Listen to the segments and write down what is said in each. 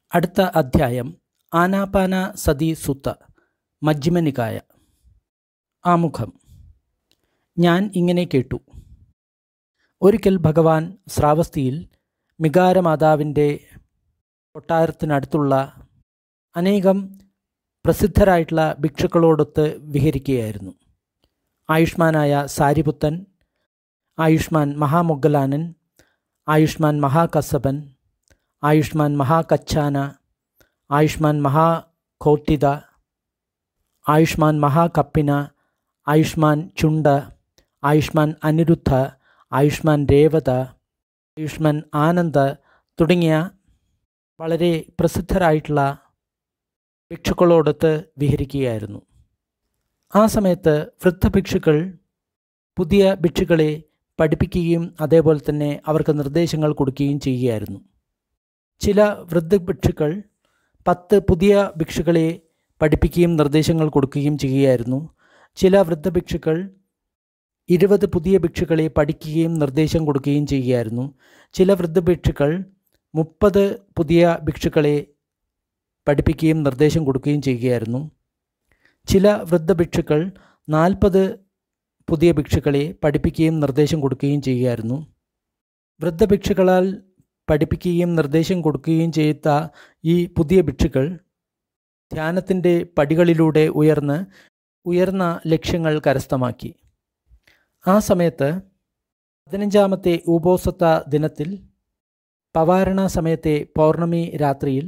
അടുത്ത അധ്യായം ആനാപാന സതി സുത്ത മജ്ജിമനികായ ആമുഖം ഞാൻ ഇങ്ങനെ കേട്ടു ഒരിക്കൽ ഭഗവാൻ ശ്രാവസ്തിയിൽ മികാരമാതാവിൻ്റെ കൊട്ടാരത്തിനടുത്തുള്ള അനേകം പ്രസിദ്ധരായിട്ടുള്ള ഭിക്ഷുക്കളോടൊത്ത് വിഹരിക്കുകയായിരുന്നു ആയുഷ്മാനായ സാരിപുത്തൻ ആയുഷ്മാൻ മഹാമൊഗ്ഗലാനൻ ആയുഷ്മാൻ മഹാകസബൻ ആയുഷ്മാൻ മഹാകച്ചാന ആയുഷ്മാൻ മഹാഖോട്ടിത ആയുഷ്മാൻ മഹാകപ്പിന ആയുഷ്മാൻ ചുണ്ട ആയുഷ്മാൻ അനിരുദ്ധ ആയുഷ്മാൻ രേവത ആയുഷ്മാൻ ആനന്ദ തുടങ്ങിയ വളരെ പ്രസിദ്ധരായിട്ടുള്ള ഭിക്ഷുക്കളോടൊത്ത് വിഹരിക്കുകയായിരുന്നു ആ സമയത്ത് വൃദ്ധഭിക്ഷുക്കൾ പുതിയ ഭിക്ഷുക്കളെ പഠിപ്പിക്കുകയും അതേപോലെ തന്നെ അവർക്ക് നിർദ്ദേശങ്ങൾ കൊടുക്കുകയും ചെയ്യുകയായിരുന്നു ചില വൃദ്ധ ഭിക്ഷുക്കൾ പത്ത് പുതിയ ഭിക്ഷുക്കളെ പഠിപ്പിക്കുകയും നിർദ്ദേശങ്ങൾ കൊടുക്കുകയും ചെയ്യുകയായിരുന്നു ചില വൃദ്ധ ഭിക്ഷുക്കൾ ഇരുപത് പുതിയ ഭിക്ഷുക്കളെ പഠിക്കുകയും നിർദ്ദേശം കൊടുക്കുകയും ചെയ്യുകയായിരുന്നു ചില വൃദ്ധ ഭിക്ഷുക്കൾ മുപ്പത് പുതിയ ഭിക്ഷുക്കളെ പഠിപ്പിക്കുകയും നിർദ്ദേശം കൊടുക്കുകയും ചെയ്യുകയായിരുന്നു ചില വൃദ്ധ ഭിക്ഷുക്കൾ നാൽപ്പത് പുതിയ ഭിക്ഷുക്കളെ പഠിപ്പിക്കുകയും നിർദ്ദേശം കൊടുക്കുകയും ചെയ്യുകയായിരുന്നു വൃദ്ധ ഭിക്ഷുക്കളാൽ പഠിപ്പിക്കുകയും നിർദ്ദേശം കൊടുക്കുകയും ചെയ്ത ഈ പുതിയ ഭിക്ഷുക്കൾ ധ്യാനത്തിൻ്റെ പടികളിലൂടെ ഉയർന്ന് ഉയർന്ന ലക്ഷ്യങ്ങൾ കരസ്ഥമാക്കി ആ സമയത്ത് പതിനഞ്ചാമത്തെ ഉപോസത്ത ദിനത്തിൽ പവാരണ സമയത്തെ പൗർണമി രാത്രിയിൽ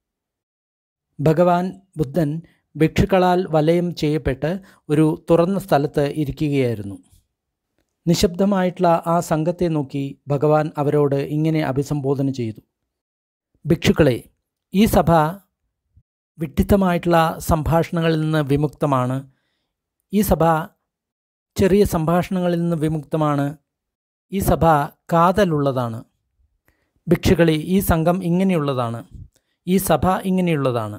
ഭഗവാൻ ബുദ്ധൻ ഭിക്ഷുക്കളാൽ വലയം ചെയ്യപ്പെട്ട് ഒരു തുറന്ന സ്ഥലത്ത് ഇരിക്കുകയായിരുന്നു നിശബ്ദമായിട്ടുള്ള ആ സംഘത്തെ നോക്കി ഭഗവാൻ അവരോട് ഇങ്ങനെ അഭിസംബോധന ചെയ്തു ഭിക്ഷുക്കളെ ഈ സഭ വിഡ്ഢിത്തമായിട്ടുള്ള സംഭാഷണങ്ങളിൽ നിന്ന് വിമുക്തമാണ് ഈ സഭ ചെറിയ സംഭാഷണങ്ങളിൽ നിന്ന് വിമുക്തമാണ് ഈ സഭ കാതലുള്ളതാണ് ഭിക്ഷുക്കളെ ഈ സംഘം ഇങ്ങനെയുള്ളതാണ് ഈ സഭ ഇങ്ങനെയുള്ളതാണ്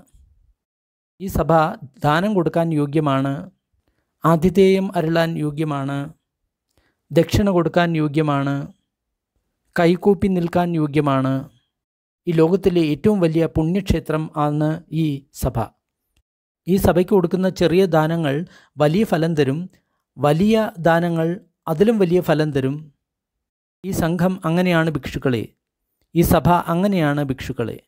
ഈ സഭ ദാനം കൊടുക്കാൻ യോഗ്യമാണ് ആതിഥേയം അരുളാൻ യോഗ്യമാണ് ദക്ഷിണ കൊടുക്കാൻ യോഗ്യമാണ് കൈകൂപ്പി നിൽക്കാൻ യോഗ്യമാണ് ഈ ലോകത്തിലെ ഏറ്റവും വലിയ പുണ്യക്ഷേത്രം ആണ് ഈ സഭ ഈ സഭയ്ക്ക് കൊടുക്കുന്ന ചെറിയ ദാനങ്ങൾ വലിയ ഫലം തരും വലിയ ദാനങ്ങൾ അതിലും വലിയ ഫലം തരും ഈ സംഘം അങ്ങനെയാണ് ഭിക്ഷുക്കളെ ഈ സഭ അങ്ങനെയാണ് ഭിക്ഷുക്കളെ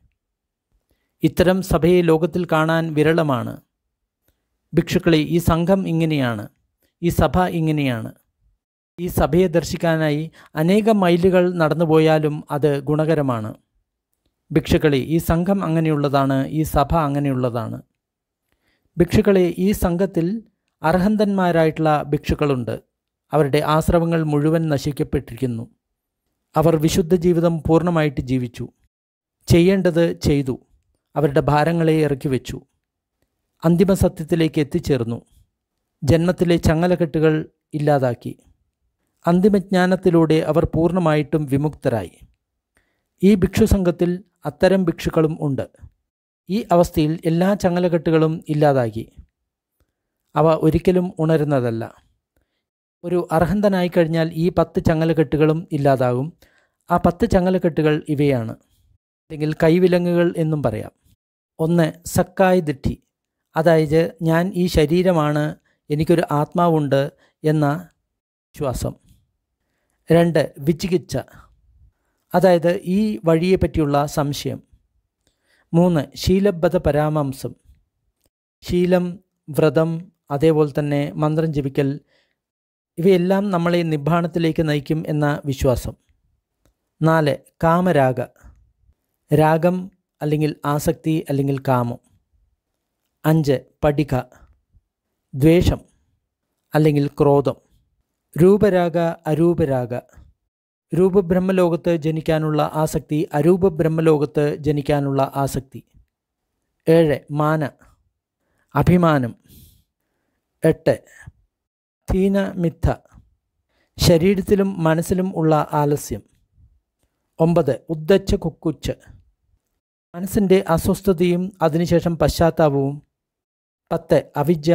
ഇത്തരം സഭയെ ലോകത്തിൽ കാണാൻ വിരളമാണ് ഭിക്ഷുക്കളെ ഈ സംഘം ഇങ്ങനെയാണ് ഈ സഭ ഇങ്ങനെയാണ് ഈ സഭയെ ദർശിക്കാനായി അനേകം മൈലുകൾ നടന്നുപോയാലും അത് ഗുണകരമാണ് ഭിക്ഷുക്കളെ ഈ സംഘം അങ്ങനെയുള്ളതാണ് ഈ സഭ അങ്ങനെയുള്ളതാണ് ഭിക്ഷുക്കളെ ഈ സംഘത്തിൽ അർഹന്തന്മാരായിട്ടുള്ള ഭിക്ഷുക്കളുണ്ട് അവരുടെ ആശ്രവങ്ങൾ മുഴുവൻ നശിക്കപ്പെട്ടിരിക്കുന്നു അവർ വിശുദ്ധ ജീവിതം പൂർണ്ണമായിട്ട് ജീവിച്ചു ചെയ്യേണ്ടത് ചെയ്തു അവരുടെ ഭാരങ്ങളെ ഇറക്കി വെച്ചു അന്തിമ സത്യത്തിലേക്ക് എത്തിച്ചേർന്നു ജന്മത്തിലെ ചങ്ങലകെട്ടുകൾ ഇല്ലാതാക്കി അന്തിമജ്ഞാനത്തിലൂടെ അവർ പൂർണ്ണമായിട്ടും വിമുക്തരായി ഈ ഭിക്ഷു സംഘത്തിൽ അത്തരം ഭിക്ഷുക്കളും ഉണ്ട് ഈ അവസ്ഥയിൽ എല്ലാ ചങ്ങലകെട്ടുകളും ഇല്ലാതാക്കി അവ ഒരിക്കലും ഉണരുന്നതല്ല ഒരു അർഹന്തനായി കഴിഞ്ഞാൽ ഈ പത്ത് ചങ്ങലകെട്ടുകളും ഇല്ലാതാകും ആ പത്ത് ചങ്ങലകെട്ടുകൾ ഇവയാണ് അല്ലെങ്കിൽ കൈവിലങ്ങുകൾ എന്നും പറയാം ഒന്ന് സക്കായ് ദിട്ടി അതായത് ഞാൻ ഈ ശരീരമാണ് എനിക്കൊരു ആത്മാവുണ്ട് എന്ന വിശ്വാസം രണ്ട് വിചികിത്സ അതായത് ഈ വഴിയെ പറ്റിയുള്ള സംശയം മൂന്ന് ശീലബദ്ധ പരാമംസം ശീലം വ്രതം അതേപോലെ തന്നെ മന്ത്രം ജപിക്കൽ ഇവയെല്ലാം നമ്മളെ നിബ്ബാണത്തിലേക്ക് നയിക്കും എന്ന വിശ്വാസം നാല് കാമരാഗ രാഗം അല്ലെങ്കിൽ ആസക്തി അല്ലെങ്കിൽ കാമം അഞ്ച് പഠിക ദ്വേഷം അല്ലെങ്കിൽ ക്രോധം രൂപരാഗ അരൂപരാഗ രൂപബ്രഹ്മലോകത്ത് ജനിക്കാനുള്ള ആസക്തി അരൂപ ബ്രഹ്മലോകത്ത് ജനിക്കാനുള്ള ആസക്തി ഏഴ് മാന അഭിമാനം എട്ട് ധീന മിഥ ശരീരത്തിലും മനസ്സിലും ഉള്ള ആലസ്യം ഒമ്പത് ഉദ്ദച്ച കുക്കുച്ച് മനസ്സിൻ്റെ അസ്വസ്ഥതയും അതിനുശേഷം പശ്ചാത്താപവും പത്ത് അവിദ്യ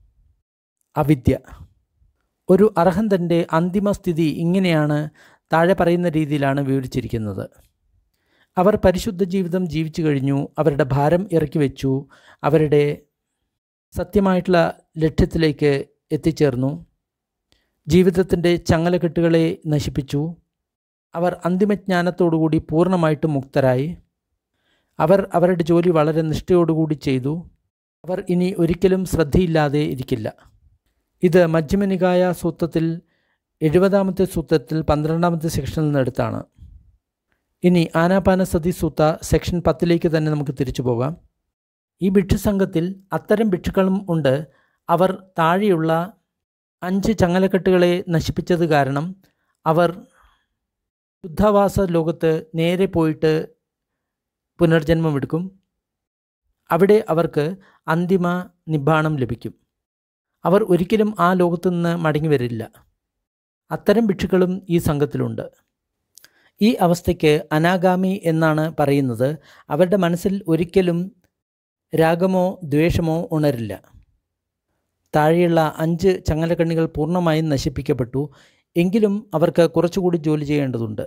അവിദ്യ ഒരു അർഹന്തൻ്റെ അന്തിമ സ്ഥിതി ഇങ്ങനെയാണ് താഴെ പറയുന്ന രീതിയിലാണ് വിവരിച്ചിരിക്കുന്നത് അവർ പരിശുദ്ധ ജീവിതം ജീവിച്ചു കഴിഞ്ഞു അവരുടെ ഭാരം ഇറക്കി വെച്ചു അവരുടെ സത്യമായിട്ടുള്ള ലക്ഷ്യത്തിലേക്ക് എത്തിച്ചേർന്നു ജീവിതത്തിൻ്റെ ചങ്ങലകെട്ടുകളെ നശിപ്പിച്ചു അവർ അന്തിമജ്ഞാനത്തോടുകൂടി പൂർണ്ണമായിട്ടും മുക്തരായി അവർ അവരുടെ ജോലി വളരെ നിഷ്ഠയോടുകൂടി ചെയ്തു അവർ ഇനി ഒരിക്കലും ശ്രദ്ധയില്ലാതെ ഇരിക്കില്ല ഇത് മജ്ജിമനികായ സൂത്രത്തിൽ എഴുപതാമത്തെ സൂത്രത്തിൽ പന്ത്രണ്ടാമത്തെ സെക്ഷനിൽ നിന്നെടുത്താണ് ഇനി ആനാപാനസതി സൂത്ത സെക്ഷൻ പത്തിലേക്ക് തന്നെ നമുക്ക് തിരിച്ചു പോകാം ഈ ഭിക്ഷുസംഘത്തിൽ അത്തരം ഭിക്ഷുക്കളും ഉണ്ട് അവർ താഴെയുള്ള അഞ്ച് ചങ്ങലക്കെട്ടുകളെ നശിപ്പിച്ചത് കാരണം അവർ ശുദ്ധവാസ ലോകത്ത് നേരെ പോയിട്ട് പുനർജന്മം എടുക്കും അവിടെ അവർക്ക് അന്തിമ നിബ്ബാണം ലഭിക്കും അവർ ഒരിക്കലും ആ ലോകത്തു നിന്ന് മടങ്ങി വരില്ല അത്തരം ഭിക്ഷുക്കളും ഈ സംഘത്തിലുണ്ട് ഈ അവസ്ഥയ്ക്ക് അനാഗാമി എന്നാണ് പറയുന്നത് അവരുടെ മനസ്സിൽ ഒരിക്കലും രാഗമോ ദ്വേഷമോ ഉണരില്ല താഴെയുള്ള അഞ്ച് ചങ്ങലക്കണ്ണികൾ പൂർണ്ണമായും നശിപ്പിക്കപ്പെട്ടു എങ്കിലും അവർക്ക് കുറച്ചുകൂടി ജോലി ചെയ്യേണ്ടതുണ്ട്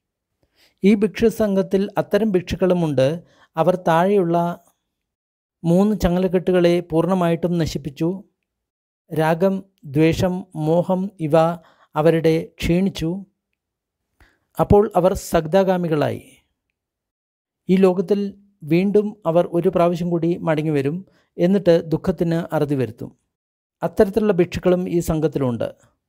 ഈ ഭിക്ഷു സംഘത്തിൽ അത്തരം ഭിക്ഷുക്കളുമുണ്ട് അവർ താഴെയുള്ള മൂന്ന് ചങ്ങലക്കെട്ടുകളെ പൂർണ്ണമായിട്ടും നശിപ്പിച്ചു രാഗം ദ്വേഷം മോഹം ഇവ അവരുടെ ക്ഷീണിച്ചു അപ്പോൾ അവർ സഗ്ദാഗാമികളായി ഈ ലോകത്തിൽ വീണ്ടും അവർ ഒരു പ്രാവശ്യം കൂടി മടങ്ങി വരും എന്നിട്ട് ദുഃഖത്തിന് അറുതി വരുത്തും അത്തരത്തിലുള്ള ഭിക്ഷുക്കളും ഈ സംഘത്തിലുണ്ട്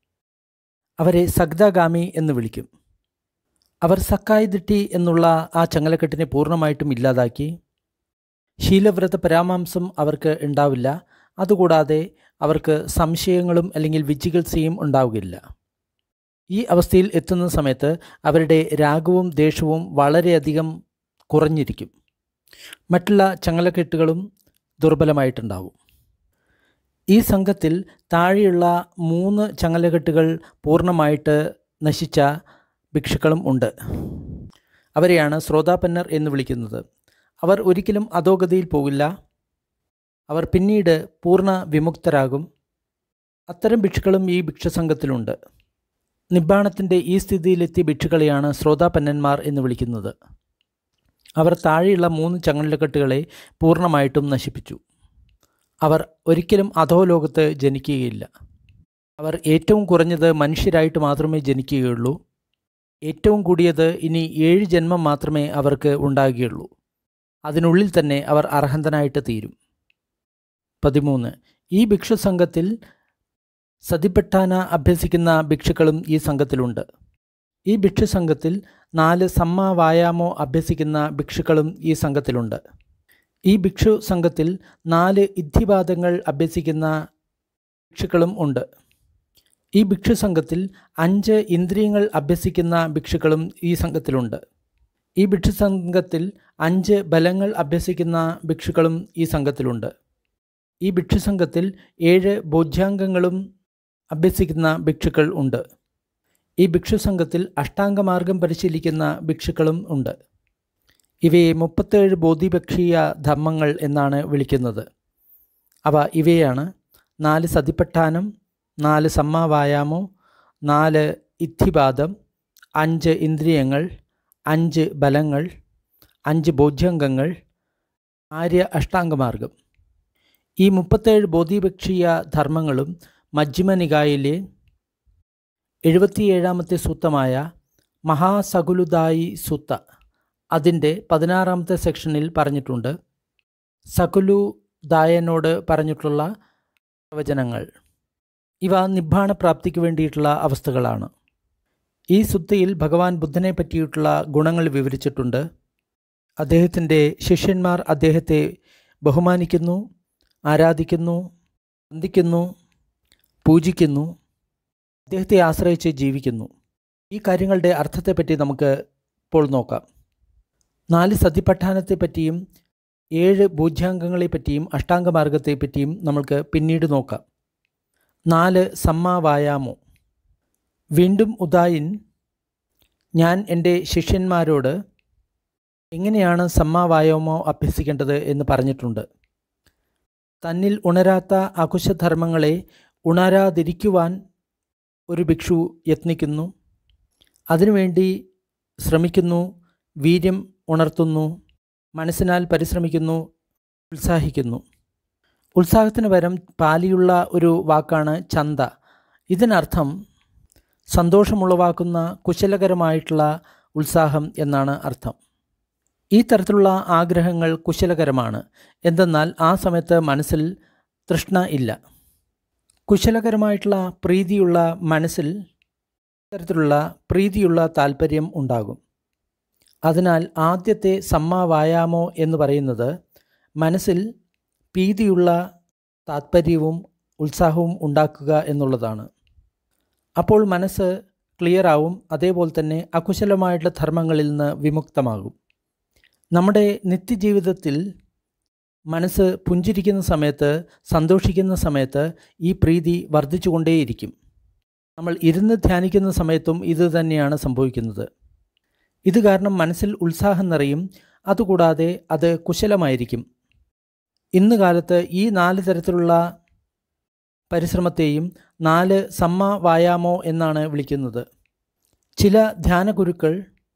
അവരെ സഗ്ദാഗാമി എന്ന് വിളിക്കും അവർ സക്കായ് ദിട്ടി എന്നുള്ള ആ ചങ്ങലക്കെട്ടിനെ പൂർണ്ണമായിട്ടും ഇല്ലാതാക്കി ശീലവ്രത പരാമാംസം അവർക്ക് ഉണ്ടാവില്ല അതുകൂടാതെ അവർക്ക് സംശയങ്ങളും അല്ലെങ്കിൽ വിജികിത്സയും ഉണ്ടാവുകയില്ല ഈ അവസ്ഥയിൽ എത്തുന്ന സമയത്ത് അവരുടെ രാഗവും ദേഷ്യവും വളരെയധികം കുറഞ്ഞിരിക്കും മറ്റുള്ള ചങ്ങലക്കെട്ടുകളും ദുർബലമായിട്ടുണ്ടാവും ഈ സംഘത്തിൽ താഴെയുള്ള മൂന്ന് ചങ്ങലകെട്ടുകൾ പൂർണ്ണമായിട്ട് നശിച്ച ഭിക്ഷുക്കളും ഉണ്ട് അവരെയാണ് ശ്രോതാപന്നർ എന്ന് വിളിക്കുന്നത് അവർ ഒരിക്കലും അധോഗതിയിൽ പോകില്ല അവർ പിന്നീട് പൂർണ്ണ വിമുക്തരാകും അത്തരം ഭിക്ഷുക്കളും ഈ ഭിക്ഷസംഘത്തിലുണ്ട് നിബ്ബാണത്തിൻ്റെ ഈ സ്ഥിതിയിലെത്തിയ ഭിക്ഷുക്കളെയാണ് ശ്രോതാപന്നന്മാർ എന്ന് വിളിക്കുന്നത് അവർ താഴെയുള്ള മൂന്ന് ചങ്ങലക്കെട്ടുകളെ പൂർണ്ണമായിട്ടും നശിപ്പിച്ചു അവർ ഒരിക്കലും അധോലോകത്ത് ജനിക്കുകയില്ല അവർ ഏറ്റവും കുറഞ്ഞത് മനുഷ്യരായിട്ട് മാത്രമേ ജനിക്കുകയുള്ളൂ ഏറ്റവും കൂടിയത് ഇനി ഏഴ് ജന്മം മാത്രമേ അവർക്ക് ഉണ്ടാകുകയുള്ളൂ അതിനുള്ളിൽ തന്നെ അവർ അർഹന്തനായിട്ട് തീരും പതിമൂന്ന് ഈ ഭിക്ഷു സംഘത്തിൽ സതിപ്പെട്ടാന അഭ്യസിക്കുന്ന ഭിക്ഷുക്കളും ഈ സംഘത്തിലുണ്ട് ഈ ഭിക്ഷു സംഘത്തിൽ നാല് സമ്മ വായാമോ അഭ്യസിക്കുന്ന ഭിക്ഷുക്കളും ഈ സംഘത്തിലുണ്ട് ഈ ഭിക്ഷു സംഘത്തിൽ നാല് ഇദ്ധിവാദങ്ങൾ അഭ്യസിക്കുന്ന ഭിക്ഷുക്കളും ഉണ്ട് ഈ ഭിക്ഷു സംഘത്തിൽ അഞ്ച് ഇന്ദ്രിയങ്ങൾ അഭ്യസിക്കുന്ന ഭിക്ഷുക്കളും ഈ സംഘത്തിലുണ്ട് ഈ ഭിക്ഷു സംഘത്തിൽ അഞ്ച് ബലങ്ങൾ അഭ്യസിക്കുന്ന ഭിക്ഷുക്കളും ഈ സംഘത്തിലുണ്ട് ഈ ഭിക്ഷു സംഘത്തിൽ ഏഴ് ബോധ്യാംഗങ്ങളും അഭ്യസിക്കുന്ന ഭിക്ഷുക്കൾ ഉണ്ട് ഈ ഭിക്ഷു സംഘത്തിൽ അഷ്ടാംഗമാർഗം പരിശീലിക്കുന്ന ഭിക്ഷുക്കളും ഉണ്ട് ഇവയെ മുപ്പത്തേഴ് ബോധിപക്ഷീയ ധർമ്മങ്ങൾ എന്നാണ് വിളിക്കുന്നത് അവ ഇവയാണ് നാല് സതിപഠാനം നാല് സമ്മാവായാമോ നാല് ഇത്തിപാദം അഞ്ച് ഇന്ദ്രിയങ്ങൾ അഞ്ച് ബലങ്ങൾ അഞ്ച് ബോധ്യംഗങ്ങൾ ആര്യ അഷ്ടാംഗമാർഗം ഈ മുപ്പത്തേഴ് ബോധിപക്ഷീയ ധർമ്മങ്ങളും മജ്ജിമനികായിലെ എഴുപത്തിയേഴാമത്തെ സൂത്തമായ മഹാസകുലുദായി സൂത്ത അതിൻ്റെ പതിനാറാമത്തെ സെക്ഷനിൽ പറഞ്ഞിട്ടുണ്ട് സകുലുദായനോട് പറഞ്ഞിട്ടുള്ള പ്രവചനങ്ങൾ ഇവ നിബ്ബാണ പ്രാപ്തിക്ക് വേണ്ടിയിട്ടുള്ള അവസ്ഥകളാണ് ഈ സുത്തയിൽ ഭഗവാൻ ബുദ്ധനെ പറ്റിയിട്ടുള്ള ഗുണങ്ങൾ വിവരിച്ചിട്ടുണ്ട് അദ്ദേഹത്തിൻ്റെ ശിഷ്യന്മാർ അദ്ദേഹത്തെ ബഹുമാനിക്കുന്നു ആരാധിക്കുന്നു വന്ദിക്കുന്നു പൂജിക്കുന്നു അദ്ദേഹത്തെ ആശ്രയിച്ച് ജീവിക്കുന്നു ഈ കാര്യങ്ങളുടെ അർത്ഥത്തെപ്പറ്റി നമുക്ക് ഇപ്പോൾ നോക്കാം നാല് സതിപഠാനത്തെപ്പറ്റിയും ഏഴ് ബോധ്യാംഗങ്ങളെപ്പറ്റിയും അഷ്ടാംഗമാർഗത്തെപ്പറ്റിയും നമ്മൾക്ക് പിന്നീട് നോക്കാം നാല് സമ്മാവായാമോ വീണ്ടും ഉദായിൻ ഞാൻ എൻ്റെ ശിഷ്യന്മാരോട് എങ്ങനെയാണ് സമ്മാവായാമോ അഭ്യസിക്കേണ്ടത് എന്ന് പറഞ്ഞിട്ടുണ്ട് തന്നിൽ ഉണരാത്ത അകുശധർമ്മങ്ങളെ ഉണരാതിരിക്കുവാൻ ഒരു ഭിക്ഷു യത്നിക്കുന്നു അതിനുവേണ്ടി ശ്രമിക്കുന്നു വീര്യം ഉണർത്തുന്നു മനസ്സിനാൽ പരിശ്രമിക്കുന്നു ഉത്സാഹിക്കുന്നു ഉത്സാഹത്തിന് പകരം പാലിയുള്ള ഒരു വാക്കാണ് ചന്ത ഇതിനർത്ഥം സന്തോഷമുളവാക്കുന്ന കുശലകരമായിട്ടുള്ള ഉത്സാഹം എന്നാണ് അർത്ഥം ഈ തരത്തിലുള്ള ആഗ്രഹങ്ങൾ കുശലകരമാണ് എന്തെന്നാൽ ആ സമയത്ത് മനസ്സിൽ തൃഷ്ണ ഇല്ല കുശലകരമായിട്ടുള്ള പ്രീതിയുള്ള മനസ്സിൽ തരത്തിലുള്ള പ്രീതിയുള്ള താല്പര്യം ഉണ്ടാകും അതിനാൽ ആദ്യത്തെ സമ്മാവായാമോ എന്ന് പറയുന്നത് മനസ്സിൽ ഭീതിയുള്ള താത്പര്യവും ഉത്സാഹവും ഉണ്ടാക്കുക എന്നുള്ളതാണ് അപ്പോൾ മനസ്സ് ക്ലിയർ ആവും അതേപോലെ തന്നെ അകുശലമായിട്ടുള്ള ധർമ്മങ്ങളിൽ നിന്ന് വിമുക്തമാകും നമ്മുടെ നിത്യജീവിതത്തിൽ മനസ്സ് പുഞ്ചിരിക്കുന്ന സമയത്ത് സന്തോഷിക്കുന്ന സമയത്ത് ഈ പ്രീതി വർദ്ധിച്ചുകൊണ്ടേയിരിക്കും നമ്മൾ ഇരുന്ന് ധ്യാനിക്കുന്ന സമയത്തും ഇത് തന്നെയാണ് സംഭവിക്കുന്നത് ഇത് കാരണം മനസ്സിൽ ഉത്സാഹം നിറയും അതുകൂടാതെ അത് കുശലമായിരിക്കും ഇന്ന് കാലത്ത് ഈ നാല് തരത്തിലുള്ള പരിശ്രമത്തെയും നാല് സമ്മ വായാമോ എന്നാണ് വിളിക്കുന്നത് ചില ധ്യാനഗുരുക്കൾ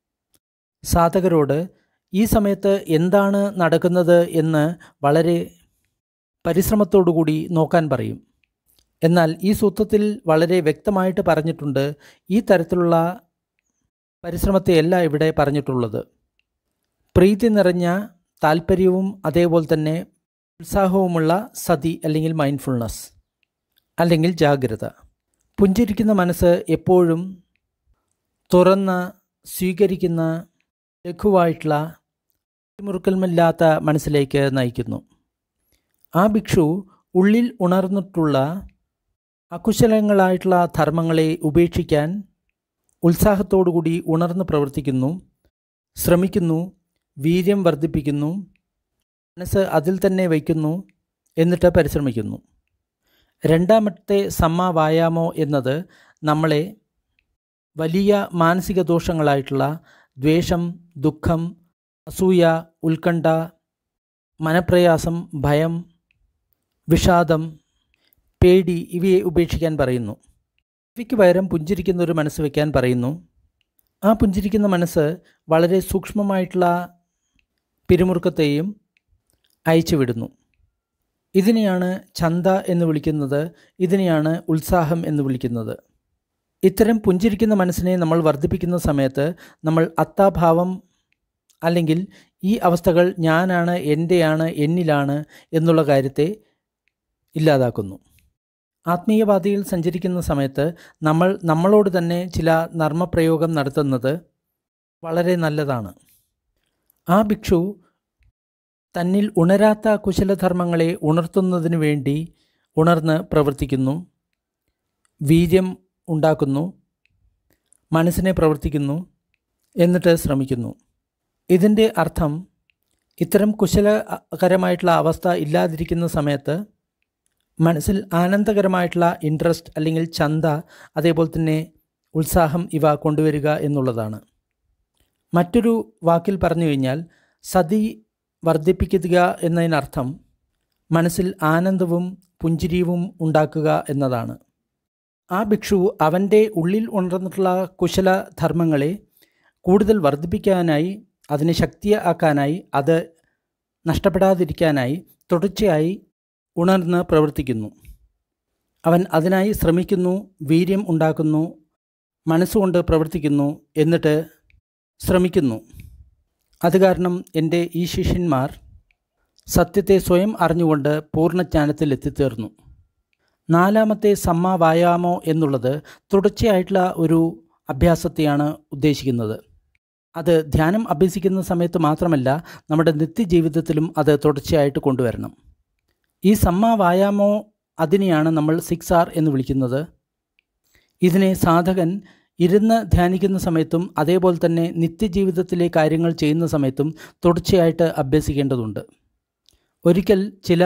സാധകരോട് ഈ സമയത്ത് എന്താണ് നടക്കുന്നത് എന്ന് വളരെ പരിശ്രമത്തോടുകൂടി നോക്കാൻ പറയും എന്നാൽ ഈ സൂത്രത്തിൽ വളരെ വ്യക്തമായിട്ട് പറഞ്ഞിട്ടുണ്ട് ഈ തരത്തിലുള്ള പരിശ്രമത്തെയല്ല ഇവിടെ പറഞ്ഞിട്ടുള്ളത് പ്രീതി നിറഞ്ഞ താല്പര്യവും അതേപോലെ തന്നെ ഉത്സാഹവുമുള്ള സതി അല്ലെങ്കിൽ മൈൻഡ്ഫുൾനെസ് അല്ലെങ്കിൽ ജാഗ്രത പുഞ്ചിരിക്കുന്ന മനസ്സ് എപ്പോഴും തുറന്ന സ്വീകരിക്കുന്ന ലഘുവായിട്ടുള്ള മുറുക്കൽമില്ലാത്ത മനസ്സിലേക്ക് നയിക്കുന്നു ആ ഭിക്ഷു ഉള്ളിൽ ഉണർന്നിട്ടുള്ള അകുശലങ്ങളായിട്ടുള്ള ധർമ്മങ്ങളെ ഉപേക്ഷിക്കാൻ ഉത്സാഹത്തോടുകൂടി ഉണർന്ന് പ്രവർത്തിക്കുന്നു ശ്രമിക്കുന്നു വീര്യം വർദ്ധിപ്പിക്കുന്നു മനസ്സ് അതിൽ തന്നെ വയ്ക്കുന്നു എന്നിട്ട് പരിശ്രമിക്കുന്നു രണ്ടാമത്തെ സമ്മ വായാമോ എന്നത് നമ്മളെ വലിയ മാനസിക ദോഷങ്ങളായിട്ടുള്ള ദ്വേഷം ദുഃഖം അസൂയ ഉത്കണ്ഠ മനപ്രയാസം ഭയം വിഷാദം പേടി ഇവയെ ഉപേക്ഷിക്കാൻ പറയുന്നു ഇവയ്ക്ക് പകരം പുഞ്ചിരിക്കുന്ന ഒരു മനസ്സ് വയ്ക്കാൻ പറയുന്നു ആ പുഞ്ചിരിക്കുന്ന മനസ്സ് വളരെ സൂക്ഷ്മമായിട്ടുള്ള പിരിമുറുക്കത്തെയും അയച്ചുവിടുന്നു ഇതിനെയാണ് ചന്ത എന്ന് വിളിക്കുന്നത് ഇതിനെയാണ് ഉത്സാഹം എന്ന് വിളിക്കുന്നത് ഇത്തരം പുഞ്ചിരിക്കുന്ന മനസ്സിനെ നമ്മൾ വർദ്ധിപ്പിക്കുന്ന സമയത്ത് നമ്മൾ അത്താഭാവം അല്ലെങ്കിൽ ഈ അവസ്ഥകൾ ഞാനാണ് എൻ്റെയാണ് എന്നിലാണ് എന്നുള്ള കാര്യത്തെ ഇല്ലാതാക്കുന്നു ആത്മീയപാതയിൽ സഞ്ചരിക്കുന്ന സമയത്ത് നമ്മൾ നമ്മളോട് തന്നെ ചില നർമ്മപ്രയോഗം നടത്തുന്നത് വളരെ നല്ലതാണ് ആ ഭിക്ഷു തന്നിൽ ഉണരാത്ത കുശലധർമ്മങ്ങളെ ഉണർത്തുന്നതിനു വേണ്ടി ഉണർന്ന് പ്രവർത്തിക്കുന്നു വീര്യം ഉണ്ടാക്കുന്നു മനസ്സിനെ പ്രവർത്തിക്കുന്നു എന്നിട്ട് ശ്രമിക്കുന്നു ഇതിൻ്റെ അർത്ഥം ഇത്തരം കുശലകരമായിട്ടുള്ള അവസ്ഥ ഇല്ലാതിരിക്കുന്ന സമയത്ത് മനസ്സിൽ ആനന്ദകരമായിട്ടുള്ള ഇൻട്രസ്റ്റ് അല്ലെങ്കിൽ ചന്ത അതേപോലെ തന്നെ ഉത്സാഹം ഇവ കൊണ്ടുവരിക എന്നുള്ളതാണ് മറ്റൊരു വാക്കിൽ പറഞ്ഞു കഴിഞ്ഞാൽ സതി വർദ്ധിപ്പിക്കുക എന്നതിനർത്ഥം മനസ്സിൽ ആനന്ദവും പുഞ്ചിരിയും ഉണ്ടാക്കുക എന്നതാണ് ആ ഭിക്ഷു അവൻ്റെ ഉള്ളിൽ ഉണർന്നിട്ടുള്ള കുശല ധർമ്മങ്ങളെ കൂടുതൽ വർദ്ധിപ്പിക്കാനായി അതിനെ ശക്തിയാക്കാനായി അത് നഷ്ടപ്പെടാതിരിക്കാനായി തുടർച്ചയായി ഉണർന്ന് പ്രവർത്തിക്കുന്നു അവൻ അതിനായി ശ്രമിക്കുന്നു വീര്യം ഉണ്ടാക്കുന്നു മനസ്സുകൊണ്ട് പ്രവർത്തിക്കുന്നു എന്നിട്ട് ശ്രമിക്കുന്നു അത് കാരണം എൻ്റെ ഈ ശിഷ്യന്മാർ സത്യത്തെ സ്വയം അറിഞ്ഞുകൊണ്ട് പൂർണ്ണജ്ഞാനത്തിൽ എത്തിത്തീർന്നു നാലാമത്തെ സമ്മ വായാമോ എന്നുള്ളത് തുടർച്ചയായിട്ടുള്ള ഒരു അഭ്യാസത്തെയാണ് ഉദ്ദേശിക്കുന്നത് അത് ധ്യാനം അഭ്യസിക്കുന്ന സമയത്ത് മാത്രമല്ല നമ്മുടെ നിത്യജീവിതത്തിലും അത് തുടർച്ചയായിട്ട് കൊണ്ടുവരണം ഈ സമ്മ വായാമോ അതിനെയാണ് നമ്മൾ സിക്സ് ആർ എന്ന് വിളിക്കുന്നത് ഇതിനെ സാധകൻ ഇരുന്ന് ധ്യാനിക്കുന്ന സമയത്തും അതേപോലെ തന്നെ നിത്യജീവിതത്തിലെ കാര്യങ്ങൾ ചെയ്യുന്ന സമയത്തും തുടർച്ചയായിട്ട് അഭ്യസിക്കേണ്ടതുണ്ട് ഒരിക്കൽ ചില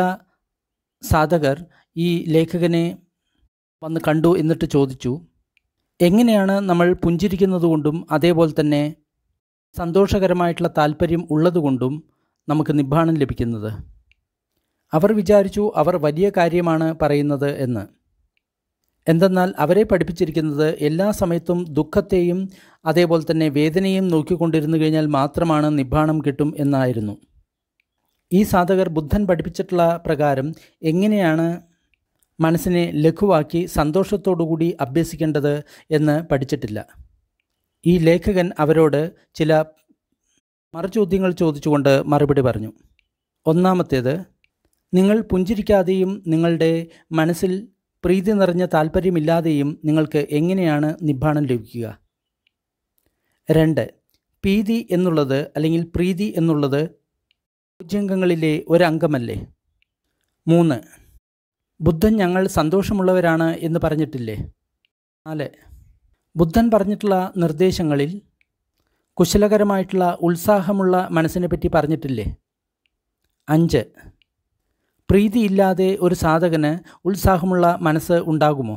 സാധകർ ഈ ലേഖകനെ വന്ന് കണ്ടു എന്നിട്ട് ചോദിച്ചു എങ്ങനെയാണ് നമ്മൾ പുഞ്ചിരിക്കുന്നത് കൊണ്ടും അതേപോലെ തന്നെ സന്തോഷകരമായിട്ടുള്ള താല്പര്യം ഉള്ളതുകൊണ്ടും നമുക്ക് നിബ്ബാണം ലഭിക്കുന്നത് അവർ വിചാരിച്ചു അവർ വലിയ കാര്യമാണ് പറയുന്നത് എന്ന് എന്തെന്നാൽ അവരെ പഠിപ്പിച്ചിരിക്കുന്നത് എല്ലാ സമയത്തും ദുഃഖത്തെയും അതേപോലെ തന്നെ വേദനയും നോക്കിക്കൊണ്ടിരുന്നു കഴിഞ്ഞാൽ മാത്രമാണ് നിബ്ബാണം കിട്ടും എന്നായിരുന്നു ഈ സാധകർ ബുദ്ധൻ പഠിപ്പിച്ചിട്ടുള്ള പ്രകാരം എങ്ങനെയാണ് മനസ്സിനെ ലഘുവാക്കി സന്തോഷത്തോടുകൂടി അഭ്യസിക്കേണ്ടത് എന്ന് പഠിച്ചിട്ടില്ല ഈ ലേഖകൻ അവരോട് ചില മറുചോദ്യങ്ങൾ ചോദിച്ചുകൊണ്ട് മറുപടി പറഞ്ഞു ഒന്നാമത്തേത് നിങ്ങൾ പുഞ്ചിരിക്കാതെയും നിങ്ങളുടെ മനസ്സിൽ പ്രീതി നിറഞ്ഞ താല്പര്യമില്ലാതെയും നിങ്ങൾക്ക് എങ്ങനെയാണ് നിബ്ബാണം ലഭിക്കുക രണ്ട് പീതി എന്നുള്ളത് അല്ലെങ്കിൽ പ്രീതി എന്നുള്ളത് പൂജ്യംഗങ്ങളിലെ ഒരംഗമല്ലേ മൂന്ന് ബുദ്ധൻ ഞങ്ങൾ സന്തോഷമുള്ളവരാണ് എന്ന് പറഞ്ഞിട്ടില്ലേ നാല് ബുദ്ധൻ പറഞ്ഞിട്ടുള്ള നിർദ്ദേശങ്ങളിൽ കുശലകരമായിട്ടുള്ള ഉത്സാഹമുള്ള മനസ്സിനെ പറ്റി പറഞ്ഞിട്ടില്ലേ അഞ്ച് പ്രീതിയില്ലാതെ ഒരു സാധകന് ഉത്സാഹമുള്ള മനസ്സ് ഉണ്ടാകുമോ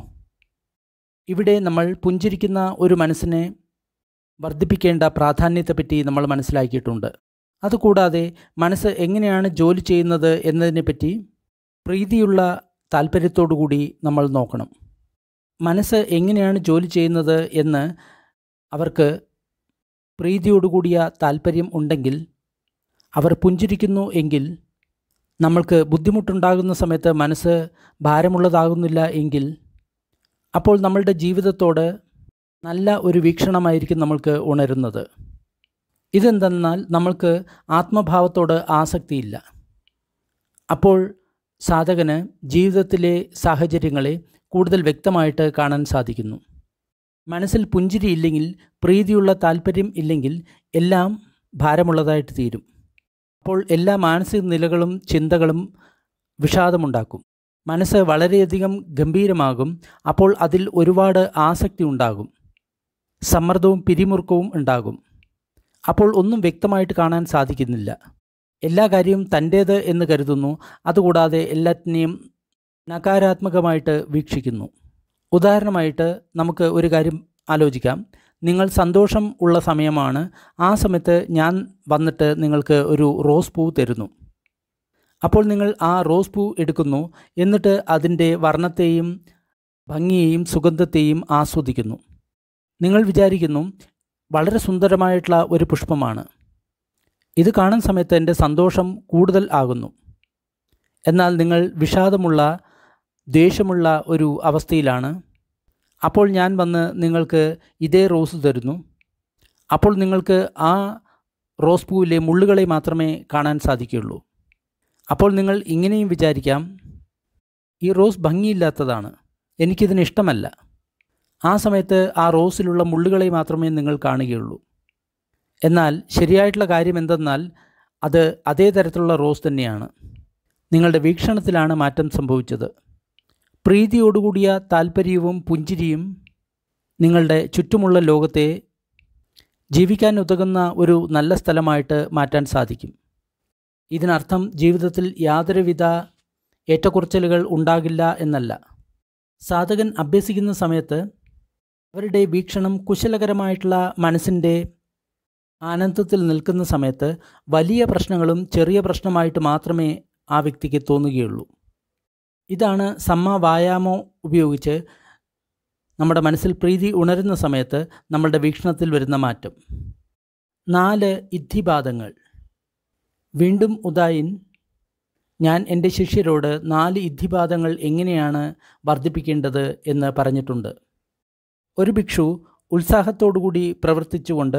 ഇവിടെ നമ്മൾ പുഞ്ചിരിക്കുന്ന ഒരു മനസ്സിനെ വർദ്ധിപ്പിക്കേണ്ട പ്രാധാന്യത്തെപ്പറ്റി നമ്മൾ മനസ്സിലാക്കിയിട്ടുണ്ട് അതുകൂടാതെ മനസ്സ് എങ്ങനെയാണ് ജോലി ചെയ്യുന്നത് എന്നതിനെപ്പറ്റി പ്രീതിയുള്ള താല്പര്യത്തോടുകൂടി നമ്മൾ നോക്കണം മനസ്സ് എങ്ങനെയാണ് ജോലി ചെയ്യുന്നത് എന്ന് അവർക്ക് പ്രീതിയോടുകൂടിയ താല്പര്യം ഉണ്ടെങ്കിൽ അവർ പുഞ്ചിരിക്കുന്നു എങ്കിൽ നമ്മൾക്ക് ബുദ്ധിമുട്ടുണ്ടാകുന്ന സമയത്ത് മനസ്സ് ഭാരമുള്ളതാകുന്നില്ല എങ്കിൽ അപ്പോൾ നമ്മളുടെ ജീവിതത്തോട് നല്ല ഒരു വീക്ഷണമായിരിക്കും നമ്മൾക്ക് ഉണരുന്നത് ഇതെന്തെന്നാൽ നമ്മൾക്ക് ആത്മഭാവത്തോട് ആസക്തിയില്ല അപ്പോൾ സാധകന് ജീവിതത്തിലെ സാഹചര്യങ്ങളെ കൂടുതൽ വ്യക്തമായിട്ട് കാണാൻ സാധിക്കുന്നു മനസ്സിൽ പുഞ്ചിരി ഇല്ലെങ്കിൽ പ്രീതിയുള്ള താല്പര്യം ഇല്ലെങ്കിൽ എല്ലാം ഭാരമുള്ളതായിട്ട് തീരും അപ്പോൾ എല്ലാ മാനസിക നിലകളും ചിന്തകളും വിഷാദമുണ്ടാക്കും മനസ്സ് വളരെയധികം ഗംഭീരമാകും അപ്പോൾ അതിൽ ഒരുപാട് ആസക്തി ഉണ്ടാകും സമ്മർദ്ദവും പിരിമുറുക്കവും ഉണ്ടാകും അപ്പോൾ ഒന്നും വ്യക്തമായിട്ട് കാണാൻ സാധിക്കുന്നില്ല എല്ലാ കാര്യവും തൻ്റേത് എന്ന് കരുതുന്നു അതുകൂടാതെ എല്ലാറ്റിനെയും നകാരാത്മകമായിട്ട് വീക്ഷിക്കുന്നു ഉദാഹരണമായിട്ട് നമുക്ക് ഒരു കാര്യം ആലോചിക്കാം നിങ്ങൾ സന്തോഷം ഉള്ള സമയമാണ് ആ സമയത്ത് ഞാൻ വന്നിട്ട് നിങ്ങൾക്ക് ഒരു റോസ് പൂ തരുന്നു അപ്പോൾ നിങ്ങൾ ആ റോസ് പൂ എടുക്കുന്നു എന്നിട്ട് അതിൻ്റെ വർണ്ണത്തെയും ഭംഗിയെയും സുഗന്ധത്തെയും ആസ്വദിക്കുന്നു നിങ്ങൾ വിചാരിക്കുന്നു വളരെ സുന്ദരമായിട്ടുള്ള ഒരു പുഷ്പമാണ് ഇത് കാണുന്ന സമയത്ത് എൻ്റെ സന്തോഷം കൂടുതൽ ആകുന്നു എന്നാൽ നിങ്ങൾ വിഷാദമുള്ള ദേഷ്യമുള്ള ഒരു അവസ്ഥയിലാണ് അപ്പോൾ ഞാൻ വന്ന് നിങ്ങൾക്ക് ഇതേ റോസ് തരുന്നു അപ്പോൾ നിങ്ങൾക്ക് ആ റോസ് പൂവിലെ മുള്ളുകളെ മാത്രമേ കാണാൻ സാധിക്കുകയുള്ളൂ അപ്പോൾ നിങ്ങൾ ഇങ്ങനെയും വിചാരിക്കാം ഈ റോസ് ഭംഗിയില്ലാത്തതാണ് എനിക്കിതിന് ഇഷ്ടമല്ല ആ സമയത്ത് ആ റോസിലുള്ള മുള്ളുകളെ മാത്രമേ നിങ്ങൾ കാണുകയുള്ളൂ എന്നാൽ ശരിയായിട്ടുള്ള കാര്യം എന്തെന്നാൽ അത് അതേ തരത്തിലുള്ള റോസ് തന്നെയാണ് നിങ്ങളുടെ വീക്ഷണത്തിലാണ് മാറ്റം സംഭവിച്ചത് പ്രീതിയോടുകൂടിയ താല്പര്യവും പുഞ്ചിരിയും നിങ്ങളുടെ ചുറ്റുമുള്ള ലോകത്തെ ജീവിക്കാൻ ഉതകുന്ന ഒരു നല്ല സ്ഥലമായിട്ട് മാറ്റാൻ സാധിക്കും ഇതിനർത്ഥം ജീവിതത്തിൽ യാതൊരുവിധ ഏറ്റക്കുറച്ചിലുകൾ ഉണ്ടാകില്ല എന്നല്ല സാധകൻ അഭ്യസിക്കുന്ന സമയത്ത് അവരുടെ വീക്ഷണം കുശലകരമായിട്ടുള്ള മനസ്സിൻ്റെ ആനന്ദത്തിൽ നിൽക്കുന്ന സമയത്ത് വലിയ പ്രശ്നങ്ങളും ചെറിയ പ്രശ്നമായിട്ട് മാത്രമേ ആ വ്യക്തിക്ക് തോന്നുകയുള്ളൂ ഇതാണ് സമ്മ വായാമോ ഉപയോഗിച്ച് നമ്മുടെ മനസ്സിൽ പ്രീതി ഉണരുന്ന സമയത്ത് നമ്മളുടെ വീക്ഷണത്തിൽ വരുന്ന മാറ്റം നാല് ഇദ്ധിപാദങ്ങൾ വീണ്ടും ഉദായിൻ ഞാൻ എൻ്റെ ശിഷ്യരോട് നാല് ഇദ്ധിപാദങ്ങൾ എങ്ങനെയാണ് വർദ്ധിപ്പിക്കേണ്ടത് എന്ന് പറഞ്ഞിട്ടുണ്ട് ഒരു ഭിക്ഷു ഉത്സാഹത്തോടുകൂടി പ്രവർത്തിച്ചുകൊണ്ട്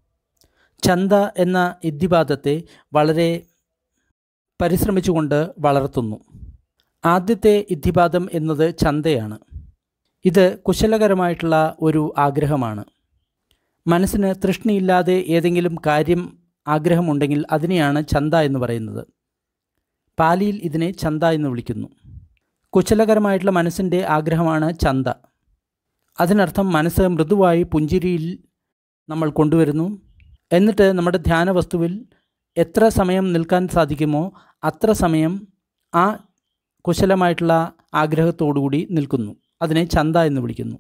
ചന്ത എന്ന ഇദ്ധിപാദത്തെ വളരെ പരിശ്രമിച്ചുകൊണ്ട് വളർത്തുന്നു ആദ്യത്തെ ഇദ്ധിപാദം എന്നത് ചന്തയാണ് ഇത് കുശലകരമായിട്ടുള്ള ഒരു ആഗ്രഹമാണ് മനസ്സിന് തൃഷ്ണയില്ലാതെ ഏതെങ്കിലും കാര്യം ആഗ്രഹമുണ്ടെങ്കിൽ അതിനെയാണ് ചന്ത എന്ന് പറയുന്നത് പാലിയിൽ ഇതിനെ ചന്ത എന്ന് വിളിക്കുന്നു കുശലകരമായിട്ടുള്ള മനസ്സിൻ്റെ ആഗ്രഹമാണ് ചന്ത അതിനർത്ഥം മനസ്സ് മൃദുവായി പുഞ്ചിരിയിൽ നമ്മൾ കൊണ്ടുവരുന്നു എന്നിട്ട് നമ്മുടെ ധ്യാന വസ്തുവിൽ എത്ര സമയം നിൽക്കാൻ സാധിക്കുമോ അത്ര സമയം ആ കുശലമായിട്ടുള്ള ആഗ്രഹത്തോടുകൂടി നിൽക്കുന്നു അതിനെ ചന്ത എന്ന് വിളിക്കുന്നു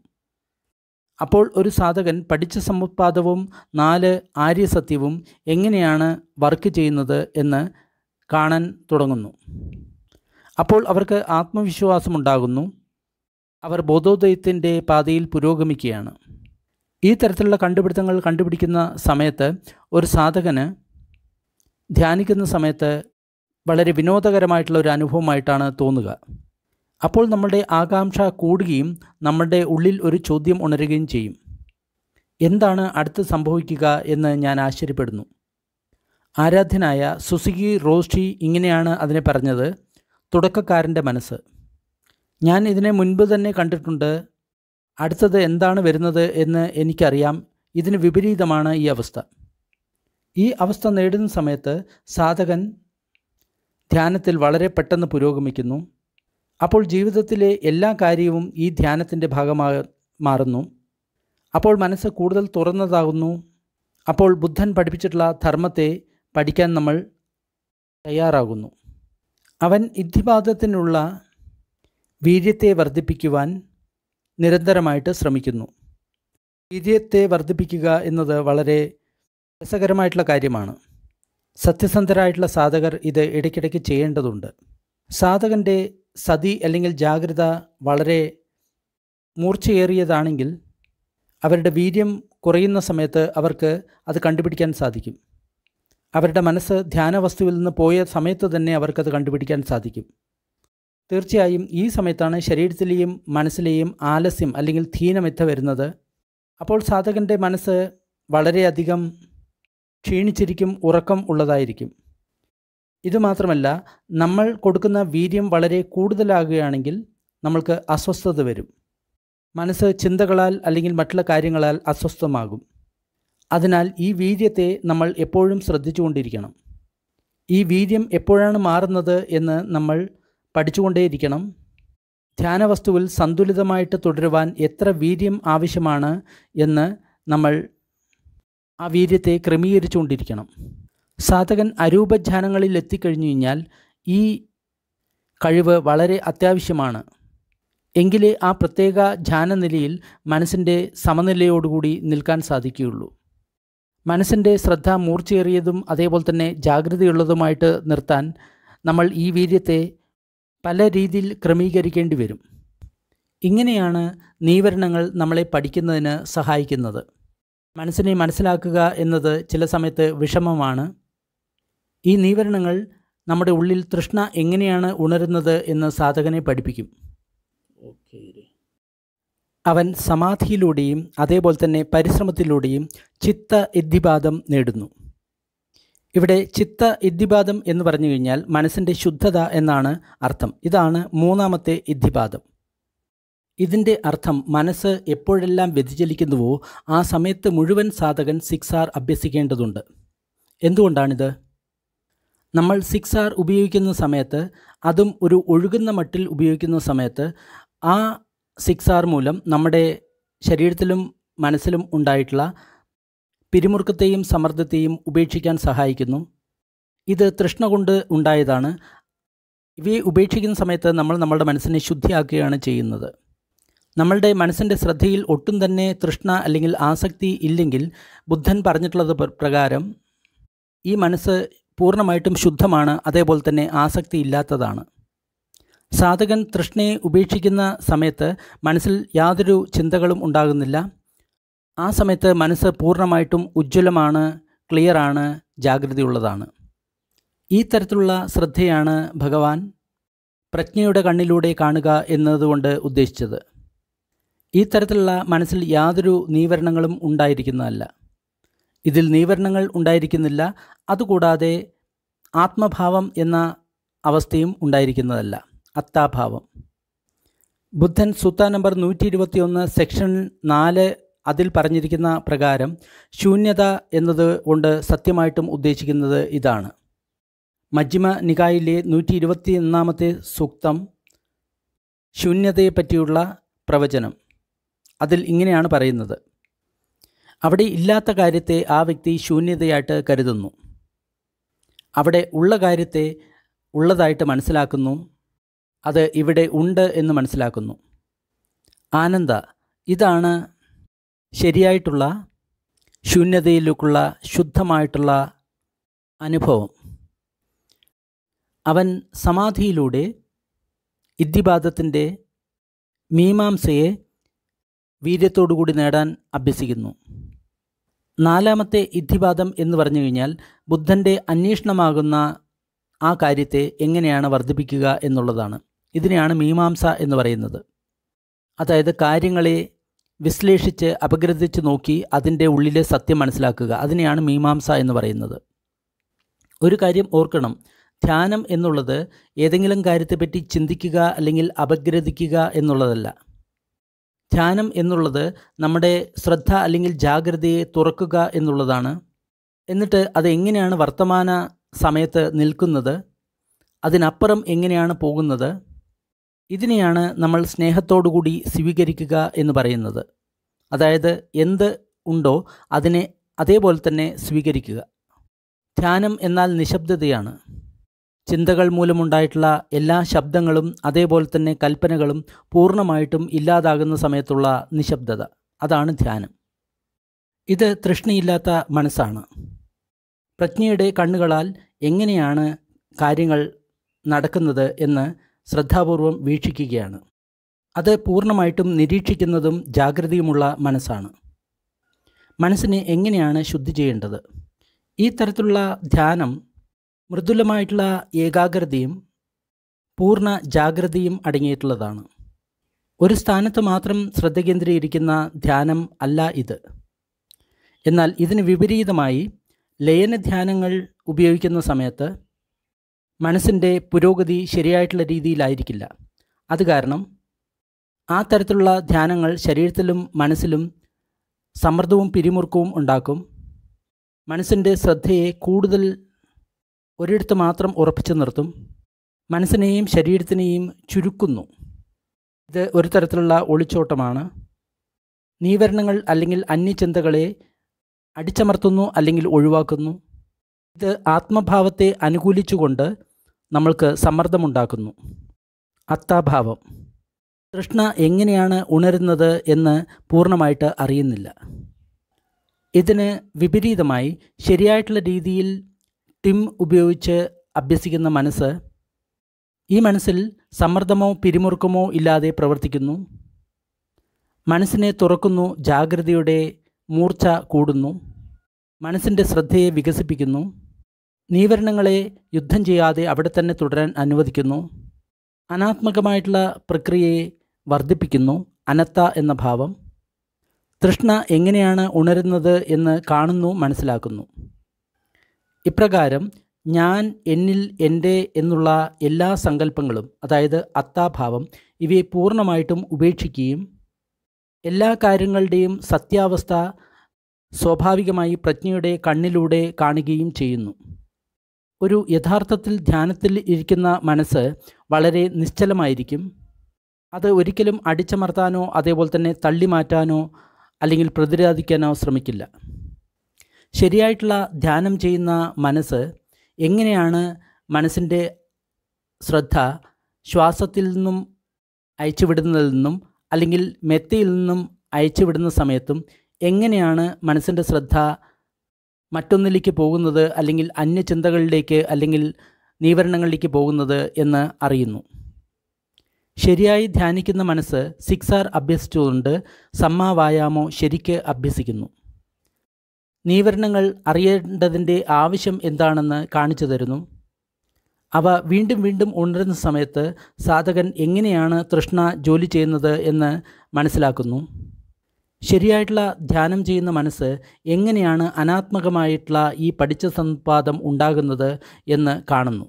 അപ്പോൾ ഒരു സാധകൻ പഠിച്ച സമുത്പാദവും നാല് ആര്യസത്യവും എങ്ങനെയാണ് വർക്ക് ചെയ്യുന്നത് എന്ന് കാണാൻ തുടങ്ങുന്നു അപ്പോൾ അവർക്ക് ആത്മവിശ്വാസമുണ്ടാകുന്നു അവർ ബോധോദയത്തിൻ്റെ പാതയിൽ പുരോഗമിക്കുകയാണ് ഈ തരത്തിലുള്ള കണ്ടുപിടുത്തങ്ങൾ കണ്ടുപിടിക്കുന്ന സമയത്ത് ഒരു സാധകന് ധ്യാനിക്കുന്ന സമയത്ത് വളരെ വിനോദകരമായിട്ടുള്ള ഒരു അനുഭവമായിട്ടാണ് തോന്നുക അപ്പോൾ നമ്മളുടെ ആകാംക്ഷ കൂടുകയും നമ്മളുടെ ഉള്ളിൽ ഒരു ചോദ്യം ഉണരുകയും ചെയ്യും എന്താണ് അടുത്ത് സംഭവിക്കുക എന്ന് ഞാൻ ആശ്ചര്യപ്പെടുന്നു ആരാധ്യനായ സുസുക്കി റോസ്റ്റി ഇങ്ങനെയാണ് അതിനെ പറഞ്ഞത് തുടക്കക്കാരൻ്റെ മനസ്സ് ഞാൻ ഇതിനെ മുൻപ് തന്നെ കണ്ടിട്ടുണ്ട് അടുത്തത് എന്താണ് വരുന്നത് എന്ന് എനിക്കറിയാം ഇതിന് വിപരീതമാണ് ഈ അവസ്ഥ ഈ അവസ്ഥ നേടുന്ന സമയത്ത് സാധകൻ ധ്യാനത്തിൽ വളരെ പെട്ടെന്ന് പുരോഗമിക്കുന്നു അപ്പോൾ ജീവിതത്തിലെ എല്ലാ കാര്യവും ഈ ധ്യാനത്തിൻ്റെ ഭാഗമാ മാറുന്നു അപ്പോൾ മനസ്സ് കൂടുതൽ തുറന്നതാകുന്നു അപ്പോൾ ബുദ്ധൻ പഠിപ്പിച്ചിട്ടുള്ള ധർമ്മത്തെ പഠിക്കാൻ നമ്മൾ തയ്യാറാകുന്നു അവൻ ഇദ്ധിപാദത്തിനുള്ള വീര്യത്തെ വർദ്ധിപ്പിക്കുവാൻ നിരന്തരമായിട്ട് ശ്രമിക്കുന്നു വീര്യത്തെ വർദ്ധിപ്പിക്കുക എന്നത് വളരെ രസകരമായിട്ടുള്ള കാര്യമാണ് സത്യസന്ധരായിട്ടുള്ള സാധകർ ഇത് ഇടയ്ക്കിടയ്ക്ക് ചെയ്യേണ്ടതുണ്ട് സാധകൻ്റെ സതി അല്ലെങ്കിൽ ജാഗ്രത വളരെ മൂർച്ചയേറിയതാണെങ്കിൽ അവരുടെ വീര്യം കുറയുന്ന സമയത്ത് അവർക്ക് അത് കണ്ടുപിടിക്കാൻ സാധിക്കും അവരുടെ മനസ്സ് ധ്യാനവസ്തുവിൽ നിന്ന് പോയ സമയത്ത് തന്നെ അവർക്കത് കണ്ടുപിടിക്കാൻ സാധിക്കും തീർച്ചയായും ഈ സമയത്താണ് ശരീരത്തിലെയും മനസ്സിലെയും ആലസ്യം അല്ലെങ്കിൽ ധീനമെത്ത വരുന്നത് അപ്പോൾ സാധകൻ്റെ മനസ്സ് വളരെയധികം ക്ഷീണിച്ചിരിക്കും ഉറക്കം ഉള്ളതായിരിക്കും ഇതുമാത്രമല്ല നമ്മൾ കൊടുക്കുന്ന വീര്യം വളരെ കൂടുതലാകുകയാണെങ്കിൽ നമ്മൾക്ക് അസ്വസ്ഥത വരും മനസ്സ് ചിന്തകളാൽ അല്ലെങ്കിൽ മറ്റുള്ള കാര്യങ്ങളാൽ അസ്വസ്ഥമാകും അതിനാൽ ഈ വീര്യത്തെ നമ്മൾ എപ്പോഴും ശ്രദ്ധിച്ചുകൊണ്ടിരിക്കണം ഈ വീര്യം എപ്പോഴാണ് മാറുന്നത് എന്ന് നമ്മൾ പഠിച്ചുകൊണ്ടേയിരിക്കണം ധ്യാനവസ്തുവിൽ സന്തുലിതമായിട്ട് തുടരുവാൻ എത്ര വീര്യം ആവശ്യമാണ് എന്ന് നമ്മൾ ആ വീര്യത്തെ ക്രമീകരിച്ചുകൊണ്ടിരിക്കണം സാധകൻ അരൂപധ്യാനങ്ങളിൽ എത്തിക്കഴിഞ്ഞു കഴിഞ്ഞാൽ ഈ കഴിവ് വളരെ അത്യാവശ്യമാണ് എങ്കിലേ ആ പ്രത്യേക ധ്യാനനിലയിൽ മനസ്സിൻ്റെ സമനിലയോടുകൂടി നിൽക്കാൻ സാധിക്കുകയുള്ളൂ മനസ്സിൻ്റെ ശ്രദ്ധ മൂർച്ചയേറിയതും അതേപോലെ തന്നെ ജാഗ്രതയുള്ളതുമായിട്ട് നിർത്താൻ നമ്മൾ ഈ വീര്യത്തെ പല രീതിയിൽ ക്രമീകരിക്കേണ്ടി വരും ഇങ്ങനെയാണ് നീവരണങ്ങൾ നമ്മളെ പഠിക്കുന്നതിന് സഹായിക്കുന്നത് മനസ്സിനെ മനസ്സിലാക്കുക എന്നത് ചില സമയത്ത് വിഷമമാണ് ഈ നീവരണങ്ങൾ നമ്മുടെ ഉള്ളിൽ തൃഷ്ണ എങ്ങനെയാണ് ഉണരുന്നത് എന്ന് സാധകനെ പഠിപ്പിക്കും അവൻ സമാധിയിലൂടെയും അതേപോലെ തന്നെ പരിശ്രമത്തിലൂടെയും ചിത്ത ഇദ്ധിപാദം നേടുന്നു ഇവിടെ ചിത്ത ഇദ്ധിപാദം എന്ന് പറഞ്ഞു കഴിഞ്ഞാൽ മനസ്സിൻ്റെ ശുദ്ധത എന്നാണ് അർത്ഥം ഇതാണ് മൂന്നാമത്തെ ഇദ്ധിപാദം ഇതിൻ്റെ അർത്ഥം മനസ്സ് എപ്പോഴെല്ലാം വ്യതിചലിക്കുന്നുവോ ആ സമയത്ത് മുഴുവൻ സാധകൻ സിക്സ് ആർ അഭ്യസിക്കേണ്ടതുണ്ട് എന്തുകൊണ്ടാണിത് നമ്മൾ സിക്സ് ആർ ഉപയോഗിക്കുന്ന സമയത്ത് അതും ഒരു ഒഴുകുന്ന മട്ടിൽ ഉപയോഗിക്കുന്ന സമയത്ത് ആ സിക്സ് ആർ മൂലം നമ്മുടെ ശരീരത്തിലും മനസ്സിലും ഉണ്ടായിട്ടുള്ള പിരിമുറുക്കത്തെയും സമ്മർദ്ദത്തെയും ഉപേക്ഷിക്കാൻ സഹായിക്കുന്നു ഇത് തൃഷ്ണ കൊണ്ട് ഉണ്ടായതാണ് ഇവയെ ഉപേക്ഷിക്കുന്ന സമയത്ത് നമ്മൾ നമ്മുടെ മനസ്സിനെ ശുദ്ധിയാക്കുകയാണ് ചെയ്യുന്നത് നമ്മളുടെ മനസ്സിൻ്റെ ശ്രദ്ധയിൽ ഒട്ടും തന്നെ തൃഷ്ണ അല്ലെങ്കിൽ ആസക്തി ഇല്ലെങ്കിൽ ബുദ്ധൻ പറഞ്ഞിട്ടുള്ളത് പ്രകാരം ഈ മനസ്സ് പൂർണ്ണമായിട്ടും ശുദ്ധമാണ് അതേപോലെ തന്നെ ആസക്തി ഇല്ലാത്തതാണ് സാധകൻ തൃഷ്ണയെ ഉപേക്ഷിക്കുന്ന സമയത്ത് മനസ്സിൽ യാതൊരു ചിന്തകളും ഉണ്ടാകുന്നില്ല ആ സമയത്ത് മനസ്സ് പൂർണ്ണമായിട്ടും ഉജ്ജ്വലമാണ് ക്ലിയറാണ് ജാഗ്രതയുള്ളതാണ് ഈ തരത്തിലുള്ള ശ്രദ്ധയാണ് ഭഗവാൻ പ്രജ്ഞയുടെ കണ്ണിലൂടെ കാണുക എന്നതുകൊണ്ട് ഉദ്ദേശിച്ചത് ഈ തരത്തിലുള്ള മനസ്സിൽ യാതൊരു നീവരണങ്ങളും ഉണ്ടായിരിക്കുന്നതല്ല ഇതിൽ നീവരണങ്ങൾ ഉണ്ടായിരിക്കുന്നില്ല അതുകൂടാതെ ആത്മഭാവം എന്ന അവസ്ഥയും ഉണ്ടായിരിക്കുന്നതല്ല അത്താഭാവം ബുദ്ധൻ സുത്ത നമ്പർ നൂറ്റി ഇരുപത്തിയൊന്ന് സെക്ഷൻ നാല് അതിൽ പറഞ്ഞിരിക്കുന്ന പ്രകാരം ശൂന്യത എന്നത് കൊണ്ട് സത്യമായിട്ടും ഉദ്ദേശിക്കുന്നത് ഇതാണ് മജ്ജിമ നികായിലെ നൂറ്റി ഇരുപത്തി ഒന്നാമത്തെ സൂക്തം ശൂന്യതയെപ്പറ്റിയുള്ള പ്രവചനം അതിൽ ഇങ്ങനെയാണ് പറയുന്നത് അവിടെ ഇല്ലാത്ത കാര്യത്തെ ആ വ്യക്തി ശൂന്യതയായിട്ട് കരുതുന്നു അവിടെ ഉള്ള കാര്യത്തെ ഉള്ളതായിട്ട് മനസ്സിലാക്കുന്നു അത് ഇവിടെ ഉണ്ട് എന്ന് മനസ്സിലാക്കുന്നു ആനന്ദ ഇതാണ് ശരിയായിട്ടുള്ള ശൂന്യതയിലേക്കുള്ള ശുദ്ധമായിട്ടുള്ള അനുഭവം അവൻ സമാധിയിലൂടെ ഇദ്ദിപാദത്തിൻ്റെ മീമാംസയെ വീര്യത്തോടുകൂടി നേടാൻ അഭ്യസിക്കുന്നു നാലാമത്തെ ഇദ്ധിപാദം എന്ന് പറഞ്ഞു കഴിഞ്ഞാൽ ബുദ്ധൻ്റെ അന്വേഷണമാകുന്ന ആ കാര്യത്തെ എങ്ങനെയാണ് വർദ്ധിപ്പിക്കുക എന്നുള്ളതാണ് ഇതിനെയാണ് മീമാംസ എന്ന് പറയുന്നത് അതായത് കാര്യങ്ങളെ വിശ്ലേഷിച്ച് അപഗ്രഥിച്ച് നോക്കി അതിൻ്റെ ഉള്ളിലെ സത്യം മനസ്സിലാക്കുക അതിനെയാണ് മീമാംസ എന്ന് പറയുന്നത് ഒരു കാര്യം ഓർക്കണം ധ്യാനം എന്നുള്ളത് ഏതെങ്കിലും കാര്യത്തെപ്പറ്റി ചിന്തിക്കുക അല്ലെങ്കിൽ അപഗ്രഥിക്കുക എന്നുള്ളതല്ല ധ്യാനം എന്നുള്ളത് നമ്മുടെ ശ്രദ്ധ അല്ലെങ്കിൽ ജാഗ്രതയെ തുറക്കുക എന്നുള്ളതാണ് എന്നിട്ട് അത് എങ്ങനെയാണ് വർത്തമാന സമയത്ത് നിൽക്കുന്നത് അതിനപ്പുറം എങ്ങനെയാണ് പോകുന്നത് ഇതിനെയാണ് നമ്മൾ സ്നേഹത്തോടുകൂടി സ്വീകരിക്കുക എന്ന് പറയുന്നത് അതായത് എന്ത് ഉണ്ടോ അതിനെ അതേപോലെ തന്നെ സ്വീകരിക്കുക ധ്യാനം എന്നാൽ നിശബ്ദതയാണ് ചിന്തകൾ മൂലമുണ്ടായിട്ടുള്ള എല്ലാ ശബ്ദങ്ങളും അതേപോലെ തന്നെ കൽപ്പനകളും പൂർണ്ണമായിട്ടും ഇല്ലാതാകുന്ന സമയത്തുള്ള നിശബ്ദത അതാണ് ധ്യാനം ഇത് തൃഷ്ണയില്ലാത്ത മനസ്സാണ് പ്രജ്ഞയുടെ കണ്ണുകളാൽ എങ്ങനെയാണ് കാര്യങ്ങൾ നടക്കുന്നത് എന്ന് ശ്രദ്ധാപൂർവം വീക്ഷിക്കുകയാണ് അത് പൂർണ്ണമായിട്ടും നിരീക്ഷിക്കുന്നതും ജാഗ്രതയുമുള്ള മനസ്സാണ് മനസ്സിനെ എങ്ങനെയാണ് ശുദ്ധി ചെയ്യേണ്ടത് ഈ തരത്തിലുള്ള ധ്യാനം മൃദുലമായിട്ടുള്ള ഏകാഗ്രതയും പൂർണ്ണ ജാഗ്രതയും അടങ്ങിയിട്ടുള്ളതാണ് ഒരു സ്ഥാനത്ത് മാത്രം ശ്രദ്ധ കേന്ദ്രീകരിക്കുന്ന ധ്യാനം അല്ല ഇത് എന്നാൽ ഇതിന് വിപരീതമായി ലയന ധ്യാനങ്ങൾ ഉപയോഗിക്കുന്ന സമയത്ത് മനസ്സിൻ്റെ പുരോഗതി ശരിയായിട്ടുള്ള രീതിയിലായിരിക്കില്ല അത് കാരണം ആ തരത്തിലുള്ള ധ്യാനങ്ങൾ ശരീരത്തിലും മനസ്സിലും സമ്മർദ്ദവും പിരിമുറുക്കവും ഉണ്ടാക്കും മനസ്സിൻ്റെ ശ്രദ്ധയെ കൂടുതൽ ഒരിടത്ത് മാത്രം ഉറപ്പിച്ചു നിർത്തും മനസ്സിനെയും ശരീരത്തിനെയും ചുരുക്കുന്നു ഇത് ഒരു തരത്തിലുള്ള ഒളിച്ചോട്ടമാണ് നീവരണങ്ങൾ അല്ലെങ്കിൽ അന്യചിന്തകളെ അടിച്ചമർത്തുന്നു അല്ലെങ്കിൽ ഒഴിവാക്കുന്നു ഇത് ആത്മഭാവത്തെ അനുകൂലിച്ചുകൊണ്ട് നമ്മൾക്ക് സമ്മർദ്ദമുണ്ടാക്കുന്നു അത്താഭാവം തൃഷ്ണ എങ്ങനെയാണ് ഉണരുന്നത് എന്ന് പൂർണ്ണമായിട്ട് അറിയുന്നില്ല ഇതിന് വിപരീതമായി ശരിയായിട്ടുള്ള രീതിയിൽ ടിം ഉപയോഗിച്ച് അഭ്യസിക്കുന്ന മനസ്സ് ഈ മനസ്സിൽ സമ്മർദ്ദമോ പിരിമുറുക്കമോ ഇല്ലാതെ പ്രവർത്തിക്കുന്നു മനസ്സിനെ തുറക്കുന്നു ജാഗ്രതയുടെ മൂർച്ച കൂടുന്നു മനസ്സിൻ്റെ ശ്രദ്ധയെ വികസിപ്പിക്കുന്നു നീവരണങ്ങളെ യുദ്ധം ചെയ്യാതെ അവിടെ തന്നെ തുടരാൻ അനുവദിക്കുന്നു അനാത്മകമായിട്ടുള്ള പ്രക്രിയയെ വർദ്ധിപ്പിക്കുന്നു അനത്ത എന്ന ഭാവം തൃഷ്ണ എങ്ങനെയാണ് ഉണരുന്നത് എന്ന് കാണുന്നു മനസ്സിലാക്കുന്നു ഇപ്രകാരം ഞാൻ എന്നിൽ എൻ്റെ എന്നുള്ള എല്ലാ സങ്കല്പങ്ങളും അതായത് അത്താഭാവം ഇവയെ പൂർണ്ണമായിട്ടും ഉപേക്ഷിക്കുകയും എല്ലാ കാര്യങ്ങളുടെയും സത്യാവസ്ഥ സ്വാഭാവികമായി പ്രജ്ഞയുടെ കണ്ണിലൂടെ കാണുകയും ചെയ്യുന്നു ഒരു യഥാർത്ഥത്തിൽ ധ്യാനത്തിൽ ഇരിക്കുന്ന മനസ്സ് വളരെ നിശ്ചലമായിരിക്കും അത് ഒരിക്കലും അടിച്ചമർത്താനോ അതേപോലെ തന്നെ തള്ളി മാറ്റാനോ അല്ലെങ്കിൽ പ്രതിരോധിക്കാനോ ശ്രമിക്കില്ല ശരിയായിട്ടുള്ള ധ്യാനം ചെയ്യുന്ന മനസ്സ് എങ്ങനെയാണ് മനസ്സിൻ്റെ ശ്രദ്ധ ശ്വാസത്തിൽ നിന്നും അയച്ചുവിടുന്നതിൽ നിന്നും അല്ലെങ്കിൽ മെത്തയിൽ നിന്നും അയച്ചുവിടുന്ന സമയത്തും എങ്ങനെയാണ് മനസ്സിൻ്റെ ശ്രദ്ധ മറ്റൊന്നിലേക്ക് പോകുന്നത് അല്ലെങ്കിൽ അന്യചിന്തകളിലേക്ക് അല്ലെങ്കിൽ നീവരണങ്ങളിലേക്ക് പോകുന്നത് എന്ന് അറിയുന്നു ശരിയായി ധ്യാനിക്കുന്ന മനസ്സ് സിക്സ് ആർ അഭ്യസിച്ചുകൊണ്ട് സമ്മാവായാമോ ശരിക്ക് അഭ്യസിക്കുന്നു നീവരണങ്ങൾ അറിയേണ്ടതിൻ്റെ ആവശ്യം എന്താണെന്ന് കാണിച്ചു തരുന്നു അവ വീണ്ടും വീണ്ടും ഉണരുന്ന സമയത്ത് സാധകൻ എങ്ങനെയാണ് തൃഷ്ണ ജോലി ചെയ്യുന്നത് എന്ന് മനസ്സിലാക്കുന്നു ശരിയായിട്ടുള്ള ധ്യാനം ചെയ്യുന്ന മനസ്സ് എങ്ങനെയാണ് അനാത്മകമായിട്ടുള്ള ഈ പഠിച്ച സമ്പാദം ഉണ്ടാകുന്നത് എന്ന് കാണുന്നു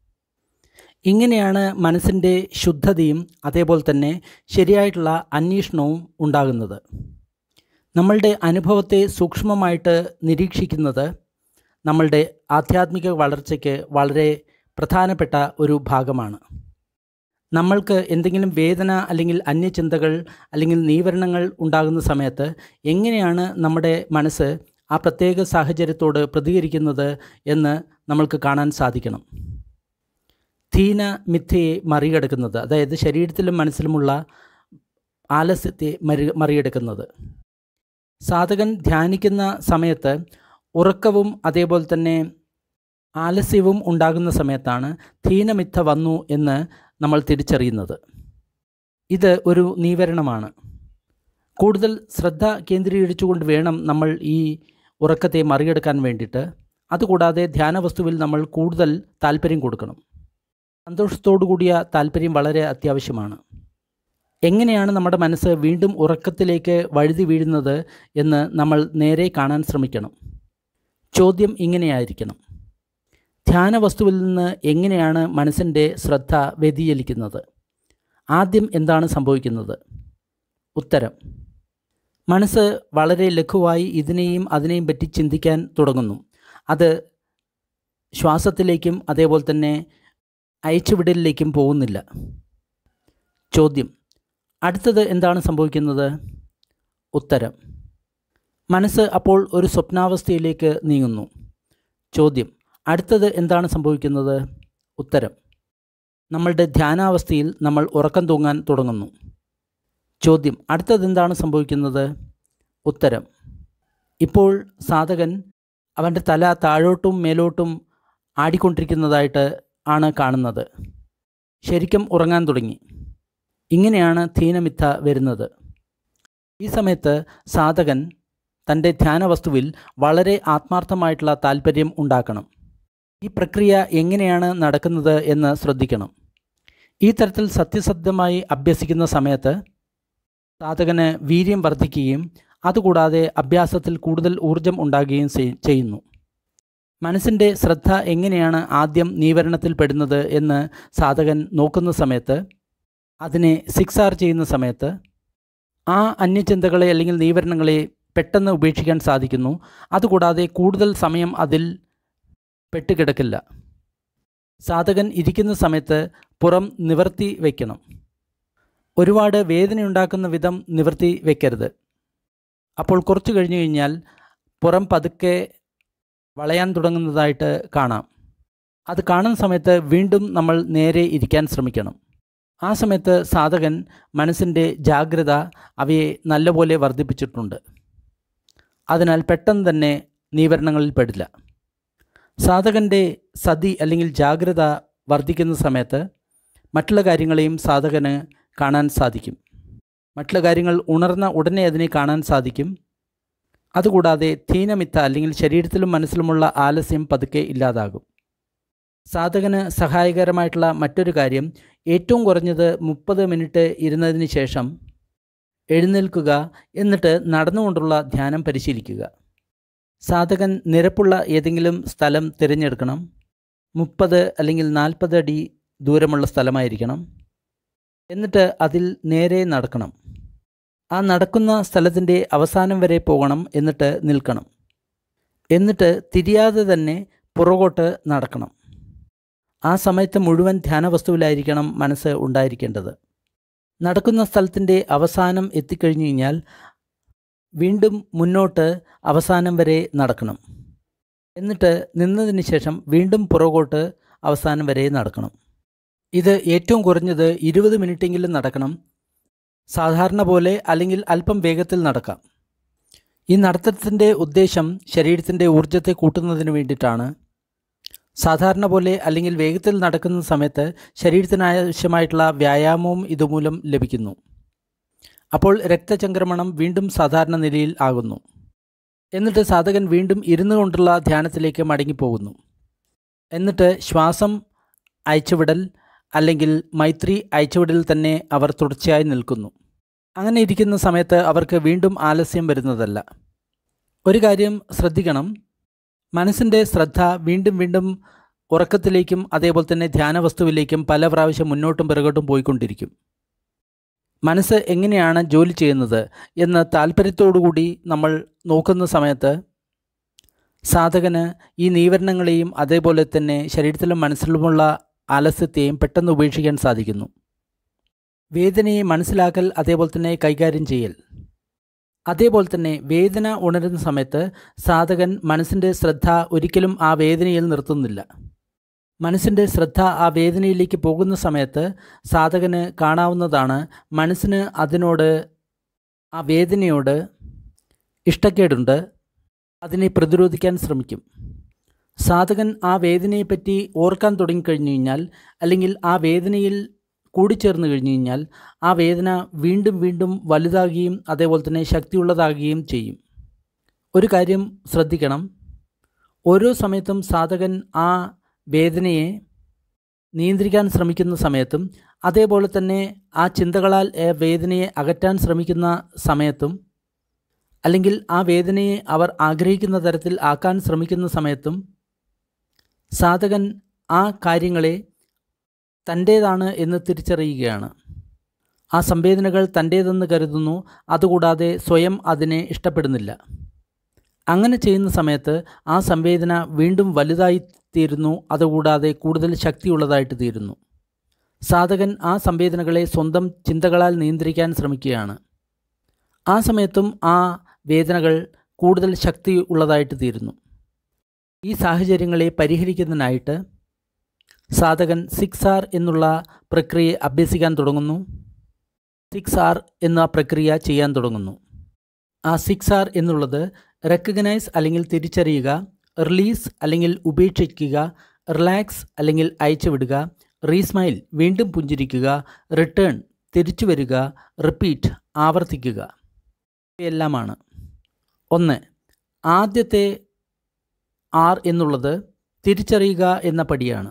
ഇങ്ങനെയാണ് മനസ്സിൻ്റെ ശുദ്ധതയും അതേപോലെ തന്നെ ശരിയായിട്ടുള്ള അന്വേഷണവും ഉണ്ടാകുന്നത് നമ്മളുടെ അനുഭവത്തെ സൂക്ഷ്മമായിട്ട് നിരീക്ഷിക്കുന്നത് നമ്മളുടെ ആധ്യാത്മിക വളർച്ചയ്ക്ക് വളരെ പ്രധാനപ്പെട്ട ഒരു ഭാഗമാണ് നമ്മൾക്ക് എന്തെങ്കിലും വേദന അല്ലെങ്കിൽ അന്യചിന്തകൾ അല്ലെങ്കിൽ നീവരണങ്ങൾ ഉണ്ടാകുന്ന സമയത്ത് എങ്ങനെയാണ് നമ്മുടെ മനസ്സ് ആ പ്രത്യേക സാഹചര്യത്തോട് പ്രതികരിക്കുന്നത് എന്ന് നമ്മൾക്ക് കാണാൻ സാധിക്കണം ധീന മിഥ്യയെ മറികടക്കുന്നത് അതായത് ശരീരത്തിലും മനസ്സിലുമുള്ള ആലസ്യത്തെ മറി മറികടക്കുന്നത് സാധകൻ ധ്യാനിക്കുന്ന സമയത്ത് ഉറക്കവും അതേപോലെ തന്നെ ആലസ്യവും ഉണ്ടാകുന്ന സമയത്താണ് ധീനമിഥ വന്നു എന്ന് നമ്മൾ തിരിച്ചറിയുന്നത് ഇത് ഒരു നീവരണമാണ് കൂടുതൽ ശ്രദ്ധ കേന്ദ്രീകരിച്ചുകൊണ്ട് വേണം നമ്മൾ ഈ ഉറക്കത്തെ മറികടക്കാൻ വേണ്ടിയിട്ട് അതുകൂടാതെ ധ്യാനവസ്തുവിൽ നമ്മൾ കൂടുതൽ താല്പര്യം കൊടുക്കണം സന്തോഷത്തോടു കൂടിയ താല്പര്യം വളരെ അത്യാവശ്യമാണ് എങ്ങനെയാണ് നമ്മുടെ മനസ്സ് വീണ്ടും ഉറക്കത്തിലേക്ക് വഴുതി വീഴുന്നത് എന്ന് നമ്മൾ നേരെ കാണാൻ ശ്രമിക്കണം ചോദ്യം ഇങ്ങനെയായിരിക്കണം ധ്യാന വസ്തുവിൽ നിന്ന് എങ്ങനെയാണ് മനസ്സിൻ്റെ ശ്രദ്ധ വ്യതിചലിക്കുന്നത് ആദ്യം എന്താണ് സംഭവിക്കുന്നത് ഉത്തരം മനസ്സ് വളരെ ലഘുവായി ഇതിനെയും അതിനെയും പറ്റി ചിന്തിക്കാൻ തുടങ്ങുന്നു അത് ശ്വാസത്തിലേക്കും അതേപോലെ തന്നെ അയച്ചുവിടലിലേക്കും പോകുന്നില്ല ചോദ്യം അടുത്തത് എന്താണ് സംഭവിക്കുന്നത് ഉത്തരം മനസ്സ് അപ്പോൾ ഒരു സ്വപ്നാവസ്ഥയിലേക്ക് നീങ്ങുന്നു ചോദ്യം അടുത്തത് എന്താണ് സംഭവിക്കുന്നത് ഉത്തരം നമ്മളുടെ ധ്യാനാവസ്ഥയിൽ നമ്മൾ ഉറക്കം തൂങ്ങാൻ തുടങ്ങുന്നു ചോദ്യം അടുത്തത് എന്താണ് സംഭവിക്കുന്നത് ഉത്തരം ഇപ്പോൾ സാധകൻ അവൻ്റെ തല താഴോട്ടും മേലോട്ടും ആടിക്കൊണ്ടിരിക്കുന്നതായിട്ട് ആണ് കാണുന്നത് ശരിക്കും ഉറങ്ങാൻ തുടങ്ങി ഇങ്ങനെയാണ് ധീനമിഥ വരുന്നത് ഈ സമയത്ത് സാധകൻ തൻ്റെ ധ്യാനവസ്തുവിൽ വളരെ ആത്മാർത്ഥമായിട്ടുള്ള താല്പര്യം ഉണ്ടാക്കണം ഈ പ്രക്രിയ എങ്ങനെയാണ് നടക്കുന്നത് എന്ന് ശ്രദ്ധിക്കണം ഈ തരത്തിൽ സത്യസന്ധമായി അഭ്യസിക്കുന്ന സമയത്ത് സാധകന് വീര്യം വർദ്ധിക്കുകയും അതുകൂടാതെ അഭ്യാസത്തിൽ കൂടുതൽ ഊർജം ഉണ്ടാകുകയും ചെയ്യുന്നു മനസ്സിൻ്റെ ശ്രദ്ധ എങ്ങനെയാണ് ആദ്യം നീവരണത്തിൽ പെടുന്നത് എന്ന് സാധകൻ നോക്കുന്ന സമയത്ത് അതിനെ സിക്സാർ ചെയ്യുന്ന സമയത്ത് ആ അന്യചിന്തകളെ അല്ലെങ്കിൽ നീവരണങ്ങളെ പെട്ടെന്ന് ഉപേക്ഷിക്കാൻ സാധിക്കുന്നു അതുകൂടാതെ കൂടുതൽ സമയം അതിൽ പെട്ടുകിടക്കില്ല സാധകൻ ഇരിക്കുന്ന സമയത്ത് പുറം നിവർത്തി വയ്ക്കണം ഒരുപാട് വേദനയുണ്ടാക്കുന്ന വിധം നിവർത്തി വയ്ക്കരുത് അപ്പോൾ കുറച്ച് കഴിഞ്ഞു കഴിഞ്ഞാൽ പുറം പതുക്കെ വളയാൻ തുടങ്ങുന്നതായിട്ട് കാണാം അത് കാണുന്ന സമയത്ത് വീണ്ടും നമ്മൾ നേരെ ഇരിക്കാൻ ശ്രമിക്കണം ആ സമയത്ത് സാധകൻ മനസ്സിൻ്റെ ജാഗ്രത അവയെ നല്ലപോലെ വർദ്ധിപ്പിച്ചിട്ടുണ്ട് അതിനാൽ പെട്ടെന്ന് തന്നെ നീവരണങ്ങളിൽ പെടില്ല സാധകൻ്റെ സതി അല്ലെങ്കിൽ ജാഗ്രത വർദ്ധിക്കുന്ന സമയത്ത് മറ്റുള്ള കാര്യങ്ങളെയും സാധകന് കാണാൻ സാധിക്കും മറ്റുള്ള കാര്യങ്ങൾ ഉണർന്ന ഉടനെ അതിനെ കാണാൻ സാധിക്കും അതുകൂടാതെ ധീനമിത്ത അല്ലെങ്കിൽ ശരീരത്തിലും മനസ്സിലുമുള്ള ആലസ്യം പതുക്കെ ഇല്ലാതാകും സാധകന് സഹായകരമായിട്ടുള്ള മറ്റൊരു കാര്യം ഏറ്റവും കുറഞ്ഞത് മുപ്പത് മിനിറ്റ് ഇരുന്നതിന് ശേഷം എഴുന്നേൽക്കുക എന്നിട്ട് നടന്നുകൊണ്ടുള്ള ധ്യാനം പരിശീലിക്കുക സാധകൻ നിരപ്പുള്ള ഏതെങ്കിലും സ്ഥലം തിരഞ്ഞെടുക്കണം മുപ്പത് അല്ലെങ്കിൽ നാൽപ്പത് അടി ദൂരമുള്ള സ്ഥലമായിരിക്കണം എന്നിട്ട് അതിൽ നേരെ നടക്കണം ആ നടക്കുന്ന സ്ഥലത്തിൻ്റെ അവസാനം വരെ പോകണം എന്നിട്ട് നിൽക്കണം എന്നിട്ട് തിരിയാതെ തന്നെ പുറകോട്ട് നടക്കണം ആ സമയത്ത് മുഴുവൻ ധ്യാനവസ്തുവിലായിരിക്കണം മനസ്സ് ഉണ്ടായിരിക്കേണ്ടത് നടക്കുന്ന സ്ഥലത്തിൻ്റെ അവസാനം എത്തിക്കഴിഞ്ഞു കഴിഞ്ഞാൽ വീണ്ടും മുന്നോട്ട് അവസാനം വരെ നടക്കണം എന്നിട്ട് നിന്നതിന് ശേഷം വീണ്ടും പുറകോട്ട് അവസാനം വരെ നടക്കണം ഇത് ഏറ്റവും കുറഞ്ഞത് ഇരുപത് മിനിറ്റെങ്കിലും നടക്കണം സാധാരണ പോലെ അല്ലെങ്കിൽ അല്പം വേഗത്തിൽ നടക്കാം ഈ നടത്തത്തിൻ്റെ ഉദ്ദേശം ശരീരത്തിൻ്റെ ഊർജ്ജത്തെ കൂട്ടുന്നതിന് വേണ്ടിയിട്ടാണ് സാധാരണ പോലെ അല്ലെങ്കിൽ വേഗത്തിൽ നടക്കുന്ന സമയത്ത് ശരീരത്തിനാവശ്യമായിട്ടുള്ള വ്യായാമവും ഇതുമൂലം ലഭിക്കുന്നു അപ്പോൾ രക്തചംക്രമണം വീണ്ടും സാധാരണ നിലയിൽ ആകുന്നു എന്നിട്ട് സാധകൻ വീണ്ടും ഇരുന്നു കൊണ്ടുള്ള ധ്യാനത്തിലേക്ക് മടങ്ങിപ്പോകുന്നു എന്നിട്ട് ശ്വാസം അയച്ചുവിടൽ അല്ലെങ്കിൽ മൈത്രി അയച്ചുവിടലിൽ തന്നെ അവർ തുടർച്ചയായി നിൽക്കുന്നു അങ്ങനെ ഇരിക്കുന്ന സമയത്ത് അവർക്ക് വീണ്ടും ആലസ്യം വരുന്നതല്ല ഒരു കാര്യം ശ്രദ്ധിക്കണം മനസ്സിൻ്റെ ശ്രദ്ധ വീണ്ടും വീണ്ടും ഉറക്കത്തിലേക്കും അതേപോലെ തന്നെ ധ്യാനവസ്തുവിലേക്കും പല പ്രാവശ്യം മുന്നോട്ടും പിറകോട്ടും പോയിക്കൊണ്ടിരിക്കും മനസ്സ് എങ്ങനെയാണ് ജോലി ചെയ്യുന്നത് എന്ന് താല്പര്യത്തോടുകൂടി നമ്മൾ നോക്കുന്ന സമയത്ത് സാധകന് ഈ നീവരണങ്ങളെയും അതേപോലെ തന്നെ ശരീരത്തിലും മനസ്സിലുമുള്ള ആലസ്യത്തെയും പെട്ടെന്ന് ഉപേക്ഷിക്കാൻ സാധിക്കുന്നു വേദനയെ മനസ്സിലാക്കൽ അതേപോലെ തന്നെ കൈകാര്യം ചെയ്യൽ അതേപോലെ തന്നെ വേദന ഉണരുന്ന സമയത്ത് സാധകൻ മനസ്സിൻ്റെ ശ്രദ്ധ ഒരിക്കലും ആ വേദനയിൽ നിർത്തുന്നില്ല മനസ്സിൻ്റെ ശ്രദ്ധ ആ വേദനയിലേക്ക് പോകുന്ന സമയത്ത് സാധകന് കാണാവുന്നതാണ് മനസ്സിന് അതിനോട് ആ വേദനയോട് ഇഷ്ടക്കേടുണ്ട് അതിനെ പ്രതിരോധിക്കാൻ ശ്രമിക്കും സാധകൻ ആ വേദനയെപ്പറ്റി ഓർക്കാൻ തുടങ്ങിക്കഴിഞ്ഞു കഴിഞ്ഞാൽ അല്ലെങ്കിൽ ആ വേദനയിൽ കൂടിച്ചേർന്ന് കഴിഞ്ഞു കഴിഞ്ഞാൽ ആ വേദന വീണ്ടും വീണ്ടും വലുതാകുകയും അതേപോലെ തന്നെ ശക്തിയുള്ളതാകുകയും ചെയ്യും ഒരു കാര്യം ശ്രദ്ധിക്കണം ഓരോ സമയത്തും സാധകൻ ആ വേദനയെ നിയന്ത്രിക്കാൻ ശ്രമിക്കുന്ന സമയത്തും അതേപോലെ തന്നെ ആ ചിന്തകളാൽ ഏ, വേദനയെ അകറ്റാൻ ശ്രമിക്കുന്ന സമയത്തും അല്ലെങ്കിൽ ആ വേദനയെ അവർ ആഗ്രഹിക്കുന്ന തരത്തിൽ ആക്കാൻ ശ്രമിക്കുന്ന സമയത്തും സാധകൻ ആ കാര്യങ്ങളെ തൻ്റേതാണ് എന്ന് തിരിച്ചറിയുകയാണ് ആ സംവേദനകൾ തൻ്റേതെന്ന് കരുതുന്നു അതുകൂടാതെ സ്വയം അതിനെ ഇഷ്ടപ്പെടുന്നില്ല അങ്ങനെ ചെയ്യുന്ന സമയത്ത് ആ സംവേദന വീണ്ടും വലുതായി തീരുന്നു അതുകൂടാതെ കൂടുതൽ ശക്തിയുള്ളതായിട്ട് തീരുന്നു സാധകൻ ആ സംവേദനകളെ സ്വന്തം ചിന്തകളാൽ നിയന്ത്രിക്കാൻ ശ്രമിക്കുകയാണ് ആ സമയത്തും ആ വേദനകൾ കൂടുതൽ ശക്തി ഉള്ളതായിട്ട് തീരുന്നു ഈ സാഹചര്യങ്ങളെ പരിഹരിക്കുന്നതിനായിട്ട് സാധകൻ സിക്സ് ആർ എന്നുള്ള പ്രക്രിയ അഭ്യസിക്കാൻ തുടങ്ങുന്നു സിക്സ് ആർ എന്ന പ്രക്രിയ ചെയ്യാൻ തുടങ്ങുന്നു ആ സിക്സ് ആർ എന്നുള്ളത് റെക്കഗ്നൈസ് അല്ലെങ്കിൽ തിരിച്ചറിയുക റിലീസ് അല്ലെങ്കിൽ ഉപേക്ഷിക്കുക റിലാക്സ് അല്ലെങ്കിൽ അയച്ചുവിടുക റീസ്മൈൽ വീണ്ടും പുഞ്ചിരിക്കുക റിട്ടേൺ തിരിച്ചു വരിക റിപ്പീറ്റ് ആവർത്തിക്കുക ഇവയെല്ലാമാണ് ഒന്ന് ആദ്യത്തെ ആർ എന്നുള്ളത് തിരിച്ചറിയുക എന്ന പടിയാണ്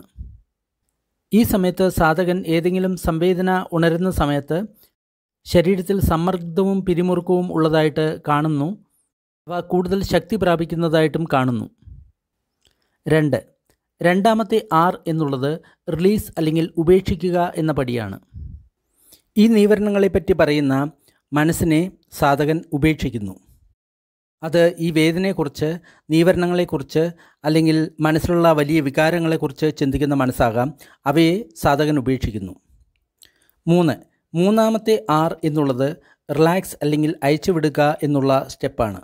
ഈ സമയത്ത് സാധകൻ ഏതെങ്കിലും സംവേദന ഉണരുന്ന സമയത്ത് ശരീരത്തിൽ സമ്മർദ്ദവും പിരിമുറുക്കവും ഉള്ളതായിട്ട് കാണുന്നു അവ കൂടുതൽ ശക്തി പ്രാപിക്കുന്നതായിട്ടും കാണുന്നു രണ്ട് രണ്ടാമത്തെ ആർ എന്നുള്ളത് റിലീസ് അല്ലെങ്കിൽ ഉപേക്ഷിക്കുക എന്ന പടിയാണ് ഈ നീവരണങ്ങളെപ്പറ്റി പറയുന്ന മനസ്സിനെ സാധകൻ ഉപേക്ഷിക്കുന്നു അത് ഈ വേദനയെക്കുറിച്ച് നീവരണങ്ങളെക്കുറിച്ച് അല്ലെങ്കിൽ മനസ്സിലുള്ള വലിയ വികാരങ്ങളെക്കുറിച്ച് ചിന്തിക്കുന്ന മനസ്സാകാം അവയെ സാധകൻ ഉപേക്ഷിക്കുന്നു മൂന്ന് മൂന്നാമത്തെ ആർ എന്നുള്ളത് റിലാക്സ് അല്ലെങ്കിൽ അയച്ചുവിടുക എന്നുള്ള സ്റ്റെപ്പാണ്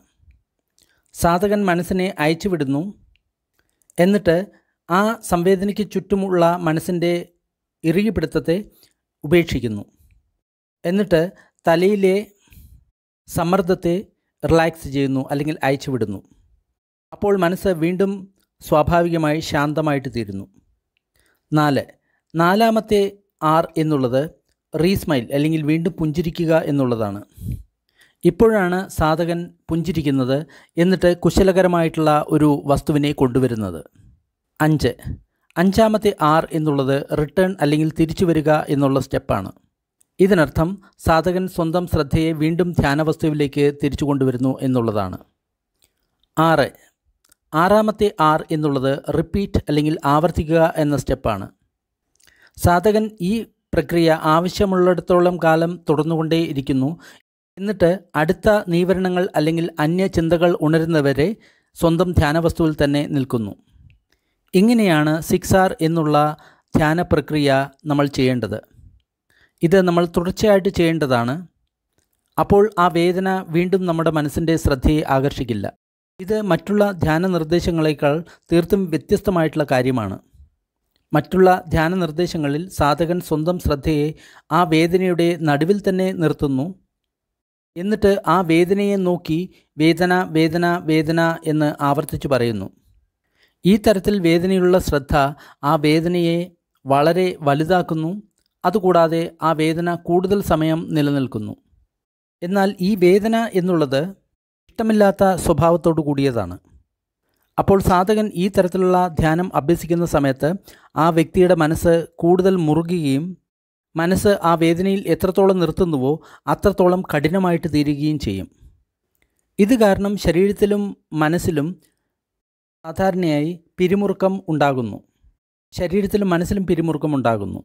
സാധകൻ മനസ്സിനെ അയച്ചുവിടുന്നു എന്നിട്ട് ആ സംവേദനയ്ക്ക് ചുറ്റുമുള്ള മനസ്സിൻ്റെ ഇറുകിപ്പിടുത്തത്തെ ഉപേക്ഷിക്കുന്നു എന്നിട്ട് തലയിലെ സമ്മർദ്ദത്തെ റിലാക്സ് ചെയ്യുന്നു അല്ലെങ്കിൽ അയച്ചുവിടുന്നു അപ്പോൾ മനസ്സ് വീണ്ടും സ്വാഭാവികമായി ശാന്തമായിട്ട് തീരുന്നു നാല് നാലാമത്തെ ആർ എന്നുള്ളത് റീസ്മൈൽ അല്ലെങ്കിൽ വീണ്ടും പുഞ്ചിരിക്കുക എന്നുള്ളതാണ് ഇപ്പോഴാണ് സാധകൻ പുഞ്ചിരിക്കുന്നത് എന്നിട്ട് കുശലകരമായിട്ടുള്ള ഒരു വസ്തുവിനെ കൊണ്ടുവരുന്നത് അഞ്ച് അഞ്ചാമത്തെ ആർ എന്നുള്ളത് റിട്ടേൺ അല്ലെങ്കിൽ തിരിച്ചു വരിക എന്നുള്ള സ്റ്റെപ്പാണ് ഇതിനർത്ഥം സാധകൻ സ്വന്തം ശ്രദ്ധയെ വീണ്ടും ധ്യാനവസ്തുവിലേക്ക് തിരിച്ചു കൊണ്ടുവരുന്നു എന്നുള്ളതാണ് ആറ് ആറാമത്തെ ആർ എന്നുള്ളത് റിപ്പീറ്റ് അല്ലെങ്കിൽ ആവർത്തിക്കുക എന്ന സ്റ്റെപ്പാണ് സാധകൻ ഈ പ്രക്രിയ ആവശ്യമുള്ളിടത്തോളം കാലം തുടർന്നുകൊണ്ടേ ഇരിക്കുന്നു എന്നിട്ട് അടുത്ത നീവരണങ്ങൾ അല്ലെങ്കിൽ അന്യ ചിന്തകൾ ഉണരുന്നവരെ സ്വന്തം ധ്യാനവസ്തുവിൽ തന്നെ നിൽക്കുന്നു ഇങ്ങനെയാണ് സിക്സ് ആർ എന്നുള്ള ധ്യാന പ്രക്രിയ നമ്മൾ ചെയ്യേണ്ടത് ഇത് നമ്മൾ തുടർച്ചയായിട്ട് ചെയ്യേണ്ടതാണ് അപ്പോൾ ആ വേദന വീണ്ടും നമ്മുടെ മനസ്സിൻ്റെ ശ്രദ്ധയെ ആകർഷിക്കില്ല ഇത് മറ്റുള്ള ധ്യാന നിർദ്ദേശങ്ങളേക്കാൾ തീർത്തും വ്യത്യസ്തമായിട്ടുള്ള കാര്യമാണ് മറ്റുള്ള ധ്യാന നിർദ്ദേശങ്ങളിൽ സാധകൻ സ്വന്തം ശ്രദ്ധയെ ആ വേദനയുടെ നടുവിൽ തന്നെ നിർത്തുന്നു എന്നിട്ട് ആ വേദനയെ നോക്കി വേദന വേദന വേദന എന്ന് ആവർത്തിച്ചു പറയുന്നു ഈ തരത്തിൽ വേദനയുള്ള ശ്രദ്ധ ആ വേദനയെ വളരെ വലുതാക്കുന്നു അതുകൂടാതെ ആ വേദന കൂടുതൽ സമയം നിലനിൽക്കുന്നു എന്നാൽ ഈ വേദന എന്നുള്ളത് ഇഷ്ടമില്ലാത്ത സ്വഭാവത്തോടു കൂടിയതാണ് അപ്പോൾ സാധകൻ ഈ തരത്തിലുള്ള ധ്യാനം അഭ്യസിക്കുന്ന സമയത്ത് ആ വ്യക്തിയുടെ മനസ്സ് കൂടുതൽ മുറുകുകയും മനസ്സ് ആ വേദനയിൽ എത്രത്തോളം നിർത്തുന്നുവോ അത്രത്തോളം കഠിനമായിട്ട് തീരുകയും ചെയ്യും ഇത് കാരണം ശരീരത്തിലും മനസ്സിലും സാധാരണയായി പിരിമുറുക്കം ഉണ്ടാകുന്നു ശരീരത്തിലും മനസ്സിലും പിരിമുറുക്കം ഉണ്ടാകുന്നു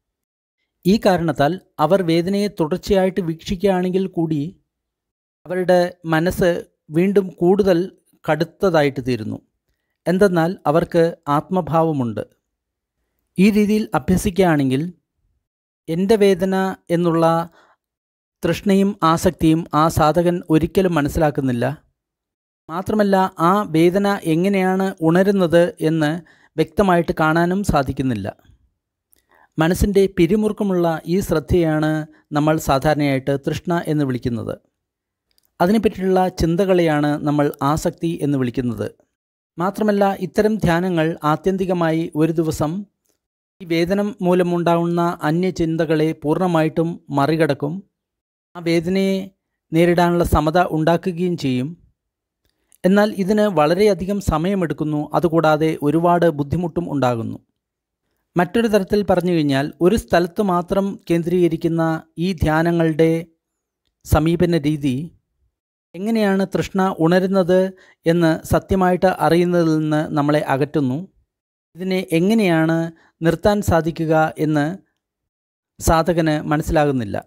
ഈ കാരണത്താൽ അവർ വേദനയെ തുടർച്ചയായിട്ട് വീക്ഷിക്കുകയാണെങ്കിൽ കൂടി അവരുടെ മനസ്സ് വീണ്ടും കൂടുതൽ കടുത്തതായിട്ട് തീരുന്നു എന്തെന്നാൽ അവർക്ക് ആത്മഭാവമുണ്ട് ഈ രീതിയിൽ അഭ്യസിക്കുകയാണെങ്കിൽ എൻ്റെ വേദന എന്നുള്ള തൃഷ്ണയും ആസക്തിയും ആ സാധകൻ ഒരിക്കലും മനസ്സിലാക്കുന്നില്ല മാത്രമല്ല ആ വേദന എങ്ങനെയാണ് ഉണരുന്നത് എന്ന് വ്യക്തമായിട്ട് കാണാനും സാധിക്കുന്നില്ല മനസ്സിൻ്റെ പിരിമുറുക്കമുള്ള ഈ ശ്രദ്ധയാണ് നമ്മൾ സാധാരണയായിട്ട് തൃഷ്ണ എന്ന് വിളിക്കുന്നത് അതിനെപ്പറ്റിയുള്ള ചിന്തകളെയാണ് നമ്മൾ ആസക്തി എന്ന് വിളിക്കുന്നത് മാത്രമല്ല ഇത്തരം ധ്യാനങ്ങൾ ആത്യന്തികമായി ഒരു ദിവസം ഈ വേദനം മൂലമുണ്ടാകുന്ന അന്യചിന്തകളെ പൂർണ്ണമായിട്ടും മറികടക്കും ആ വേദനയെ നേരിടാനുള്ള സമത ഉണ്ടാക്കുകയും ചെയ്യും എന്നാൽ ഇതിന് വളരെയധികം സമയമെടുക്കുന്നു അതുകൂടാതെ ഒരുപാട് ബുദ്ധിമുട്ടും ഉണ്ടാകുന്നു മറ്റൊരു തരത്തിൽ പറഞ്ഞു കഴിഞ്ഞാൽ ഒരു സ്ഥലത്ത് മാത്രം കേന്ദ്രീകരിക്കുന്ന ഈ ധ്യാനങ്ങളുടെ സമീപന രീതി എങ്ങനെയാണ് തൃഷ്ണ ഉണരുന്നത് എന്ന് സത്യമായിട്ട് അറിയുന്നതിൽ നിന്ന് നമ്മളെ അകറ്റുന്നു ഇതിനെ എങ്ങനെയാണ് നിർത്താൻ സാധിക്കുക എന്ന് സാധകന് മനസ്സിലാകുന്നില്ല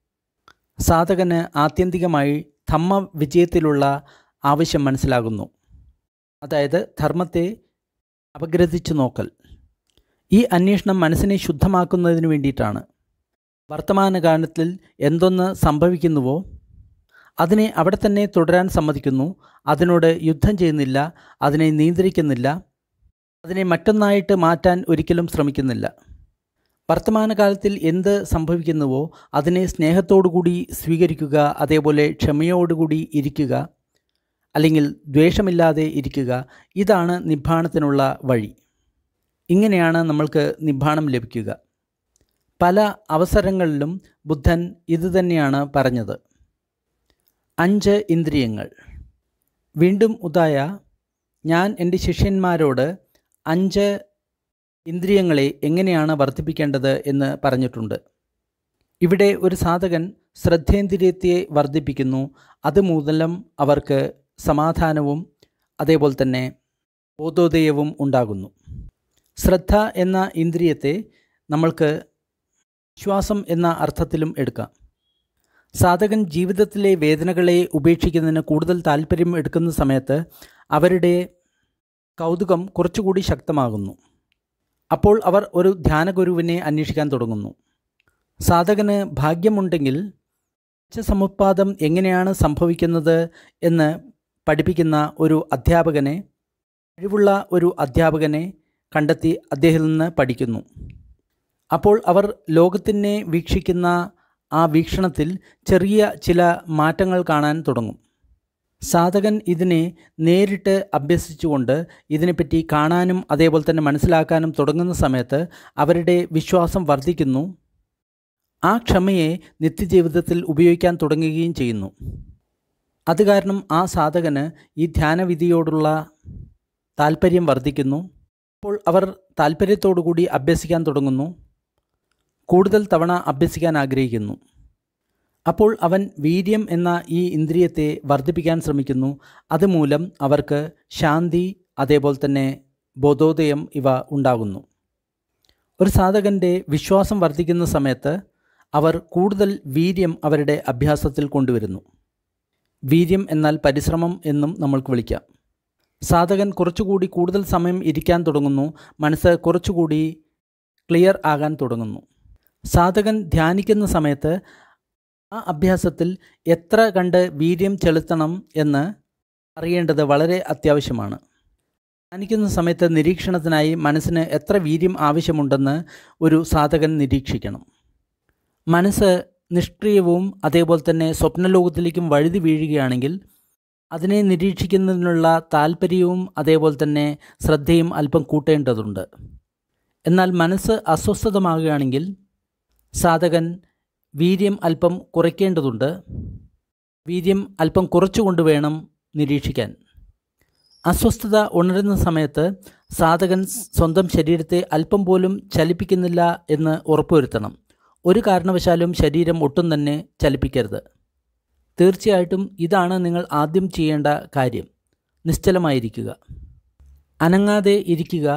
സാധകന് ആത്യന്തികമായി ധമ്മ വിജയത്തിലുള്ള ആവശ്യം മനസ്സിലാകുന്നു അതായത് ധർമ്മത്തെ അപഗ്രഥിച്ചു നോക്കൽ ഈ അന്വേഷണം മനസ്സിനെ ശുദ്ധമാക്കുന്നതിന് വേണ്ടിയിട്ടാണ് വർത്തമാനകാലത്തിൽ എന്തൊന്ന് സംഭവിക്കുന്നുവോ അതിനെ അവിടെ തന്നെ തുടരാൻ സമ്മതിക്കുന്നു അതിനോട് യുദ്ധം ചെയ്യുന്നില്ല അതിനെ നിയന്ത്രിക്കുന്നില്ല അതിനെ മറ്റൊന്നായിട്ട് മാറ്റാൻ ഒരിക്കലും ശ്രമിക്കുന്നില്ല വർത്തമാനകാലത്തിൽ എന്ത് സംഭവിക്കുന്നുവോ അതിനെ സ്നേഹത്തോടുകൂടി സ്വീകരിക്കുക അതേപോലെ ക്ഷമയോടുകൂടി ഇരിക്കുക അല്ലെങ്കിൽ ദ്വേഷമില്ലാതെ ഇരിക്കുക ഇതാണ് നിബ്ബാണത്തിനുള്ള വഴി ഇങ്ങനെയാണ് നമ്മൾക്ക് നിബ്ബാണം ലഭിക്കുക പല അവസരങ്ങളിലും ബുദ്ധൻ ഇതുതന്നെയാണ് പറഞ്ഞത് അഞ്ച് ഇന്ദ്രിയങ്ങൾ വീണ്ടും ഉദായ ഞാൻ എൻ്റെ ശിഷ്യന്മാരോട് അഞ്ച് ഇന്ദ്രിയങ്ങളെ എങ്ങനെയാണ് വർദ്ധിപ്പിക്കേണ്ടത് എന്ന് പറഞ്ഞിട്ടുണ്ട് ഇവിടെ ഒരു സാധകൻ ശ്രദ്ധേന്ദ്രിയത്തെ വർദ്ധിപ്പിക്കുന്നു അതുമൂലം അവർക്ക് സമാധാനവും അതേപോലെ തന്നെ ബോധോദയവും ഉണ്ടാകുന്നു ശ്രദ്ധ എന്ന ഇന്ദ്രിയത്തെ നമ്മൾക്ക് വിശ്വാസം എന്ന അർത്ഥത്തിലും എടുക്കാം സാധകൻ ജീവിതത്തിലെ വേദനകളെ ഉപേക്ഷിക്കുന്നതിന് കൂടുതൽ താല്പര്യം എടുക്കുന്ന സമയത്ത് അവരുടെ കൗതുകം കുറച്ചുകൂടി ശക്തമാകുന്നു അപ്പോൾ അവർ ഒരു ധ്യാനഗുരുവിനെ അന്വേഷിക്കാൻ തുടങ്ങുന്നു സാധകന് ഭാഗ്യമുണ്ടെങ്കിൽ സമുത്പാദം എങ്ങനെയാണ് സംഭവിക്കുന്നത് എന്ന് പഠിപ്പിക്കുന്ന ഒരു അധ്യാപകനെ കഴിവുള്ള ഒരു അധ്യാപകനെ കണ്ടെത്തി അദ്ദേഹത്തിൽ നിന്ന് പഠിക്കുന്നു അപ്പോൾ അവർ ലോകത്തിനെ വീക്ഷിക്കുന്ന ആ വീക്ഷണത്തിൽ ചെറിയ ചില മാറ്റങ്ങൾ കാണാൻ തുടങ്ങും സാധകൻ ഇതിനെ നേരിട്ട് അഭ്യസിച്ചുകൊണ്ട് ഇതിനെപ്പറ്റി കാണാനും അതേപോലെ തന്നെ മനസ്സിലാക്കാനും തുടങ്ങുന്ന സമയത്ത് അവരുടെ വിശ്വാസം വർദ്ധിക്കുന്നു ആ ക്ഷമയെ നിത്യജീവിതത്തിൽ ഉപയോഗിക്കാൻ തുടങ്ങുകയും ചെയ്യുന്നു അത് കാരണം ആ സാധകന് ഈ ധ്യാനവിധിയോടുള്ള താല്പര്യം വർദ്ധിക്കുന്നു അപ്പോൾ അവർ താല്പര്യത്തോടുകൂടി അഭ്യസിക്കാൻ തുടങ്ങുന്നു കൂടുതൽ തവണ അഭ്യസിക്കാൻ ആഗ്രഹിക്കുന്നു അപ്പോൾ അവൻ വീര്യം എന്ന ഈ ഇന്ദ്രിയത്തെ വർദ്ധിപ്പിക്കാൻ ശ്രമിക്കുന്നു അതുമൂലം അവർക്ക് ശാന്തി അതേപോലെ തന്നെ ബോധോദയം ഇവ ഉണ്ടാകുന്നു ഒരു സാധകൻ്റെ വിശ്വാസം വർദ്ധിക്കുന്ന സമയത്ത് അവർ കൂടുതൽ വീര്യം അവരുടെ അഭ്യാസത്തിൽ കൊണ്ടുവരുന്നു വീര്യം എന്നാൽ പരിശ്രമം എന്നും നമ്മൾക്ക് വിളിക്കാം സാധകൻ കുറച്ചുകൂടി കൂടുതൽ സമയം ഇരിക്കാൻ തുടങ്ങുന്നു മനസ്സ് കുറച്ചുകൂടി ക്ലിയർ ആകാൻ തുടങ്ങുന്നു സാധകൻ ധ്യാനിക്കുന്ന സമയത്ത് ആ അഭ്യാസത്തിൽ എത്ര കണ്ട് വീര്യം ചെലുത്തണം എന്ന് അറിയേണ്ടത് വളരെ അത്യാവശ്യമാണ് ധ്യാനിക്കുന്ന സമയത്ത് നിരീക്ഷണത്തിനായി മനസ്സിന് എത്ര വീര്യം ആവശ്യമുണ്ടെന്ന് ഒരു സാധകൻ നിരീക്ഷിക്കണം മനസ്സ് നിഷ്ക്രിയവും അതേപോലെ തന്നെ സ്വപ്നലോകത്തിലേക്കും വഴുതി വീഴുകയാണെങ്കിൽ അതിനെ നിരീക്ഷിക്കുന്നതിനുള്ള താല്പര്യവും അതേപോലെ തന്നെ ശ്രദ്ധയും അല്പം കൂട്ടേണ്ടതുണ്ട് എന്നാൽ മനസ്സ് അസ്വസ്ഥതമാകുകയാണെങ്കിൽ സാധകൻ വീര്യം അല്പം കുറയ്ക്കേണ്ടതുണ്ട് വീര്യം അല്പം കുറച്ചുകൊണ്ട് വേണം നിരീക്ഷിക്കാൻ അസ്വസ്ഥത ഉണരുന്ന സമയത്ത് സാധകൻ സ്വന്തം ശരീരത്തെ അല്പം പോലും ചലിപ്പിക്കുന്നില്ല എന്ന് ഉറപ്പുവരുത്തണം ഒരു കാരണവശാലും ശരീരം ഒട്ടും തന്നെ ചലിപ്പിക്കരുത് തീർച്ചയായിട്ടും ഇതാണ് നിങ്ങൾ ആദ്യം ചെയ്യേണ്ട കാര്യം നിശ്ചലമായിരിക്കുക അനങ്ങാതെ ഇരിക്കുക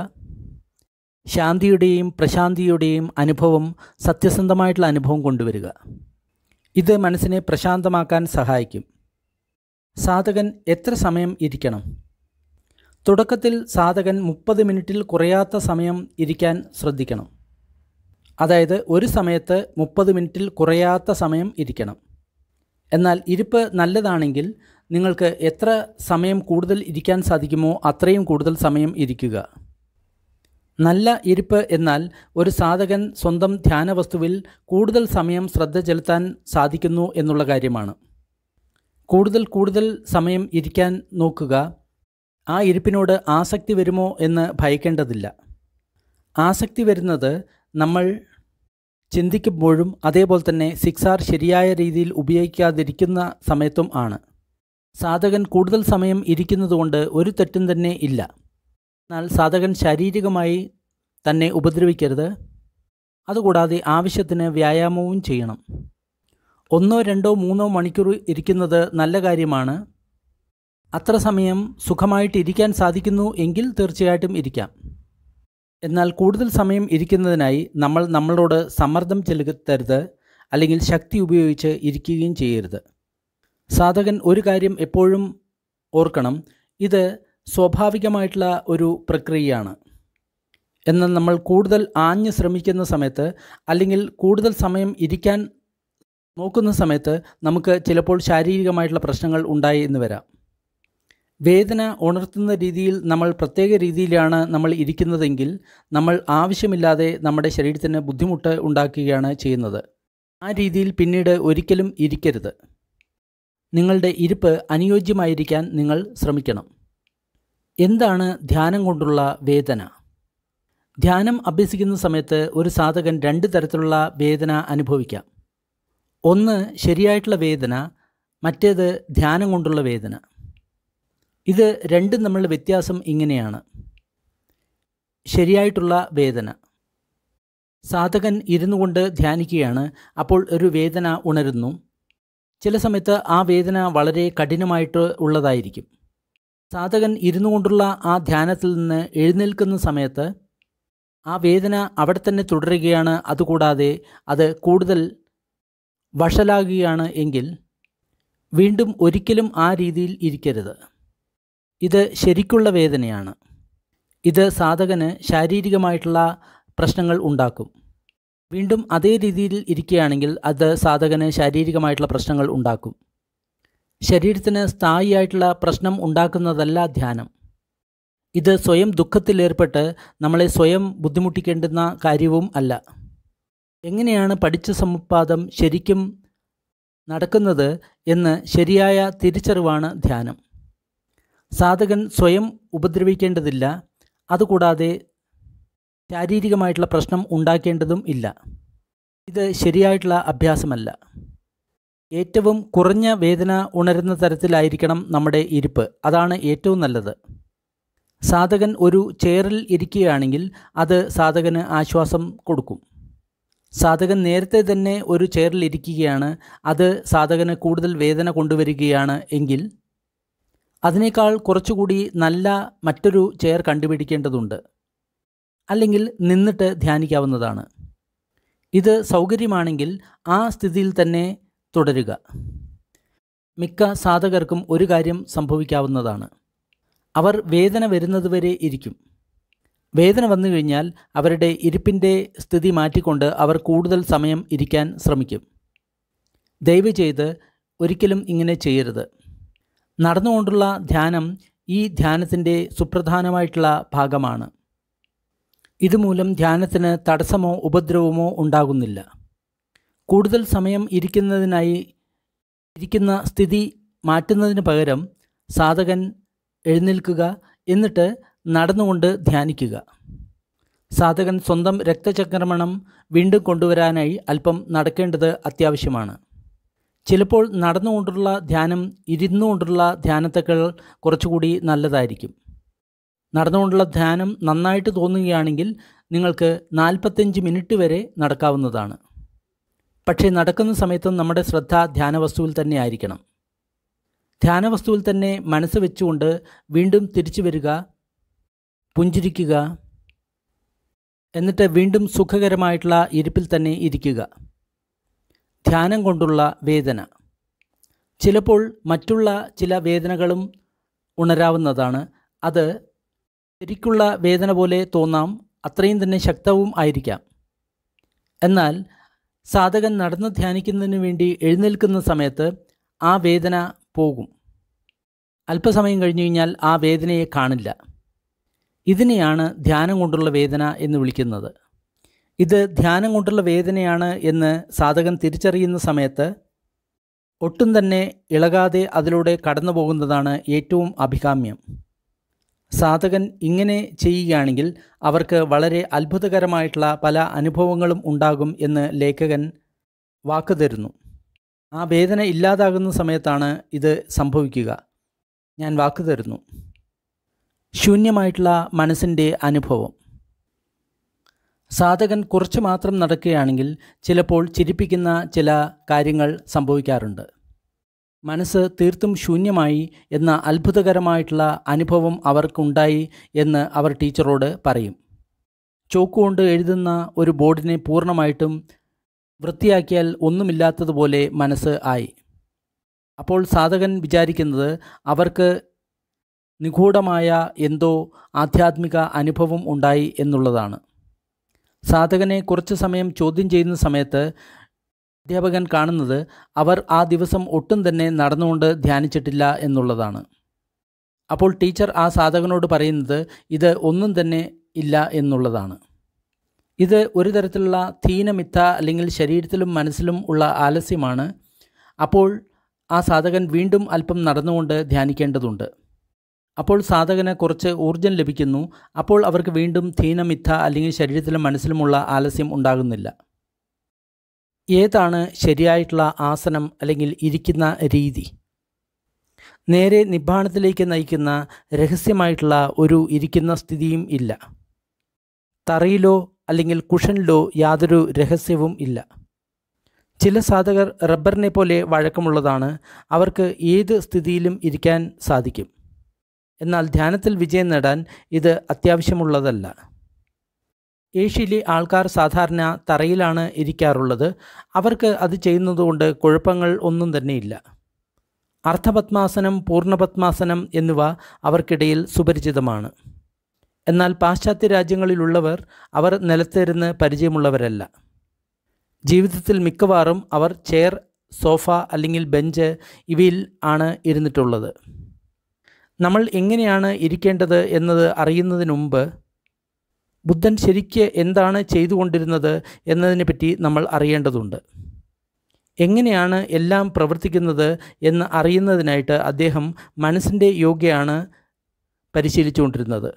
ശാന്തിയുടെയും പ്രശാന്തിയുടെയും അനുഭവം സത്യസന്ധമായിട്ടുള്ള അനുഭവം കൊണ്ടുവരിക ഇത് മനസ്സിനെ പ്രശാന്തമാക്കാൻ സഹായിക്കും സാധകൻ എത്ര സമയം ഇരിക്കണം തുടക്കത്തിൽ സാധകൻ മുപ്പത് മിനിറ്റിൽ കുറയാത്ത സമയം ഇരിക്കാൻ ശ്രദ്ധിക്കണം അതായത് ഒരു സമയത്ത് മുപ്പത് മിനിറ്റിൽ കുറയാത്ത സമയം ഇരിക്കണം എന്നാൽ ഇരിപ്പ് നല്ലതാണെങ്കിൽ നിങ്ങൾക്ക് എത്ര സമയം കൂടുതൽ ഇരിക്കാൻ സാധിക്കുമോ അത്രയും കൂടുതൽ സമയം ഇരിക്കുക നല്ല ഇരിപ്പ് എന്നാൽ ഒരു സാധകൻ സ്വന്തം ധ്യാന വസ്തുവിൽ കൂടുതൽ സമയം ശ്രദ്ധ ചെലുത്താൻ സാധിക്കുന്നു എന്നുള്ള കാര്യമാണ് കൂടുതൽ കൂടുതൽ സമയം ഇരിക്കാൻ നോക്കുക ആ ഇരിപ്പിനോട് ആസക്തി വരുമോ എന്ന് ഭയക്കേണ്ടതില്ല ആസക്തി വരുന്നത് നമ്മൾ ചിന്തിക്കുമ്പോഴും അതേപോലെ തന്നെ സിക്സ് ആർ ശരിയായ രീതിയിൽ ഉപയോഗിക്കാതിരിക്കുന്ന സമയത്തും ആണ് സാധകൻ കൂടുതൽ സമയം ഇരിക്കുന്നതുകൊണ്ട് ഒരു തെറ്റും തന്നെ ഇല്ല എന്നാൽ സാധകൻ ശാരീരികമായി തന്നെ ഉപദ്രവിക്കരുത് അതുകൂടാതെ ആവശ്യത്തിന് വ്യായാമവും ചെയ്യണം ഒന്നോ രണ്ടോ മൂന്നോ മണിക്കൂർ ഇരിക്കുന്നത് നല്ല കാര്യമാണ് അത്ര സമയം സുഖമായിട്ട് ഇരിക്കാൻ സാധിക്കുന്നു എങ്കിൽ തീർച്ചയായിട്ടും ഇരിക്കാം എന്നാൽ കൂടുതൽ സമയം ഇരിക്കുന്നതിനായി നമ്മൾ നമ്മളോട് സമ്മർദ്ദം ചെലുത്തരുത് അല്ലെങ്കിൽ ശക്തി ഉപയോഗിച്ച് ഇരിക്കുകയും ചെയ്യരുത് സാധകൻ ഒരു കാര്യം എപ്പോഴും ഓർക്കണം ഇത് സ്വാഭാവികമായിട്ടുള്ള ഒരു പ്രക്രിയയാണ് എന്നാൽ നമ്മൾ കൂടുതൽ ആഞ്ഞ് ശ്രമിക്കുന്ന സമയത്ത് അല്ലെങ്കിൽ കൂടുതൽ സമയം ഇരിക്കാൻ നോക്കുന്ന സമയത്ത് നമുക്ക് ചിലപ്പോൾ ശാരീരികമായിട്ടുള്ള പ്രശ്നങ്ങൾ ഉണ്ടായി എന്ന് വരാം വേദന ഉണർത്തുന്ന രീതിയിൽ നമ്മൾ പ്രത്യേക രീതിയിലാണ് നമ്മൾ ഇരിക്കുന്നതെങ്കിൽ നമ്മൾ ആവശ്യമില്ലാതെ നമ്മുടെ ശരീരത്തിന് ബുദ്ധിമുട്ട് ഉണ്ടാക്കുകയാണ് ചെയ്യുന്നത് ആ രീതിയിൽ പിന്നീട് ഒരിക്കലും ഇരിക്കരുത് നിങ്ങളുടെ ഇരിപ്പ് അനുയോജ്യമായിരിക്കാൻ നിങ്ങൾ ശ്രമിക്കണം എന്താണ് ധ്യാനം കൊണ്ടുള്ള വേദന ധ്യാനം അഭ്യസിക്കുന്ന സമയത്ത് ഒരു സാധകൻ രണ്ട് തരത്തിലുള്ള വേദന അനുഭവിക്കാം ഒന്ന് ശരിയായിട്ടുള്ള വേദന മറ്റേത് ധ്യാനം കൊണ്ടുള്ള വേദന ഇത് രണ്ടും തമ്മിലുള്ള വ്യത്യാസം ഇങ്ങനെയാണ് ശരിയായിട്ടുള്ള വേദന സാധകൻ ഇരുന്നു കൊണ്ട് ധ്യാനിക്കുകയാണ് അപ്പോൾ ഒരു വേദന ഉണരുന്നു ചില സമയത്ത് ആ വേദന വളരെ കഠിനമായിട്ട് ഉള്ളതായിരിക്കും സാധകൻ ഇരുന്നു കൊണ്ടുള്ള ആ ധ്യാനത്തിൽ നിന്ന് എഴുന്നേൽക്കുന്ന സമയത്ത് ആ വേദന അവിടെ തന്നെ തുടരുകയാണ് അതുകൂടാതെ അത് കൂടുതൽ വഷലാകുകയാണ് എങ്കിൽ വീണ്ടും ഒരിക്കലും ആ രീതിയിൽ ഇരിക്കരുത് ഇത് ശരിക്കുള്ള വേദനയാണ് ഇത് സാധകന് ശാരീരികമായിട്ടുള്ള പ്രശ്നങ്ങൾ ഉണ്ടാക്കും വീണ്ടും അതേ രീതിയിൽ ഇരിക്കുകയാണെങ്കിൽ അത് സാധകന് ശാരീരികമായിട്ടുള്ള പ്രശ്നങ്ങൾ ഉണ്ടാക്കും ശരീരത്തിന് സ്ഥായിയായിട്ടുള്ള പ്രശ്നം ഉണ്ടാക്കുന്നതല്ല ധ്യാനം ഇത് സ്വയം ദുഃഖത്തിലേർപ്പെട്ട് നമ്മളെ സ്വയം ബുദ്ധിമുട്ടിക്കേണ്ടുന്ന കാര്യവും അല്ല എങ്ങനെയാണ് പഠിച്ച സമുപ്പാദം ശരിക്കും നടക്കുന്നത് എന്ന് ശരിയായ തിരിച്ചറിവാണ് ധ്യാനം സാധകൻ സ്വയം ഉപദ്രവിക്കേണ്ടതില്ല അതുകൂടാതെ ശാരീരികമായിട്ടുള്ള പ്രശ്നം ഉണ്ടാക്കേണ്ടതും ഇല്ല ഇത് ശരിയായിട്ടുള്ള അഭ്യാസമല്ല ഏറ്റവും കുറഞ്ഞ വേദന ഉണരുന്ന തരത്തിലായിരിക്കണം നമ്മുടെ ഇരിപ്പ് അതാണ് ഏറ്റവും നല്ലത് സാധകൻ ഒരു ചെയറിൽ ഇരിക്കുകയാണെങ്കിൽ അത് സാധകന് ആശ്വാസം കൊടുക്കും സാധകൻ നേരത്തെ തന്നെ ഒരു ചെയറിൽ ഇരിക്കുകയാണ് അത് സാധകന് കൂടുതൽ വേദന കൊണ്ടുവരികയാണ് എങ്കിൽ അതിനേക്കാൾ കുറച്ചുകൂടി നല്ല മറ്റൊരു ചെയർ കണ്ടുപിടിക്കേണ്ടതുണ്ട് അല്ലെങ്കിൽ നിന്നിട്ട് ധ്യാനിക്കാവുന്നതാണ് ഇത് സൗകര്യമാണെങ്കിൽ ആ സ്ഥിതിയിൽ തന്നെ തുടരുക മിക്ക സാധകർക്കും ഒരു കാര്യം സംഭവിക്കാവുന്നതാണ് അവർ വേദന വരുന്നതുവരെ ഇരിക്കും വേദന വന്നു കഴിഞ്ഞാൽ അവരുടെ ഇരിപ്പിൻ്റെ സ്ഥിതി മാറ്റിക്കൊണ്ട് അവർ കൂടുതൽ സമയം ഇരിക്കാൻ ശ്രമിക്കും ദയവ് ചെയ്ത് ഒരിക്കലും ഇങ്ങനെ ചെയ്യരുത് നടന്നുകൊണ്ടുള്ള ധ്യാനം ഈ ധ്യാനത്തിൻ്റെ സുപ്രധാനമായിട്ടുള്ള ഭാഗമാണ് ഇതുമൂലം ധ്യാനത്തിന് തടസ്സമോ ഉപദ്രവമോ ഉണ്ടാകുന്നില്ല കൂടുതൽ സമയം ഇരിക്കുന്നതിനായി ഇരിക്കുന്ന സ്ഥിതി മാറ്റുന്നതിന് പകരം സാധകൻ എഴുന്നേൽക്കുക എന്നിട്ട് നടന്നുകൊണ്ട് ധ്യാനിക്കുക സാധകൻ സ്വന്തം രക്തചക്രമണം വീണ്ടും കൊണ്ടുവരാനായി അല്പം നടക്കേണ്ടത് അത്യാവശ്യമാണ് ചിലപ്പോൾ നടന്നുകൊണ്ടുള്ള ധ്യാനം ഇരുന്നുകൊണ്ടുള്ള ധ്യാനത്തേക്കാൾ കുറച്ചുകൂടി നല്ലതായിരിക്കും നടന്നുകൊണ്ടുള്ള ധ്യാനം നന്നായിട്ട് തോന്നുകയാണെങ്കിൽ നിങ്ങൾക്ക് നാൽപ്പത്തഞ്ച് മിനിറ്റ് വരെ നടക്കാവുന്നതാണ് പക്ഷേ നടക്കുന്ന സമയത്തും നമ്മുടെ ശ്രദ്ധ ധ്യാനവസ്തുവിൽ തന്നെ ആയിരിക്കണം ധ്യാനവസ്തുവിൽ തന്നെ മനസ്സ് വെച്ചുകൊണ്ട് വീണ്ടും തിരിച്ചു വരിക പുഞ്ചിരിക്കുക എന്നിട്ട് വീണ്ടും സുഖകരമായിട്ടുള്ള ഇരിപ്പിൽ തന്നെ ഇരിക്കുക ധ്യാനം കൊണ്ടുള്ള വേദന ചിലപ്പോൾ മറ്റുള്ള ചില വേദനകളും ഉണരാവുന്നതാണ് അത് ശരിക്കുള്ള വേദന പോലെ തോന്നാം അത്രയും തന്നെ ശക്തവും ആയിരിക്കാം എന്നാൽ സാധകൻ നടന്ന് ധ്യാനിക്കുന്നതിന് വേണ്ടി എഴുന്നേൽക്കുന്ന സമയത്ത് ആ വേദന പോകും അല്പസമയം കഴിഞ്ഞു കഴിഞ്ഞാൽ ആ വേദനയെ കാണില്ല ഇതിനെയാണ് ധ്യാനം കൊണ്ടുള്ള വേദന എന്ന് വിളിക്കുന്നത് ഇത് ധ്യാനം കൊണ്ടുള്ള വേദനയാണ് എന്ന് സാധകൻ തിരിച്ചറിയുന്ന സമയത്ത് ഒട്ടും തന്നെ ഇളകാതെ അതിലൂടെ കടന്നു പോകുന്നതാണ് ഏറ്റവും അഭികാമ്യം സാധകൻ ഇങ്ങനെ ചെയ്യുകയാണെങ്കിൽ അവർക്ക് വളരെ അത്ഭുതകരമായിട്ടുള്ള പല അനുഭവങ്ങളും ഉണ്ടാകും എന്ന് ലേഖകൻ വാക്ക് തരുന്നു ആ വേദന ഇല്ലാതാകുന്ന സമയത്താണ് ഇത് സംഭവിക്കുക ഞാൻ വാക്ക് തരുന്നു ശൂന്യമായിട്ടുള്ള മനസ്സിൻ്റെ അനുഭവം സാധകൻ കുറച്ച് മാത്രം നടക്കുകയാണെങ്കിൽ ചിലപ്പോൾ ചിരിപ്പിക്കുന്ന ചില കാര്യങ്ങൾ സംഭവിക്കാറുണ്ട് മനസ്സ് തീർത്തും ശൂന്യമായി എന്ന അത്ഭുതകരമായിട്ടുള്ള അനുഭവം അവർക്കുണ്ടായി എന്ന് അവർ ടീച്ചറോട് പറയും ചോക്കുകൊണ്ട് എഴുതുന്ന ഒരു ബോർഡിനെ പൂർണ്ണമായിട്ടും വൃത്തിയാക്കിയാൽ ഒന്നുമില്ലാത്തതുപോലെ മനസ്സ് ആയി അപ്പോൾ സാധകൻ വിചാരിക്കുന്നത് അവർക്ക് നിഗൂഢമായ എന്തോ ആധ്യാത്മിക അനുഭവം ഉണ്ടായി എന്നുള്ളതാണ് സാധകനെ കുറച്ച് സമയം ചോദ്യം ചെയ്യുന്ന സമയത്ത് അധ്യാപകൻ കാണുന്നത് അവർ ആ ദിവസം ഒട്ടും തന്നെ നടന്നുകൊണ്ട് ധ്യാനിച്ചിട്ടില്ല എന്നുള്ളതാണ് അപ്പോൾ ടീച്ചർ ആ സാധകനോട് പറയുന്നത് ഇത് ഒന്നും തന്നെ ഇല്ല എന്നുള്ളതാണ് ഇത് ഒരു തരത്തിലുള്ള തീനമിത്ത അല്ലെങ്കിൽ ശരീരത്തിലും മനസ്സിലും ഉള്ള ആലസ്യമാണ് അപ്പോൾ ആ സാധകൻ വീണ്ടും അല്പം നടന്നുകൊണ്ട് ധ്യാനിക്കേണ്ടതുണ്ട് അപ്പോൾ സാധകന് കുറച്ച് ഊർജം ലഭിക്കുന്നു അപ്പോൾ അവർക്ക് വീണ്ടും ധീനമിഥ അല്ലെങ്കിൽ ശരീരത്തിലും മനസ്സിലുമുള്ള ആലസ്യം ഉണ്ടാകുന്നില്ല ഏതാണ് ശരിയായിട്ടുള്ള ആസനം അല്ലെങ്കിൽ ഇരിക്കുന്ന രീതി നേരെ നിബ്ബാണത്തിലേക്ക് നയിക്കുന്ന രഹസ്യമായിട്ടുള്ള ഒരു ഇരിക്കുന്ന സ്ഥിതിയും ഇല്ല തറയിലോ അല്ലെങ്കിൽ കുഷനിലോ യാതൊരു രഹസ്യവും ഇല്ല ചില സാധകർ റബ്ബറിനെ പോലെ വഴക്കമുള്ളതാണ് അവർക്ക് ഏത് സ്ഥിതിയിലും ഇരിക്കാൻ സാധിക്കും എന്നാൽ ധ്യാനത്തിൽ വിജയം നേടാൻ ഇത് അത്യാവശ്യമുള്ളതല്ല ഏഷ്യയിലെ ആൾക്കാർ സാധാരണ തറയിലാണ് ഇരിക്കാറുള്ളത് അവർക്ക് അത് ചെയ്യുന്നതുകൊണ്ട് കുഴപ്പങ്ങൾ ഒന്നും തന്നെയില്ല അർദ്ധപത്മാസനം പൂർണ്ണപത്മാസനം എന്നിവ അവർക്കിടയിൽ സുപരിചിതമാണ് എന്നാൽ പാശ്ചാത്യ രാജ്യങ്ങളിലുള്ളവർ അവർ നിലത്തിരുന്ന് പരിചയമുള്ളവരല്ല ജീവിതത്തിൽ മിക്കവാറും അവർ ചെയർ സോഫ അല്ലെങ്കിൽ ബെഞ്ച് ഇവയിൽ ആണ് ഇരുന്നിട്ടുള്ളത് നമ്മൾ എങ്ങനെയാണ് ഇരിക്കേണ്ടത് എന്നത് അറിയുന്നതിന് മുമ്പ് ബുദ്ധൻ ശരിക്ക് എന്താണ് ചെയ്തുകൊണ്ടിരുന്നത് എന്നതിനെപ്പറ്റി നമ്മൾ അറിയേണ്ടതുണ്ട് എങ്ങനെയാണ് എല്ലാം പ്രവർത്തിക്കുന്നത് എന്ന് അറിയുന്നതിനായിട്ട് അദ്ദേഹം മനസ്സിൻ്റെ യോഗയാണ് പരിശീലിച്ചുകൊണ്ടിരുന്നത്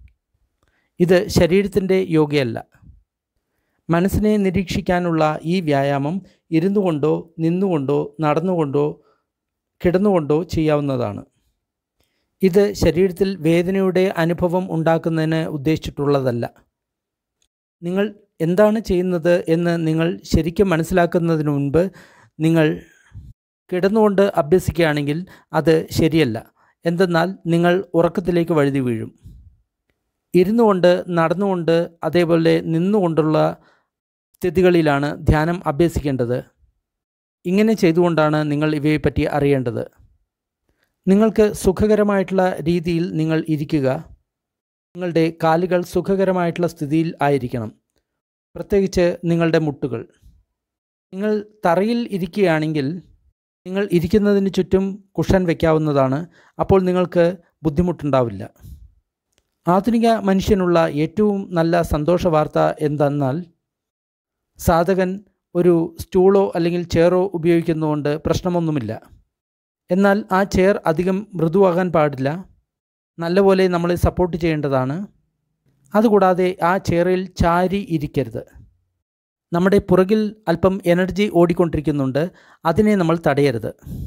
ഇത് ശരീരത്തിൻ്റെ യോഗയല്ല മനസ്സിനെ നിരീക്ഷിക്കാനുള്ള ഈ വ്യായാമം ഇരുന്നു കൊണ്ടോ നിന്നുകൊണ്ടോ നടന്നുകൊണ്ടോ കിടന്നുകൊണ്ടോ ചെയ്യാവുന്നതാണ് ഇത് ശരീരത്തിൽ വേദനയുടെ അനുഭവം ഉണ്ടാക്കുന്നതിന് ഉദ്ദേശിച്ചിട്ടുള്ളതല്ല നിങ്ങൾ എന്താണ് ചെയ്യുന്നത് എന്ന് നിങ്ങൾ ശരിക്കും മനസ്സിലാക്കുന്നതിന് മുൻപ് നിങ്ങൾ കിടന്നുകൊണ്ട് അഭ്യസിക്കുകയാണെങ്കിൽ അത് ശരിയല്ല എന്തെന്നാൽ നിങ്ങൾ ഉറക്കത്തിലേക്ക് വഴുതി വീഴും ഇരുന്നു കൊണ്ട് നടന്നുകൊണ്ട് അതേപോലെ നിന്നുകൊണ്ടുള്ള സ്ഥിതികളിലാണ് ധ്യാനം അഭ്യസിക്കേണ്ടത് ഇങ്ങനെ ചെയ്തുകൊണ്ടാണ് നിങ്ങൾ ഇവയെപ്പറ്റി അറിയേണ്ടത് നിങ്ങൾക്ക് സുഖകരമായിട്ടുള്ള രീതിയിൽ നിങ്ങൾ ഇരിക്കുക നിങ്ങളുടെ കാലുകൾ സുഖകരമായിട്ടുള്ള സ്ഥിതിയിൽ ആയിരിക്കണം പ്രത്യേകിച്ച് നിങ്ങളുടെ മുട്ടുകൾ നിങ്ങൾ തറയിൽ ഇരിക്കുകയാണെങ്കിൽ നിങ്ങൾ ഇരിക്കുന്നതിന് ചുറ്റും കുഷൻ വയ്ക്കാവുന്നതാണ് അപ്പോൾ നിങ്ങൾക്ക് ബുദ്ധിമുട്ടുണ്ടാവില്ല ആധുനിക മനുഷ്യനുള്ള ഏറ്റവും നല്ല സന്തോഷ വാർത്ത എന്തെന്നാൽ സാധകൻ ഒരു സ്റ്റൂളോ അല്ലെങ്കിൽ ചെയറോ ഉപയോഗിക്കുന്നതുകൊണ്ട് പ്രശ്നമൊന്നുമില്ല എന്നാൽ ആ ചെയർ അധികം മൃദുവാകാൻ പാടില്ല നല്ലപോലെ നമ്മളെ സപ്പോർട്ട് ചെയ്യേണ്ടതാണ് അതുകൂടാതെ ആ ചെയറിൽ ചാരി ഇരിക്കരുത് നമ്മുടെ പുറകിൽ അല്പം എനർജി ഓടിക്കൊണ്ടിരിക്കുന്നുണ്ട് അതിനെ നമ്മൾ തടയരുത്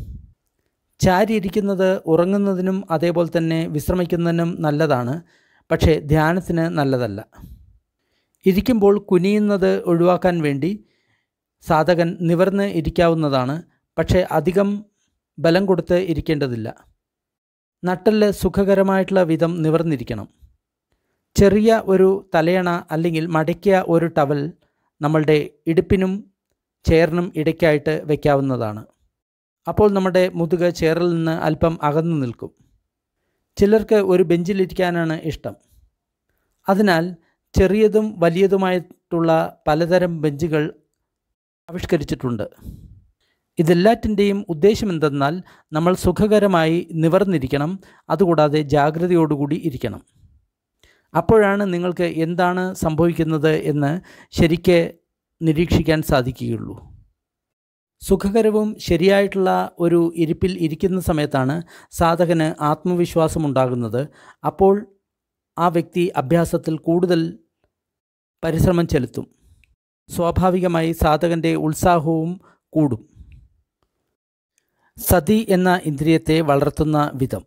ചാരി ഇരിക്കുന്നത് ഉറങ്ങുന്നതിനും അതേപോലെ തന്നെ വിശ്രമിക്കുന്നതിനും നല്ലതാണ് പക്ഷേ ധ്യാനത്തിന് നല്ലതല്ല ഇരിക്കുമ്പോൾ കുനിയുന്നത് ഒഴിവാക്കാൻ വേണ്ടി സാധകൻ നിവർന്ന് ഇരിക്കാവുന്നതാണ് പക്ഷേ അധികം ബലം കൊടുത്ത് ഇരിക്കേണ്ടതില്ല നട്ടല് സുഖകരമായിട്ടുള്ള വിധം നിവർന്നിരിക്കണം ചെറിയ ഒരു തലയണ അല്ലെങ്കിൽ മടക്കിയ ഒരു ടവൽ നമ്മളുടെ ഇടുപ്പിനും ചെയറിനും ഇടയ്ക്കായിട്ട് വയ്ക്കാവുന്നതാണ് അപ്പോൾ നമ്മുടെ മുതുക് ചെയറിൽ നിന്ന് അല്പം അകന്നു നിൽക്കും ചിലർക്ക് ഒരു ബെഞ്ചിലിരിക്കാനാണ് ഇഷ്ടം അതിനാൽ ചെറിയതും വലിയതുമായിട്ടുള്ള പലതരം ബെഞ്ചുകൾ ആവിഷ്കരിച്ചിട്ടുണ്ട് ഇതെല്ലാറ്റിൻ്റെയും ഉദ്ദേശം എന്തെന്നാൽ നമ്മൾ സുഖകരമായി നിവർന്നിരിക്കണം അതുകൂടാതെ ജാഗ്രതയോടുകൂടി ഇരിക്കണം അപ്പോഴാണ് നിങ്ങൾക്ക് എന്താണ് സംഭവിക്കുന്നത് എന്ന് ശരിക്ക് നിരീക്ഷിക്കാൻ സാധിക്കുകയുള്ളൂ സുഖകരവും ശരിയായിട്ടുള്ള ഒരു ഇരിപ്പിൽ ഇരിക്കുന്ന സമയത്താണ് സാധകന് ആത്മവിശ്വാസം ഉണ്ടാകുന്നത് അപ്പോൾ ആ വ്യക്തി അഭ്യാസത്തിൽ കൂടുതൽ പരിശ്രമം ചെലുത്തും സ്വാഭാവികമായി സാധകൻ്റെ ഉത്സാഹവും കൂടും സതി എന്ന ഇന്ദ്രിയത്തെ വളർത്തുന്ന വിധം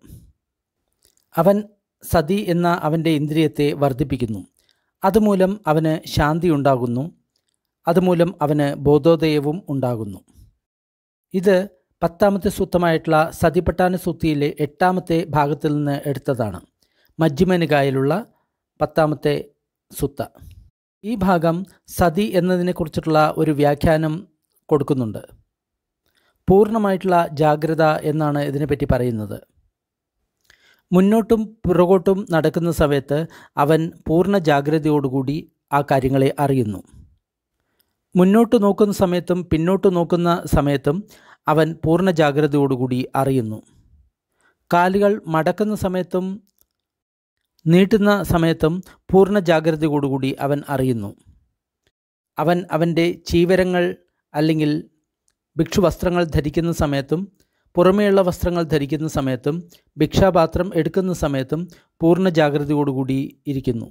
അവൻ സതി എന്ന അവൻ്റെ ഇന്ദ്രിയത്തെ വർദ്ധിപ്പിക്കുന്നു അതുമൂലം അവന് ശാന്തി ഉണ്ടാകുന്നു അതുമൂലം അവന് ബോധോദയവും ഉണ്ടാകുന്നു ഇത് പത്താമത്തെ സൂത്രമായിട്ടുള്ള സതിപട്ടാന സൂക്തിയിലെ എട്ടാമത്തെ ഭാഗത്തിൽ നിന്ന് എടുത്തതാണ് മജ്ജിമനികായിലുള്ള പത്താമത്തെ സുത്ത ഈ ഭാഗം സതി എന്നതിനെക്കുറിച്ചിട്ടുള്ള ഒരു വ്യാഖ്യാനം കൊടുക്കുന്നുണ്ട് പൂർണ്ണമായിട്ടുള്ള ജാഗ്രത എന്നാണ് ഇതിനെപ്പറ്റി പറയുന്നത് മുന്നോട്ടും പുറകോട്ടും നടക്കുന്ന സമയത്ത് അവൻ പൂർണ്ണ ജാഗ്രതയോടുകൂടി ആ കാര്യങ്ങളെ അറിയുന്നു മുന്നോട്ട് നോക്കുന്ന സമയത്തും പിന്നോട്ട് നോക്കുന്ന സമയത്തും അവൻ പൂർണ്ണ ജാഗ്രതയോടുകൂടി അറിയുന്നു കാലുകൾ മടക്കുന്ന സമയത്തും നീട്ടുന്ന സമയത്തും പൂർണ്ണ ജാഗ്രതയോടുകൂടി അവൻ അറിയുന്നു അവൻ അവൻ്റെ ചീവരങ്ങൾ അല്ലെങ്കിൽ ഭിക്ഷുവസ്ത്രങ്ങൾ ധരിക്കുന്ന സമയത്തും പുറമേയുള്ള വസ്ത്രങ്ങൾ ധരിക്കുന്ന സമയത്തും ഭിക്ഷാപാത്രം എടുക്കുന്ന സമയത്തും പൂർണ്ണ ജാഗ്രതയോടുകൂടി ഇരിക്കുന്നു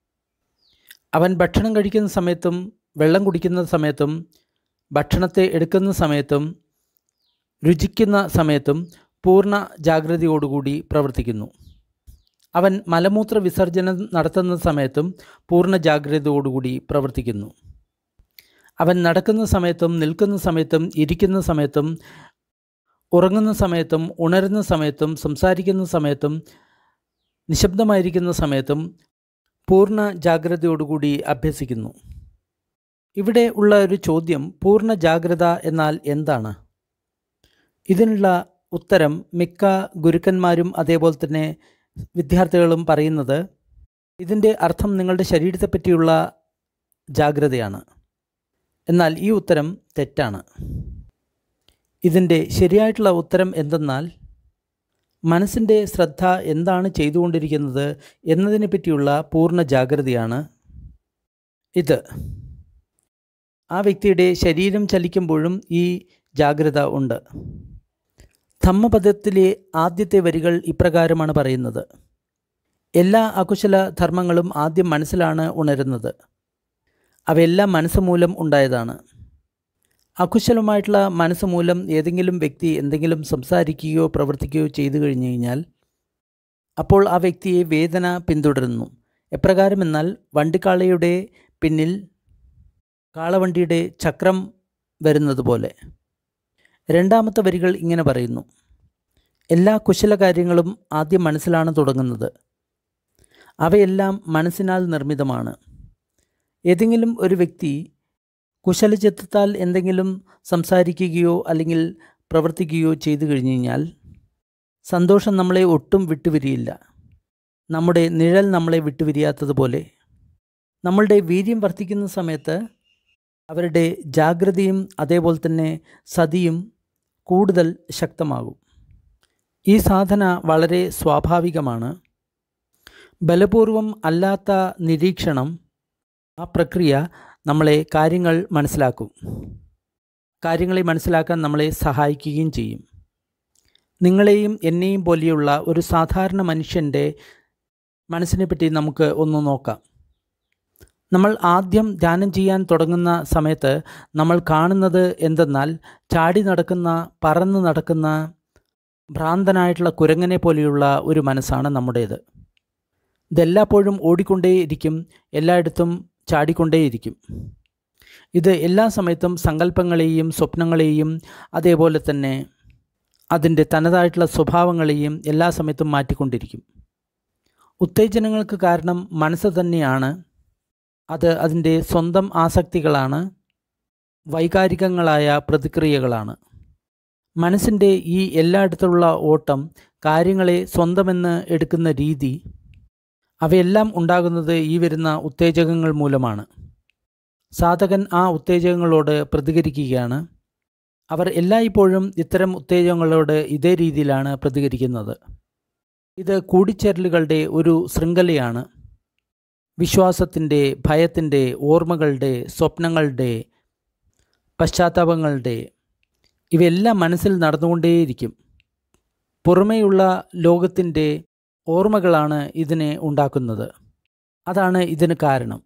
അവൻ ഭക്ഷണം കഴിക്കുന്ന സമയത്തും വെള്ളം കുടിക്കുന്ന സമയത്തും ഭക്ഷണത്തെ എടുക്കുന്ന സമയത്തും രുചിക്കുന്ന സമയത്തും പൂർണ്ണ ജാഗ്രതയോടുകൂടി പ്രവർത്തിക്കുന്നു അവൻ മലമൂത്ര വിസർജനം നടത്തുന്ന സമയത്തും പൂർണ്ണ ജാഗ്രതയോടുകൂടി പ്രവർത്തിക്കുന്നു അവൻ നടക്കുന്ന സമയത്തും നിൽക്കുന്ന സമയത്തും ഇരിക്കുന്ന സമയത്തും ഉറങ്ങുന്ന സമയത്തും ഉണരുന്ന സമയത്തും സംസാരിക്കുന്ന സമയത്തും നിശബ്ദമായിരിക്കുന്ന സമയത്തും പൂർണ്ണ ജാഗ്രതയോടുകൂടി അഭ്യസിക്കുന്നു ഇവിടെ ഉള്ള ഒരു ചോദ്യം പൂർണ്ണ ജാഗ്രത എന്നാൽ എന്താണ് ഇതിനുള്ള ഉത്തരം മിക്ക ഗുരുക്കന്മാരും അതേപോലെ തന്നെ വിദ്യാർത്ഥികളും പറയുന്നത് ഇതിൻ്റെ അർത്ഥം നിങ്ങളുടെ ശരീരത്തെപ്പറ്റിയുള്ള ജാഗ്രതയാണ് എന്നാൽ ഈ ഉത്തരം തെറ്റാണ് ഇതിൻ്റെ ശരിയായിട്ടുള്ള ഉത്തരം എന്തെന്നാൽ മനസ്സിൻ്റെ ശ്രദ്ധ എന്താണ് ചെയ്തുകൊണ്ടിരിക്കുന്നത് എന്നതിനെ പറ്റിയുള്ള പൂർണ്ണ ജാഗ്രതയാണ് ഇത് ആ വ്യക്തിയുടെ ശരീരം ചലിക്കുമ്പോഴും ഈ ജാഗ്രത ഉണ്ട് ധമ്മപദത്തിലെ ആദ്യത്തെ വരികൾ ഇപ്രകാരമാണ് പറയുന്നത് എല്ലാ അകുശല ധർമ്മങ്ങളും ആദ്യം മനസ്സിലാണ് ഉണരുന്നത് അവയെല്ലാം മനസ്സ് മൂലം ഉണ്ടായതാണ് അകുശലമായിട്ടുള്ള മനസ്സ് മൂലം ഏതെങ്കിലും വ്യക്തി എന്തെങ്കിലും സംസാരിക്കുകയോ പ്രവർത്തിക്കുകയോ ചെയ്തു കഴിഞ്ഞു കഴിഞ്ഞാൽ അപ്പോൾ ആ വ്യക്തിയെ വേദന പിന്തുടരുന്നു എപ്രകാരമെന്നാൽ വണ്ടിക്കാളയുടെ പിന്നിൽ കാളവണ്ടിയുടെ ചക്രം വരുന്നത് പോലെ രണ്ടാമത്തെ വരികൾ ഇങ്ങനെ പറയുന്നു എല്ലാ കുശല കാര്യങ്ങളും ആദ്യം മനസ്സിലാണ് തുടങ്ങുന്നത് അവയെല്ലാം മനസ്സിനാൽ നിർമ്മിതമാണ് ഏതെങ്കിലും ഒരു വ്യക്തി കുശലചിത്തത്താൽ എന്തെങ്കിലും സംസാരിക്കുകയോ അല്ലെങ്കിൽ പ്രവർത്തിക്കുകയോ ചെയ്തു കഴിഞ്ഞു കഴിഞ്ഞാൽ സന്തോഷം നമ്മളെ ഒട്ടും വിട്ടുപിരിയില്ല നമ്മുടെ നിഴൽ നമ്മളെ വിട്ടുപിരിയാത്തതുപോലെ നമ്മളുടെ വീര്യം വർദ്ധിക്കുന്ന സമയത്ത് അവരുടെ ജാഗ്രതയും അതേപോലെ തന്നെ സതിയും കൂടുതൽ ശക്തമാകും ഈ സാധന വളരെ സ്വാഭാവികമാണ് ബലപൂർവം അല്ലാത്ത നിരീക്ഷണം ആ പ്രക്രിയ നമ്മളെ കാര്യങ്ങൾ മനസ്സിലാക്കും കാര്യങ്ങളെ മനസ്സിലാക്കാൻ നമ്മളെ സഹായിക്കുകയും ചെയ്യും നിങ്ങളെയും എന്നെയും പോലെയുള്ള ഒരു സാധാരണ മനുഷ്യൻ്റെ മനസ്സിനെ പറ്റി നമുക്ക് ഒന്ന് നോക്കാം നമ്മൾ ആദ്യം ധ്യാനം ചെയ്യാൻ തുടങ്ങുന്ന സമയത്ത് നമ്മൾ കാണുന്നത് എന്തെന്നാൽ ചാടി നടക്കുന്ന പറന്ന് നടക്കുന്ന ഭ്രാന്തനായിട്ടുള്ള കുരങ്ങനെ പോലെയുള്ള ഒരു മനസ്സാണ് നമ്മുടേത് ഇതെല്ലാപ്പോഴും ഓടിക്കൊണ്ടേയിരിക്കും എല്ലായിടത്തും ചാടിക്കൊണ്ടേയിരിക്കും ഇത് എല്ലാ സമയത്തും സങ്കല്പങ്ങളെയും സ്വപ്നങ്ങളെയും അതേപോലെ തന്നെ അതിൻ്റെ തനതായിട്ടുള്ള സ്വഭാവങ്ങളെയും എല്ലാ സമയത്തും മാറ്റിക്കൊണ്ടിരിക്കും ഉത്തേജനങ്ങൾക്ക് കാരണം മനസ്സ് തന്നെയാണ് അത് അതിൻ്റെ സ്വന്തം ആസക്തികളാണ് വൈകാരികങ്ങളായ പ്രതിക്രിയകളാണ് മനസ്സിൻ്റെ ഈ എല്ലായിടത്തുള്ള ഓട്ടം കാര്യങ്ങളെ സ്വന്തമെന്ന് എടുക്കുന്ന രീതി അവയെല്ലാം ഉണ്ടാകുന്നത് ഈ വരുന്ന ഉത്തേജകങ്ങൾ മൂലമാണ് സാധകൻ ആ ഉത്തേജകങ്ങളോട് പ്രതികരിക്കുകയാണ് അവർ എല്ലായ്പ്പോഴും ഇത്തരം ഉത്തേജകങ്ങളോട് ഇതേ രീതിയിലാണ് പ്രതികരിക്കുന്നത് ഇത് കൂടിച്ചേരലുകളുടെ ഒരു ശൃംഖലയാണ് വിശ്വാസത്തിൻ്റെ ഭയത്തിൻ്റെ ഓർമ്മകളുടെ സ്വപ്നങ്ങളുടെ പശ്ചാത്താപങ്ങളുടെ ഇവയെല്ലാം മനസ്സിൽ നടന്നുകൊണ്ടേയിരിക്കും പുറമേയുള്ള ലോകത്തിൻ്റെ ഓർമ്മകളാണ് ഇതിനെ ഉണ്ടാക്കുന്നത് അതാണ് ഇതിന് കാരണം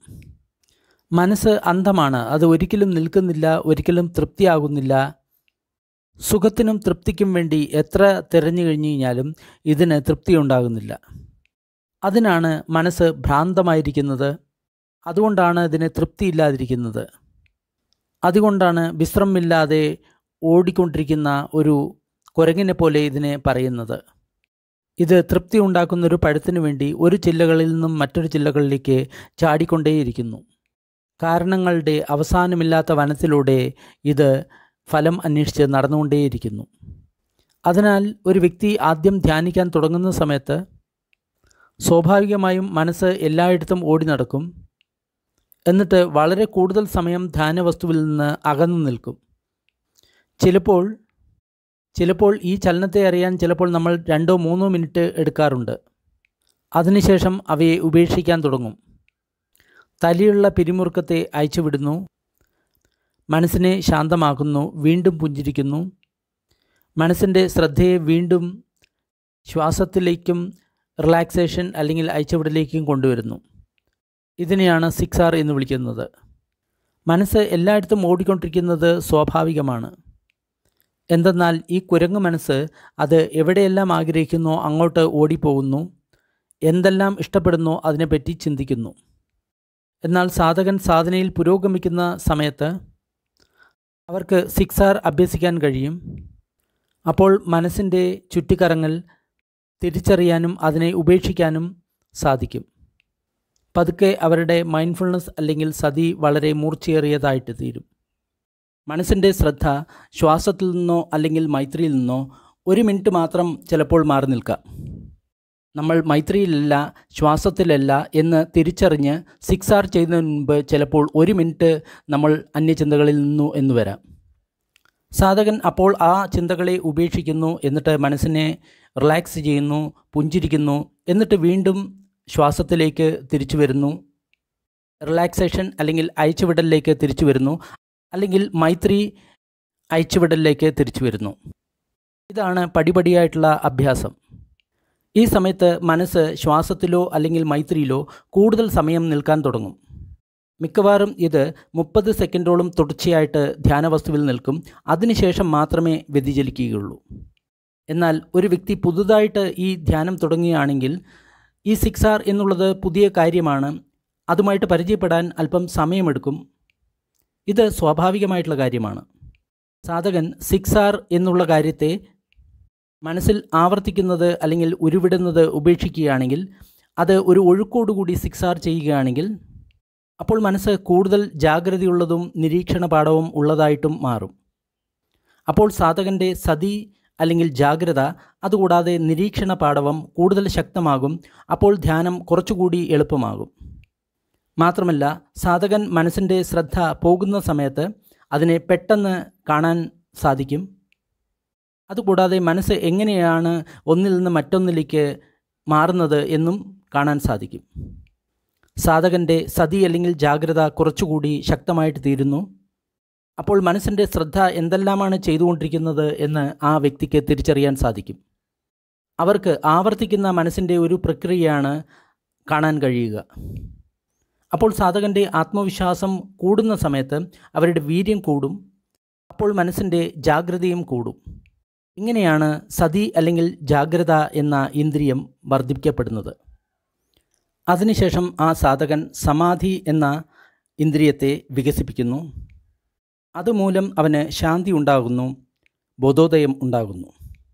മനസ്സ് അന്ധമാണ് അത് ഒരിക്കലും നിൽക്കുന്നില്ല ഒരിക്കലും തൃപ്തിയാകുന്നില്ല സുഖത്തിനും തൃപ്തിക്കും വേണ്ടി എത്ര തിരഞ്ഞു കഴിഞ്ഞു കഴിഞ്ഞാലും ഇതിന് തൃപ്തി ഉണ്ടാകുന്നില്ല അതിനാണ് മനസ്സ് ഭ്രാന്തമായിരിക്കുന്നത് അതുകൊണ്ടാണ് ഇതിന് തൃപ്തിയില്ലാതിരിക്കുന്നത് അതുകൊണ്ടാണ് വിശ്രമമില്ലാതെ ഓടിക്കൊണ്ടിരിക്കുന്ന ഒരു കുരങ്ങിനെ പോലെ ഇതിനെ പറയുന്നത് ഇത് തൃപ്തി ഉണ്ടാക്കുന്ന ഒരു പഴത്തിനു വേണ്ടി ഒരു ചില്ലകളിൽ നിന്നും മറ്റൊരു ചില്ലകളിലേക്ക് ചാടിക്കൊണ്ടേയിരിക്കുന്നു കാരണങ്ങളുടെ അവസാനമില്ലാത്ത വനത്തിലൂടെ ഇത് ഫലം അന്വേഷിച്ച് നടന്നുകൊണ്ടേയിരിക്കുന്നു അതിനാൽ ഒരു വ്യക്തി ആദ്യം ധ്യാനിക്കാൻ തുടങ്ങുന്ന സമയത്ത് സ്വാഭാവികമായും മനസ്സ് എല്ലായിടത്തും ഓടി നടക്കും എന്നിട്ട് വളരെ കൂടുതൽ സമയം ധ്യാനവസ്തുവിൽ നിന്ന് അകന്നു നിൽക്കും ചിലപ്പോൾ ചിലപ്പോൾ ഈ ചലനത്തെ അറിയാൻ ചിലപ്പോൾ നമ്മൾ രണ്ടോ മൂന്നോ മിനിറ്റ് എടുക്കാറുണ്ട് അതിനുശേഷം അവയെ ഉപേക്ഷിക്കാൻ തുടങ്ങും തലയുള്ള പിരിമുറുക്കത്തെ അയച്ചുവിടുന്നു മനസ്സിനെ ശാന്തമാക്കുന്നു വീണ്ടും പുഞ്ചിരിക്കുന്നു മനസ്സിൻ്റെ ശ്രദ്ധയെ വീണ്ടും ശ്വാസത്തിലേക്കും റിലാക്സേഷൻ അല്ലെങ്കിൽ അയച്ചുവിടലേക്കും കൊണ്ടുവരുന്നു ഇതിനെയാണ് സിക്സ് ആർ എന്ന് വിളിക്കുന്നത് മനസ്സ് എല്ലായിടത്തും ഓടിക്കൊണ്ടിരിക്കുന്നത് സ്വാഭാവികമാണ് എന്തെന്നാൽ ഈ കുരങ്ങ് മനസ്സ് അത് എവിടെയെല്ലാം ആഗ്രഹിക്കുന്നോ അങ്ങോട്ട് ഓടിപ്പോകുന്നു എന്തെല്ലാം ഇഷ്ടപ്പെടുന്നോ അതിനെപ്പറ്റി ചിന്തിക്കുന്നു എന്നാൽ സാധകൻ സാധനയിൽ പുരോഗമിക്കുന്ന സമയത്ത് അവർക്ക് സിക്സ് ആർ അഭ്യസിക്കാൻ കഴിയും അപ്പോൾ മനസ്സിൻ്റെ ചുറ്റിക്കറങ്ങൽ തിരിച്ചറിയാനും അതിനെ ഉപേക്ഷിക്കാനും സാധിക്കും പതുക്കെ അവരുടെ മൈൻഡ്ഫുൾനെസ് അല്ലെങ്കിൽ സതി വളരെ മൂർച്ചയേറിയതായിട്ട് തീരും മനസ്സിൻ്റെ ശ്രദ്ധ ശ്വാസത്തിൽ നിന്നോ അല്ലെങ്കിൽ മൈത്രിയിൽ നിന്നോ ഒരു മിനിറ്റ് മാത്രം ചിലപ്പോൾ മാറി നിൽക്കാം നമ്മൾ മൈത്രിയിലല്ല ശ്വാസത്തിലല്ല എന്ന് തിരിച്ചറിഞ്ഞ് സിക്സ് ആർ ചെയ്യുന്നതിന് മുൻപ് ചിലപ്പോൾ ഒരു മിനിറ്റ് നമ്മൾ അന്യചിന്തകളിൽ നിന്നു എന്ന് വരാം സാധകൻ അപ്പോൾ ആ ചിന്തകളെ ഉപേക്ഷിക്കുന്നു എന്നിട്ട് മനസ്സിനെ റിലാക്സ് ചെയ്യുന്നു പുഞ്ചിരിക്കുന്നു എന്നിട്ട് വീണ്ടും ശ്വാസത്തിലേക്ക് തിരിച്ചു വരുന്നു റിലാക്സേഷൻ അല്ലെങ്കിൽ അയച്ചുവിടലിലേക്ക് തിരിച്ചു വരുന്നു അല്ലെങ്കിൽ മൈത്രി അയച്ചുവിടലിലേക്ക് തിരിച്ചു വരുന്നു ഇതാണ് പടിപടിയായിട്ടുള്ള അഭ്യാസം ഈ സമയത്ത് മനസ്സ് ശ്വാസത്തിലോ അല്ലെങ്കിൽ മൈത്രിയിലോ കൂടുതൽ സമയം നിൽക്കാൻ തുടങ്ങും മിക്കവാറും ഇത് മുപ്പത് സെക്കൻഡോളം തുടർച്ചയായിട്ട് ധ്യാനവസ്തുവിൽ നിൽക്കും അതിനുശേഷം മാത്രമേ വ്യതിചലിക്കുകയുള്ളൂ എന്നാൽ ഒരു വ്യക്തി പുതുതായിട്ട് ഈ ധ്യാനം തുടങ്ങുകയാണെങ്കിൽ ഈ സിക്സ് ആർ എന്നുള്ളത് പുതിയ കാര്യമാണ് അതുമായിട്ട് പരിചയപ്പെടാൻ അല്പം സമയമെടുക്കും ഇത് സ്വാഭാവികമായിട്ടുള്ള കാര്യമാണ് സാധകൻ സിക്സ് ആർ എന്നുള്ള കാര്യത്തെ മനസ്സിൽ ആവർത്തിക്കുന്നത് അല്ലെങ്കിൽ ഉരുവിടുന്നത് ഉപേക്ഷിക്കുകയാണെങ്കിൽ അത് ഒരു ഒഴുക്കോടുകൂടി സിക്സ് ആർ ചെയ്യുകയാണെങ്കിൽ അപ്പോൾ മനസ്സ് കൂടുതൽ ജാഗ്രതയുള്ളതും നിരീക്ഷണപാഠവും ഉള്ളതായിട്ടും മാറും അപ്പോൾ സാധകൻ്റെ സതി അല്ലെങ്കിൽ ജാഗ്രത അതുകൂടാതെ നിരീക്ഷണ പാഠവം കൂടുതൽ ശക്തമാകും അപ്പോൾ ധ്യാനം കുറച്ചുകൂടി എളുപ്പമാകും മാത്രമല്ല സാധകൻ മനസ്സിൻ്റെ ശ്രദ്ധ പോകുന്ന സമയത്ത് അതിനെ പെട്ടെന്ന് കാണാൻ സാധിക്കും അതുകൂടാതെ മനസ്സ് എങ്ങനെയാണ് ഒന്നിൽ നിന്ന് മറ്റൊന്നിലേക്ക് മാറുന്നത് എന്നും കാണാൻ സാധിക്കും സാധകൻ്റെ സതി അല്ലെങ്കിൽ ജാഗ്രത കുറച്ചുകൂടി ശക്തമായിട്ട് തീരുന്നു അപ്പോൾ മനസ്സിൻ്റെ ശ്രദ്ധ എന്തെല്ലാമാണ് ചെയ്തുകൊണ്ടിരിക്കുന്നത് എന്ന് ആ വ്യക്തിക്ക് തിരിച്ചറിയാൻ സാധിക്കും അവർക്ക് ആവർത്തിക്കുന്ന മനസ്സിൻ്റെ ഒരു പ്രക്രിയയാണ് കാണാൻ കഴിയുക അപ്പോൾ സാധകൻ്റെ ആത്മവിശ്വാസം കൂടുന്ന സമയത്ത് അവരുടെ വീര്യം കൂടും അപ്പോൾ മനസ്സിൻ്റെ ജാഗ്രതയും കൂടും ഇങ്ങനെയാണ് സതി അല്ലെങ്കിൽ ജാഗ്രത എന്ന ഇന്ദ്രിയം വർദ്ധിപ്പിക്കപ്പെടുന്നത് അതിനുശേഷം ആ സാധകൻ സമാധി എന്ന ഇന്ദ്രിയത്തെ വികസിപ്പിക്കുന്നു അതുമൂലം അവന് ശാന്തി ഉണ്ടാകുന്നു ബോധോദയം ഉണ്ടാകുന്നു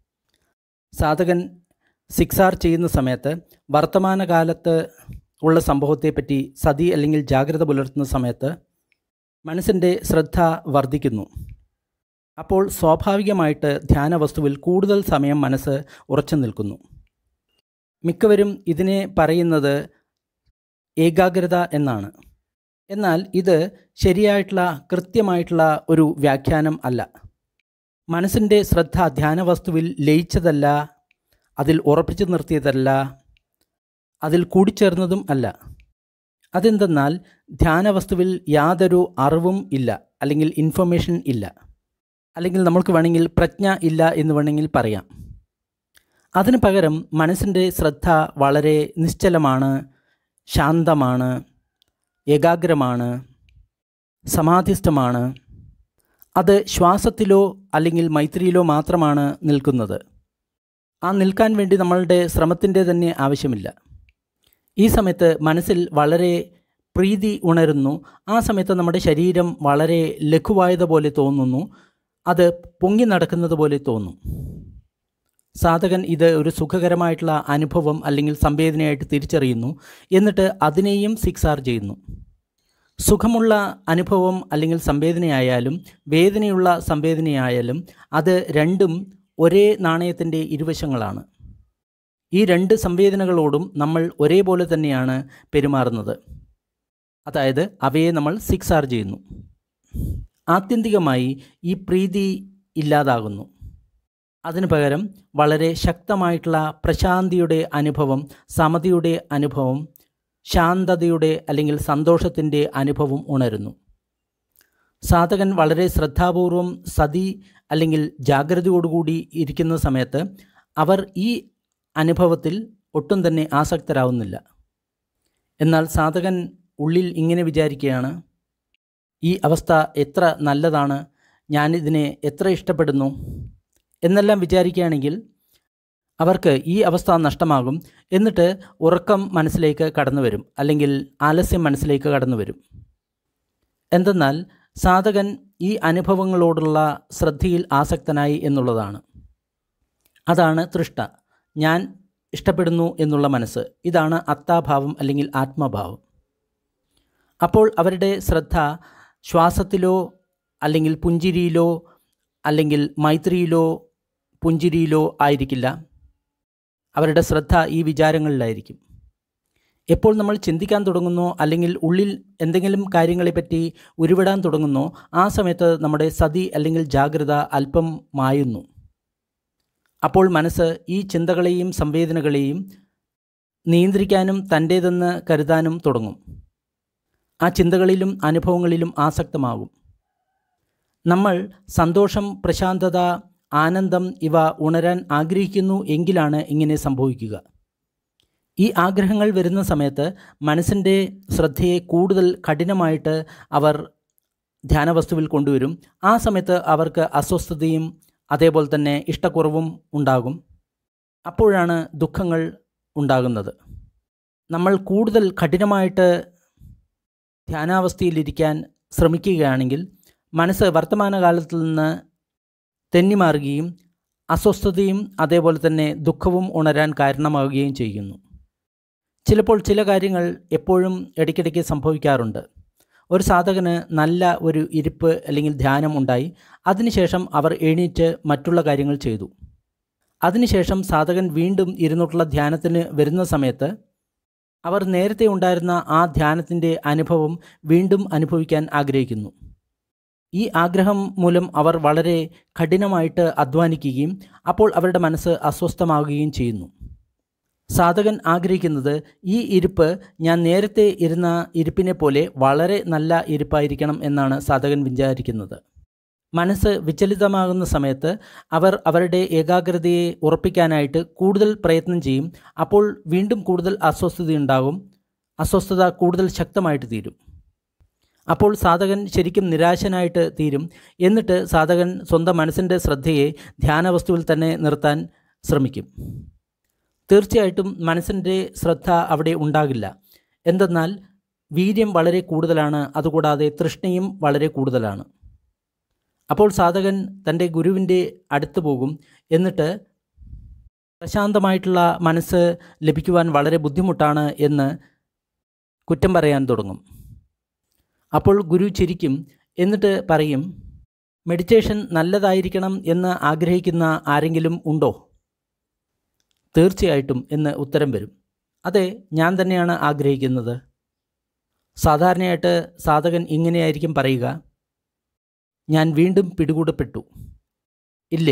സാധകൻ സിക്സാർ ചെയ്യുന്ന സമയത്ത് വർത്തമാനകാലത്ത് ഉള്ള സംഭവത്തെപ്പറ്റി സതി അല്ലെങ്കിൽ ജാഗ്രത പുലർത്തുന്ന സമയത്ത് മനസ്സിൻ്റെ ശ്രദ്ധ വർദ്ധിക്കുന്നു അപ്പോൾ സ്വാഭാവികമായിട്ട് ധ്യാനവസ്തുവിൽ കൂടുതൽ സമയം മനസ്സ് ഉറച്ചു നിൽക്കുന്നു മിക്കവരും ഇതിനെ പറയുന്നത് ഏകാഗ്രത എന്നാണ് എന്നാൽ ഇത് ശരിയായിട്ടുള്ള കൃത്യമായിട്ടുള്ള ഒരു വ്യാഖ്യാനം അല്ല മനസ്സിൻ്റെ ശ്രദ്ധ ധ്യാനവസ്തുവിൽ ലയിച്ചതല്ല അതിൽ ഉറപ്പിച്ചു നിർത്തിയതല്ല അതിൽ കൂടിച്ചേർന്നതും അല്ല അതെന്തെന്നാൽ ധ്യാനവസ്തുവിൽ യാതൊരു അറിവും ഇല്ല അല്ലെങ്കിൽ ഇൻഫർമേഷൻ ഇല്ല അല്ലെങ്കിൽ നമ്മൾക്ക് വേണമെങ്കിൽ പ്രജ്ഞ ഇല്ല എന്ന് വേണമെങ്കിൽ പറയാം അതിന് പകരം മനസ്സിൻ്റെ ശ്രദ്ധ വളരെ നിശ്ചലമാണ് ശാന്തമാണ് ഏകാഗ്രമാണ് സമാധിസ്ഥമാണ് അത് ശ്വാസത്തിലോ അല്ലെങ്കിൽ മൈത്രിയിലോ മാത്രമാണ് നിൽക്കുന്നത് ആ നിൽക്കാൻ വേണ്ടി നമ്മളുടെ ശ്രമത്തിൻ്റെ തന്നെ ആവശ്യമില്ല ഈ സമയത്ത് മനസ്സിൽ വളരെ പ്രീതി ഉണരുന്നു ആ സമയത്ത് നമ്മുടെ ശരീരം വളരെ ലഘുവായതുപോലെ തോന്നുന്നു അത് പൊങ്ങി നടക്കുന്നത് പോലെ തോന്നും സാധകൻ ഇത് ഒരു സുഖകരമായിട്ടുള്ള അനുഭവം അല്ലെങ്കിൽ സംവേദനയായിട്ട് തിരിച്ചറിയുന്നു എന്നിട്ട് അതിനെയും സിക്സാർ ചെയ്യുന്നു സുഖമുള്ള അനുഭവം അല്ലെങ്കിൽ സംവേദനയായാലും വേദനയുള്ള സംവേദനയായാലും അത് രണ്ടും ഒരേ നാണയത്തിൻ്റെ ഇരുവശങ്ങളാണ് ഈ രണ്ട് സംവേദനകളോടും നമ്മൾ ഒരേപോലെ തന്നെയാണ് പെരുമാറുന്നത് അതായത് അവയെ നമ്മൾ സിക്സാർ ചെയ്യുന്നു ആത്യന്തികമായി ഈ പ്രീതി ഇല്ലാതാകുന്നു അതിനു പകരം വളരെ ശക്തമായിട്ടുള്ള പ്രശാന്തിയുടെ അനുഭവം സമതിയുടെ അനുഭവം ശാന്തതയുടെ അല്ലെങ്കിൽ സന്തോഷത്തിൻ്റെ അനുഭവം ഉണരുന്നു സാധകൻ വളരെ ശ്രദ്ധാപൂർവം സതി അല്ലെങ്കിൽ ജാഗ്രതയോടുകൂടി ഇരിക്കുന്ന സമയത്ത് അവർ ഈ അനുഭവത്തിൽ ഒട്ടും തന്നെ ആസക്തരാവുന്നില്ല എന്നാൽ സാധകൻ ഉള്ളിൽ ഇങ്ങനെ വിചാരിക്കുകയാണ് ഈ അവസ്ഥ എത്ര നല്ലതാണ് ഞാനിതിനെ എത്ര ഇഷ്ടപ്പെടുന്നു എന്നെല്ലാം വിചാരിക്കുകയാണെങ്കിൽ അവർക്ക് ഈ അവസ്ഥ നഷ്ടമാകും എന്നിട്ട് ഉറക്കം മനസ്സിലേക്ക് കടന്നു വരും അല്ലെങ്കിൽ ആലസ്യം മനസ്സിലേക്ക് കടന്നു വരും എന്തെന്നാൽ സാധകൻ ഈ അനുഭവങ്ങളോടുള്ള ശ്രദ്ധയിൽ ആസക്തനായി എന്നുള്ളതാണ് അതാണ് തൃഷ്ട ഞാൻ ഇഷ്ടപ്പെടുന്നു എന്നുള്ള മനസ്സ് ഇതാണ് അത്താഭാവം അല്ലെങ്കിൽ ആത്മഭാവം അപ്പോൾ അവരുടെ ശ്രദ്ധ ശ്വാസത്തിലോ അല്ലെങ്കിൽ പുഞ്ചിരിയിലോ അല്ലെങ്കിൽ മൈത്രിയിലോ പുഞ്ചിരിയിലോ ആയിരിക്കില്ല അവരുടെ ശ്രദ്ധ ഈ വിചാരങ്ങളിലായിരിക്കും എപ്പോൾ നമ്മൾ ചിന്തിക്കാൻ തുടങ്ങുന്നോ അല്ലെങ്കിൽ ഉള്ളിൽ എന്തെങ്കിലും കാര്യങ്ങളെപ്പറ്റി ഉരുവിടാൻ തുടങ്ങുന്നോ ആ സമയത്ത് നമ്മുടെ സതി അല്ലെങ്കിൽ ജാഗ്രത അല്പം മായുന്നു അപ്പോൾ മനസ്സ് ഈ ചിന്തകളെയും സംവേദനകളെയും നിയന്ത്രിക്കാനും തൻ്റേതെന്ന് കരുതാനും തുടങ്ങും ആ ചിന്തകളിലും അനുഭവങ്ങളിലും ആസക്തമാകും നമ്മൾ സന്തോഷം പ്രശാന്തത ആനന്ദം ഇവ ഉണരാൻ ആഗ്രഹിക്കുന്നു എങ്കിലാണ് ഇങ്ങനെ സംഭവിക്കുക ഈ ആഗ്രഹങ്ങൾ വരുന്ന സമയത്ത് മനസ്സിൻ്റെ ശ്രദ്ധയെ കൂടുതൽ കഠിനമായിട്ട് അവർ ധ്യാനവസ്തുവിൽ കൊണ്ടുവരും ആ സമയത്ത് അവർക്ക് അസ്വസ്ഥതയും അതേപോലെ തന്നെ ഇഷ്ടക്കുറവും ഉണ്ടാകും അപ്പോഴാണ് ദുഃഖങ്ങൾ ഉണ്ടാകുന്നത് നമ്മൾ കൂടുതൽ കഠിനമായിട്ട് ധ്യാനാവസ്ഥയിലിരിക്കാൻ ശ്രമിക്കുകയാണെങ്കിൽ മനസ്സ് വർത്തമാനകാലത്തിൽ നിന്ന് തെന്നിമാറുകയും അസ്വസ്ഥതയും അതേപോലെ തന്നെ ദുഃഖവും ഉണരാൻ കാരണമാവുകയും ചെയ്യുന്നു ചിലപ്പോൾ ചില കാര്യങ്ങൾ എപ്പോഴും ഇടയ്ക്കിടയ്ക്ക് സംഭവിക്കാറുണ്ട് ഒരു സാധകന് നല്ല ഒരു ഇരിപ്പ് അല്ലെങ്കിൽ ധ്യാനം ഉണ്ടായി അതിനുശേഷം അവർ എണീറ്റ് മറ്റുള്ള കാര്യങ്ങൾ ചെയ്തു അതിനുശേഷം സാധകൻ വീണ്ടും ഇരുന്നിട്ടുള്ള ധ്യാനത്തിന് വരുന്ന സമയത്ത് അവർ നേരത്തെ ഉണ്ടായിരുന്ന ആ ധ്യാനത്തിൻ്റെ അനുഭവം വീണ്ടും അനുഭവിക്കാൻ ആഗ്രഹിക്കുന്നു ഈ ആഗ്രഹം മൂലം അവർ വളരെ കഠിനമായിട്ട് അധ്വാനിക്കുകയും അപ്പോൾ അവരുടെ മനസ്സ് അസ്വസ്ഥമാവുകയും ചെയ്യുന്നു സാധകൻ ആഗ്രഹിക്കുന്നത് ഈ ഇരിപ്പ് ഞാൻ നേരത്തെ ഇരുന്ന ഇരിപ്പിനെ പോലെ വളരെ നല്ല ഇരിപ്പായിരിക്കണം എന്നാണ് സാധകൻ വിചാരിക്കുന്നത് മനസ്സ് വിചലിതമാകുന്ന സമയത്ത് അവർ അവരുടെ ഏകാഗ്രതയെ ഉറപ്പിക്കാനായിട്ട് കൂടുതൽ പ്രയത്നം ചെയ്യും അപ്പോൾ വീണ്ടും കൂടുതൽ അസ്വസ്ഥതയുണ്ടാകും അസ്വസ്ഥത കൂടുതൽ ശക്തമായിട്ട് തീരും അപ്പോൾ സാധകൻ ശരിക്കും നിരാശനായിട്ട് തീരും എന്നിട്ട് സാധകൻ സ്വന്തം മനസ്സിൻ്റെ ശ്രദ്ധയെ ധ്യാനവസ്തുവിൽ തന്നെ നിർത്താൻ ശ്രമിക്കും തീർച്ചയായിട്ടും മനസ്സിൻ്റെ ശ്രദ്ധ അവിടെ ഉണ്ടാകില്ല എന്തെന്നാൽ വീര്യം വളരെ കൂടുതലാണ് അതുകൂടാതെ തൃഷ്ണയും വളരെ കൂടുതലാണ് അപ്പോൾ സാധകൻ തൻ്റെ ഗുരുവിൻ്റെ അടുത്ത് പോകും എന്നിട്ട് പ്രശാന്തമായിട്ടുള്ള മനസ്സ് ലഭിക്കുവാൻ വളരെ ബുദ്ധിമുട്ടാണ് എന്ന് കുറ്റം പറയാൻ തുടങ്ങും അപ്പോൾ ഗുരു ചിരിക്കും എന്നിട്ട് പറയും മെഡിറ്റേഷൻ നല്ലതായിരിക്കണം എന്ന് ആഗ്രഹിക്കുന്ന ആരെങ്കിലും ഉണ്ടോ തീർച്ചയായിട്ടും എന്ന് ഉത്തരം വരും അതെ ഞാൻ തന്നെയാണ് ആഗ്രഹിക്കുന്നത് സാധാരണയായിട്ട് സാധകൻ ഇങ്ങനെയായിരിക്കും പറയുക ഞാൻ വീണ്ടും പിടികൂടപ്പെട്ടു ഇല്ലേ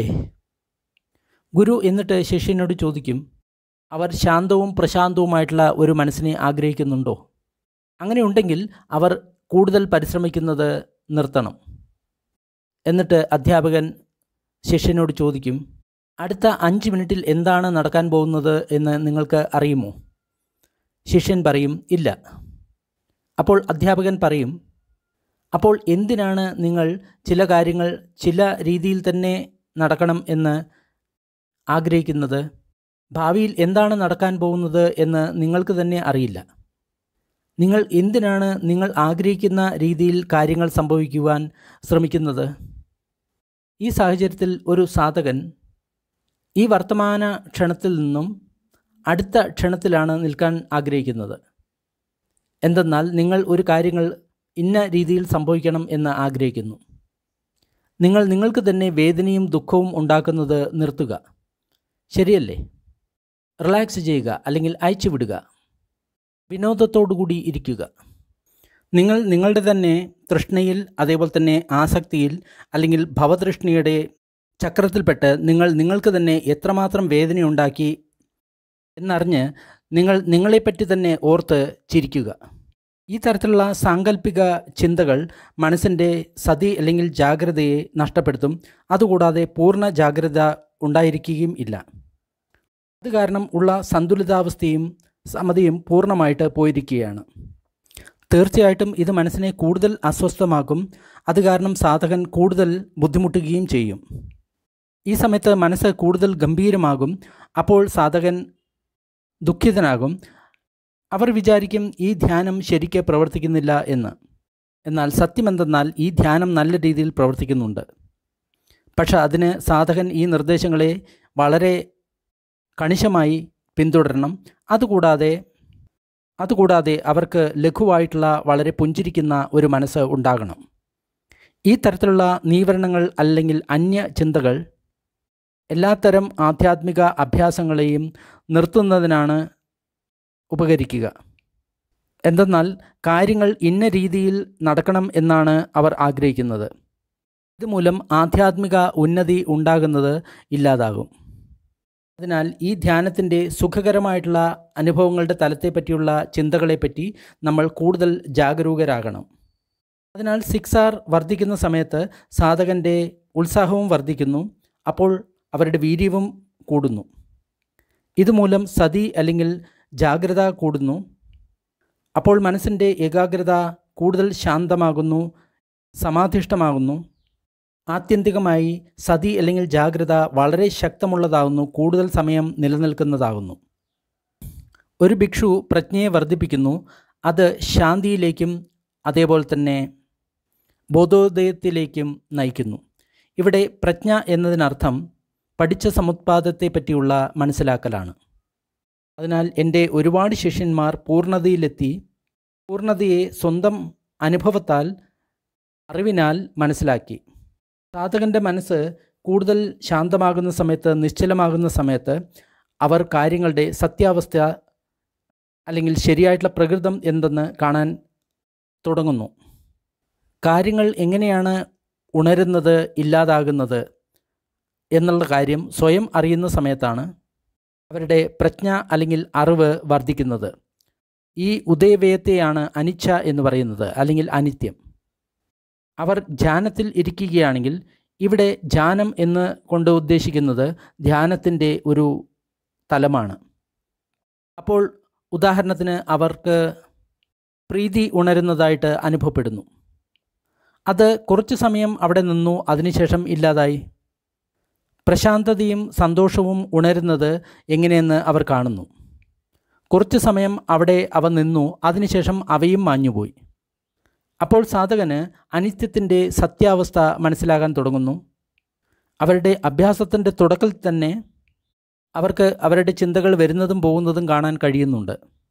ഗുരു എന്നിട്ട് ശിഷ്യനോട് ചോദിക്കും അവർ ശാന്തവും പ്രശാന്തവുമായിട്ടുള്ള ഒരു മനസ്സിനെ ആഗ്രഹിക്കുന്നുണ്ടോ അങ്ങനെ ഉണ്ടെങ്കിൽ അവർ കൂടുതൽ പരിശ്രമിക്കുന്നത് നിർത്തണം എന്നിട്ട് അധ്യാപകൻ ശിഷ്യനോട് ചോദിക്കും അടുത്ത അഞ്ച് മിനിറ്റിൽ എന്താണ് നടക്കാൻ പോകുന്നത് എന്ന് നിങ്ങൾക്ക് അറിയുമോ ശിഷ്യൻ പറയും ഇല്ല അപ്പോൾ അധ്യാപകൻ പറയും അപ്പോൾ എന്തിനാണ് നിങ്ങൾ ചില കാര്യങ്ങൾ ചില രീതിയിൽ തന്നെ നടക്കണം എന്ന് ആഗ്രഹിക്കുന്നത് ഭാവിയിൽ എന്താണ് നടക്കാൻ പോകുന്നത് എന്ന് നിങ്ങൾക്ക് തന്നെ അറിയില്ല നിങ്ങൾ എന്തിനാണ് നിങ്ങൾ ആഗ്രഹിക്കുന്ന രീതിയിൽ കാര്യങ്ങൾ സംഭവിക്കുവാൻ ശ്രമിക്കുന്നത് ഈ സാഹചര്യത്തിൽ ഒരു സാധകൻ ഈ വർത്തമാന ക്ഷണത്തിൽ നിന്നും അടുത്ത ക്ഷണത്തിലാണ് നിൽക്കാൻ ആഗ്രഹിക്കുന്നത് എന്തെന്നാൽ നിങ്ങൾ ഒരു കാര്യങ്ങൾ ഇന്ന രീതിയിൽ സംഭവിക്കണം എന്ന് ആഗ്രഹിക്കുന്നു നിങ്ങൾ നിങ്ങൾക്ക് തന്നെ വേദനയും ദുഃഖവും ഉണ്ടാക്കുന്നത് നിർത്തുക ശരിയല്ലേ റിലാക്സ് ചെയ്യുക അല്ലെങ്കിൽ അയച്ചു വിടുക വിനോദത്തോടുകൂടി ഇരിക്കുക നിങ്ങൾ നിങ്ങളുടെ തന്നെ തൃഷ്ണയിൽ അതേപോലെ തന്നെ ആസക്തിയിൽ അല്ലെങ്കിൽ ഭവതൃഷ്ണയുടെ ചക്രത്തിൽപ്പെട്ട് നിങ്ങൾ നിങ്ങൾക്ക് തന്നെ എത്രമാത്രം വേദനയുണ്ടാക്കി എന്നറിഞ്ഞ് നിങ്ങൾ നിങ്ങളെപ്പറ്റി തന്നെ ഓർത്ത് ചിരിക്കുക ഈ തരത്തിലുള്ള സാങ്കല്പിക ചിന്തകൾ മനസ്സിൻ്റെ സതി അല്ലെങ്കിൽ ജാഗ്രതയെ നഷ്ടപ്പെടുത്തും അതുകൂടാതെ പൂർണ്ണ ജാഗ്രത ഉണ്ടായിരിക്കുകയും ഇല്ല അത് കാരണം ഉള്ള സന്തുലിതാവസ്ഥയും സമതിയും പൂർണ്ണമായിട്ട് പോയിരിക്കുകയാണ് തീർച്ചയായിട്ടും ഇത് മനസ്സിനെ കൂടുതൽ അസ്വസ്ഥമാക്കും അത് കാരണം സാധകൻ കൂടുതൽ ബുദ്ധിമുട്ടുകയും ചെയ്യും ഈ സമയത്ത് മനസ്സ് കൂടുതൽ ഗംഭീരമാകും അപ്പോൾ സാധകൻ ദുഃഖിതനാകും അവർ വിചാരിക്കും ഈ ധ്യാനം ശരിക്ക് പ്രവർത്തിക്കുന്നില്ല എന്ന് എന്നാൽ സത്യമെന്തെന്നാൽ ഈ ധ്യാനം നല്ല രീതിയിൽ പ്രവർത്തിക്കുന്നുണ്ട് പക്ഷെ അതിന് സാധകൻ ഈ നിർദ്ദേശങ്ങളെ വളരെ കണിശമായി പിന്തുടരണം അതുകൂടാതെ അതുകൂടാതെ അവർക്ക് ലഘുവായിട്ടുള്ള വളരെ പുഞ്ചിരിക്കുന്ന ഒരു മനസ്സ് ഉണ്ടാകണം ഈ തരത്തിലുള്ള നീവരണങ്ങൾ അല്ലെങ്കിൽ അന്യ ചിന്തകൾ എല്ലാത്തരം ആധ്യാത്മിക അഭ്യാസങ്ങളെയും നിർത്തുന്നതിനാണ് ഉപകരിക്കുക എന്തെന്നാൽ കാര്യങ്ങൾ ഇന്ന രീതിയിൽ നടക്കണം എന്നാണ് അവർ ആഗ്രഹിക്കുന്നത് ഇതുമൂലം ആധ്യാത്മിക ഉന്നതി ഉണ്ടാകുന്നത് ഇല്ലാതാകും അതിനാൽ ഈ ധ്യാനത്തിൻ്റെ സുഖകരമായിട്ടുള്ള അനുഭവങ്ങളുടെ തലത്തെപ്പറ്റിയുള്ള ചിന്തകളെപ്പറ്റി നമ്മൾ കൂടുതൽ ജാഗരൂകരാകണം അതിനാൽ സിക്സ് ആർ വർദ്ധിക്കുന്ന സമയത്ത് സാധകൻ്റെ ഉത്സാഹവും വർദ്ധിക്കുന്നു അപ്പോൾ അവരുടെ വീര്യവും കൂടുന്നു ഇതുമൂലം സതി അല്ലെങ്കിൽ ജാഗ്രത കൂടുന്നു അപ്പോൾ മനസ്സിൻ്റെ ഏകാഗ്രത കൂടുതൽ ശാന്തമാകുന്നു സമാധിഷ്ഠമാകുന്നു ആത്യന്തികമായി സതി അല്ലെങ്കിൽ ജാഗ്രത വളരെ ശക്തമുള്ളതാകുന്നു കൂടുതൽ സമയം നിലനിൽക്കുന്നതാകുന്നു ഒരു ഭിക്ഷു പ്രജ്ഞയെ വർദ്ധിപ്പിക്കുന്നു അത് ശാന്തിയിലേക്കും അതേപോലെ തന്നെ ബോധോദയത്തിലേക്കും നയിക്കുന്നു ഇവിടെ പ്രജ്ഞ എന്നതിനർത്ഥം പഠിച്ച സമുത്പാദത്തെ പറ്റിയുള്ള മനസ്സിലാക്കലാണ് അതിനാൽ എൻ്റെ ഒരുപാട് ശിഷ്യന്മാർ പൂർണ്ണതയിലെത്തി പൂർണ്ണതയെ സ്വന്തം അനുഭവത്താൽ അറിവിനാൽ മനസ്സിലാക്കി സാധകൻ്റെ മനസ്സ് കൂടുതൽ ശാന്തമാകുന്ന സമയത്ത് നിശ്ചലമാകുന്ന സമയത്ത് അവർ കാര്യങ്ങളുടെ സത്യാവസ്ഥ അല്ലെങ്കിൽ ശരിയായിട്ടുള്ള പ്രകൃതം എന്തെന്ന് കാണാൻ തുടങ്ങുന്നു കാര്യങ്ങൾ എങ്ങനെയാണ് ഉണരുന്നത് ഇല്ലാതാകുന്നത് എന്നുള്ള കാര്യം സ്വയം അറിയുന്ന സമയത്താണ് അവരുടെ പ്രജ്ഞ അല്ലെങ്കിൽ അറിവ് വർദ്ധിക്കുന്നത് ഈ ഉദയവ്യയത്തെയാണ് അനിച്ഛ എന്ന് പറയുന്നത് അല്ലെങ്കിൽ അനിത്യം അവർ ധ്യാനത്തിൽ ഇരിക്കുകയാണെങ്കിൽ ഇവിടെ ധ്യാനം എന്ന് കൊണ്ട് ഉദ്ദേശിക്കുന്നത് ധ്യാനത്തിൻ്റെ ഒരു തലമാണ് അപ്പോൾ ഉദാഹരണത്തിന് അവർക്ക് പ്രീതി ഉണരുന്നതായിട്ട് അനുഭവപ്പെടുന്നു അത് കുറച്ച് സമയം അവിടെ നിന്നു അതിനുശേഷം ഇല്ലാതായി പ്രശാന്തതയും സന്തോഷവും ഉണരുന്നത് എങ്ങനെയെന്ന് അവർ കാണുന്നു കുറച്ച് സമയം അവിടെ അവ നിന്നു അതിനുശേഷം അവയും മാഞ്ഞുപോയി അപ്പോൾ സാധകന് അനിത്യത്തിൻ്റെ സത്യാവസ്ഥ മനസ്സിലാകാൻ തുടങ്ങുന്നു അവരുടെ അഭ്യാസത്തിൻ്റെ തുടക്കത്തിൽ തന്നെ അവർക്ക് അവരുടെ ചിന്തകൾ വരുന്നതും പോകുന്നതും കാണാൻ കഴിയുന്നുണ്ട്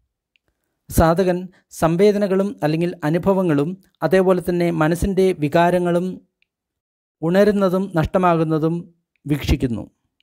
സാധകൻ സംവേദനകളും അല്ലെങ്കിൽ അനുഭവങ്ങളും അതേപോലെ തന്നെ മനസ്സിൻ്റെ വികാരങ്ങളും ഉണരുന്നതും നഷ്ടമാകുന്നതും വീക്ഷിക്കുന്നു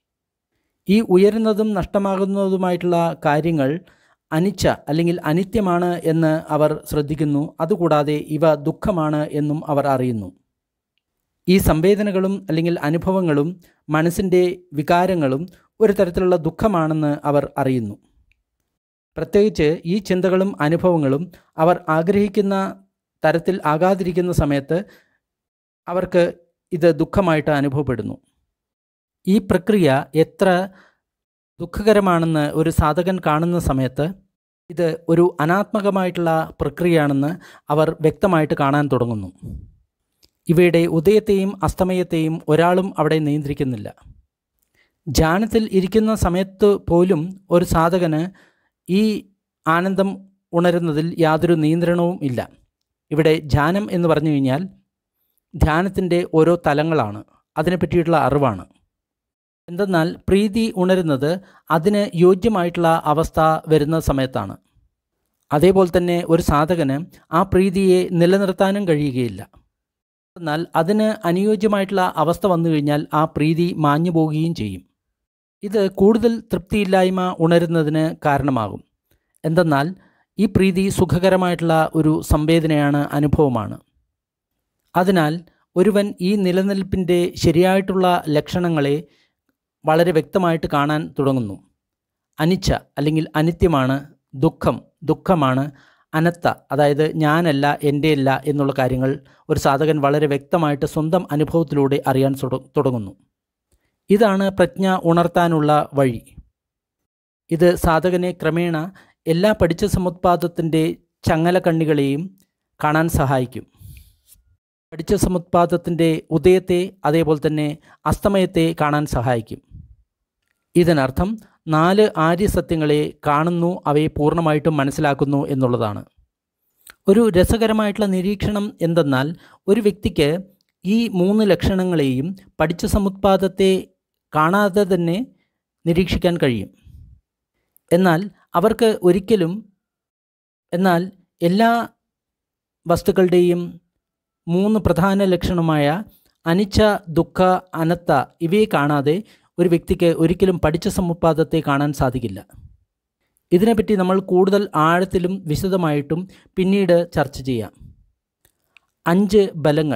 ഈ ഉയരുന്നതും നഷ്ടമാകുന്നതുമായിട്ടുള്ള കാര്യങ്ങൾ അനിച്ച അല്ലെങ്കിൽ അനിത്യമാണ് എന്ന് അവർ ശ്രദ്ധിക്കുന്നു അതുകൂടാതെ ഇവ ദുഃഖമാണ് എന്നും അവർ അറിയുന്നു ഈ സംവേദനകളും അല്ലെങ്കിൽ അനുഭവങ്ങളും മനസ്സിൻ്റെ വികാരങ്ങളും ഒരു തരത്തിലുള്ള ദുഃഖമാണെന്ന് അവർ അറിയുന്നു പ്രത്യേകിച്ച് ഈ ചിന്തകളും അനുഭവങ്ങളും അവർ ആഗ്രഹിക്കുന്ന തരത്തിൽ ആകാതിരിക്കുന്ന സമയത്ത് അവർക്ക് ഇത് ദുഃഖമായിട്ട് അനുഭവപ്പെടുന്നു ഈ പ്രക്രിയ എത്ര ദുഃഖകരമാണെന്ന് ഒരു സാധകൻ കാണുന്ന സമയത്ത് ഇത് ഒരു അനാത്മകമായിട്ടുള്ള പ്രക്രിയയാണെന്ന് അവർ വ്യക്തമായിട്ട് കാണാൻ തുടങ്ങുന്നു ഇവയുടെ ഉദയത്തെയും അസ്തമയത്തെയും ഒരാളും അവിടെ നിയന്ത്രിക്കുന്നില്ല ധ്യാനത്തിൽ ഇരിക്കുന്ന സമയത്ത് പോലും ഒരു സാധകന് ഈ ആനന്ദം ഉണരുന്നതിൽ യാതൊരു നിയന്ത്രണവും ഇല്ല ഇവിടെ ധ്യാനം എന്ന് പറഞ്ഞു കഴിഞ്ഞാൽ ധ്യാനത്തിൻ്റെ ഓരോ തലങ്ങളാണ് അതിനെ പറ്റിയിട്ടുള്ള അറിവാണ് എന്തെന്നാൽ പ്രീതി ഉണരുന്നത് അതിന് യോഗ്യമായിട്ടുള്ള അവസ്ഥ വരുന്ന സമയത്താണ് അതേപോലെ തന്നെ ഒരു സാധകന് ആ പ്രീതിയെ നിലനിർത്താനും കഴിയുകയില്ല എന്നാൽ അതിന് അനുയോജ്യമായിട്ടുള്ള അവസ്ഥ വന്നു കഴിഞ്ഞാൽ ആ പ്രീതി മാഞ്ഞു പോവുകയും ചെയ്യും ഇത് കൂടുതൽ തൃപ്തിയില്ലായ്മ ഉണരുന്നതിന് കാരണമാകും എന്തെന്നാൽ ഈ പ്രീതി സുഖകരമായിട്ടുള്ള ഒരു സംവേദനയാണ് അനുഭവമാണ് അതിനാൽ ഒരുവൻ ഈ നിലനിൽപ്പിൻ്റെ ശരിയായിട്ടുള്ള ലക്ഷണങ്ങളെ വളരെ വ്യക്തമായിട്ട് കാണാൻ തുടങ്ങുന്നു അനിച്ച അല്ലെങ്കിൽ അനിത്യമാണ് ദുഃഖം ദുഃഖമാണ് അനത്ത അതായത് ഞാനല്ല എൻ്റെയല്ല എന്നുള്ള കാര്യങ്ങൾ ഒരു സാധകൻ വളരെ വ്യക്തമായിട്ട് സ്വന്തം അനുഭവത്തിലൂടെ അറിയാൻ തുടങ്ങുന്നു ഇതാണ് പ്രജ്ഞ ഉണർത്താനുള്ള വഴി ഇത് സാധകനെ ക്രമേണ എല്ലാ പഠിച്ച സമുത്പാദത്തിൻ്റെ ചങ്ങലക്കണ്ണികളെയും കാണാൻ സഹായിക്കും പഠിച്ച സമുത്പാദത്തിൻ്റെ ഉദയത്തെ അതേപോലെ തന്നെ അസ്തമയത്തെ കാണാൻ സഹായിക്കും ഇതിനർത്ഥം നാല് ആര്യസത്യങ്ങളെ കാണുന്നു അവയെ പൂർണ്ണമായിട്ടും മനസ്സിലാക്കുന്നു എന്നുള്ളതാണ് ഒരു രസകരമായിട്ടുള്ള നിരീക്ഷണം എന്തെന്നാൽ ഒരു വ്യക്തിക്ക് ഈ മൂന്ന് ലക്ഷണങ്ങളെയും പഠിച്ച സമുത്പാദത്തെ കാണാതെ തന്നെ നിരീക്ഷിക്കാൻ കഴിയും എന്നാൽ അവർക്ക് ഒരിക്കലും എന്നാൽ എല്ലാ വസ്തുക്കളുടെയും മൂന്ന് പ്രധാന ലക്ഷണമായ അനിച്ച ദുഃഖ അനത്ത ഇവയെ കാണാതെ ഒരു വ്യക്തിക്ക് ഒരിക്കലും പഠിച്ച സമുപ്പാദത്തെ കാണാൻ സാധിക്കില്ല ഇതിനെപ്പറ്റി നമ്മൾ കൂടുതൽ ആഴത്തിലും വിശദമായിട്ടും പിന്നീട് ചർച്ച ചെയ്യാം അഞ്ച് ബലങ്ങൾ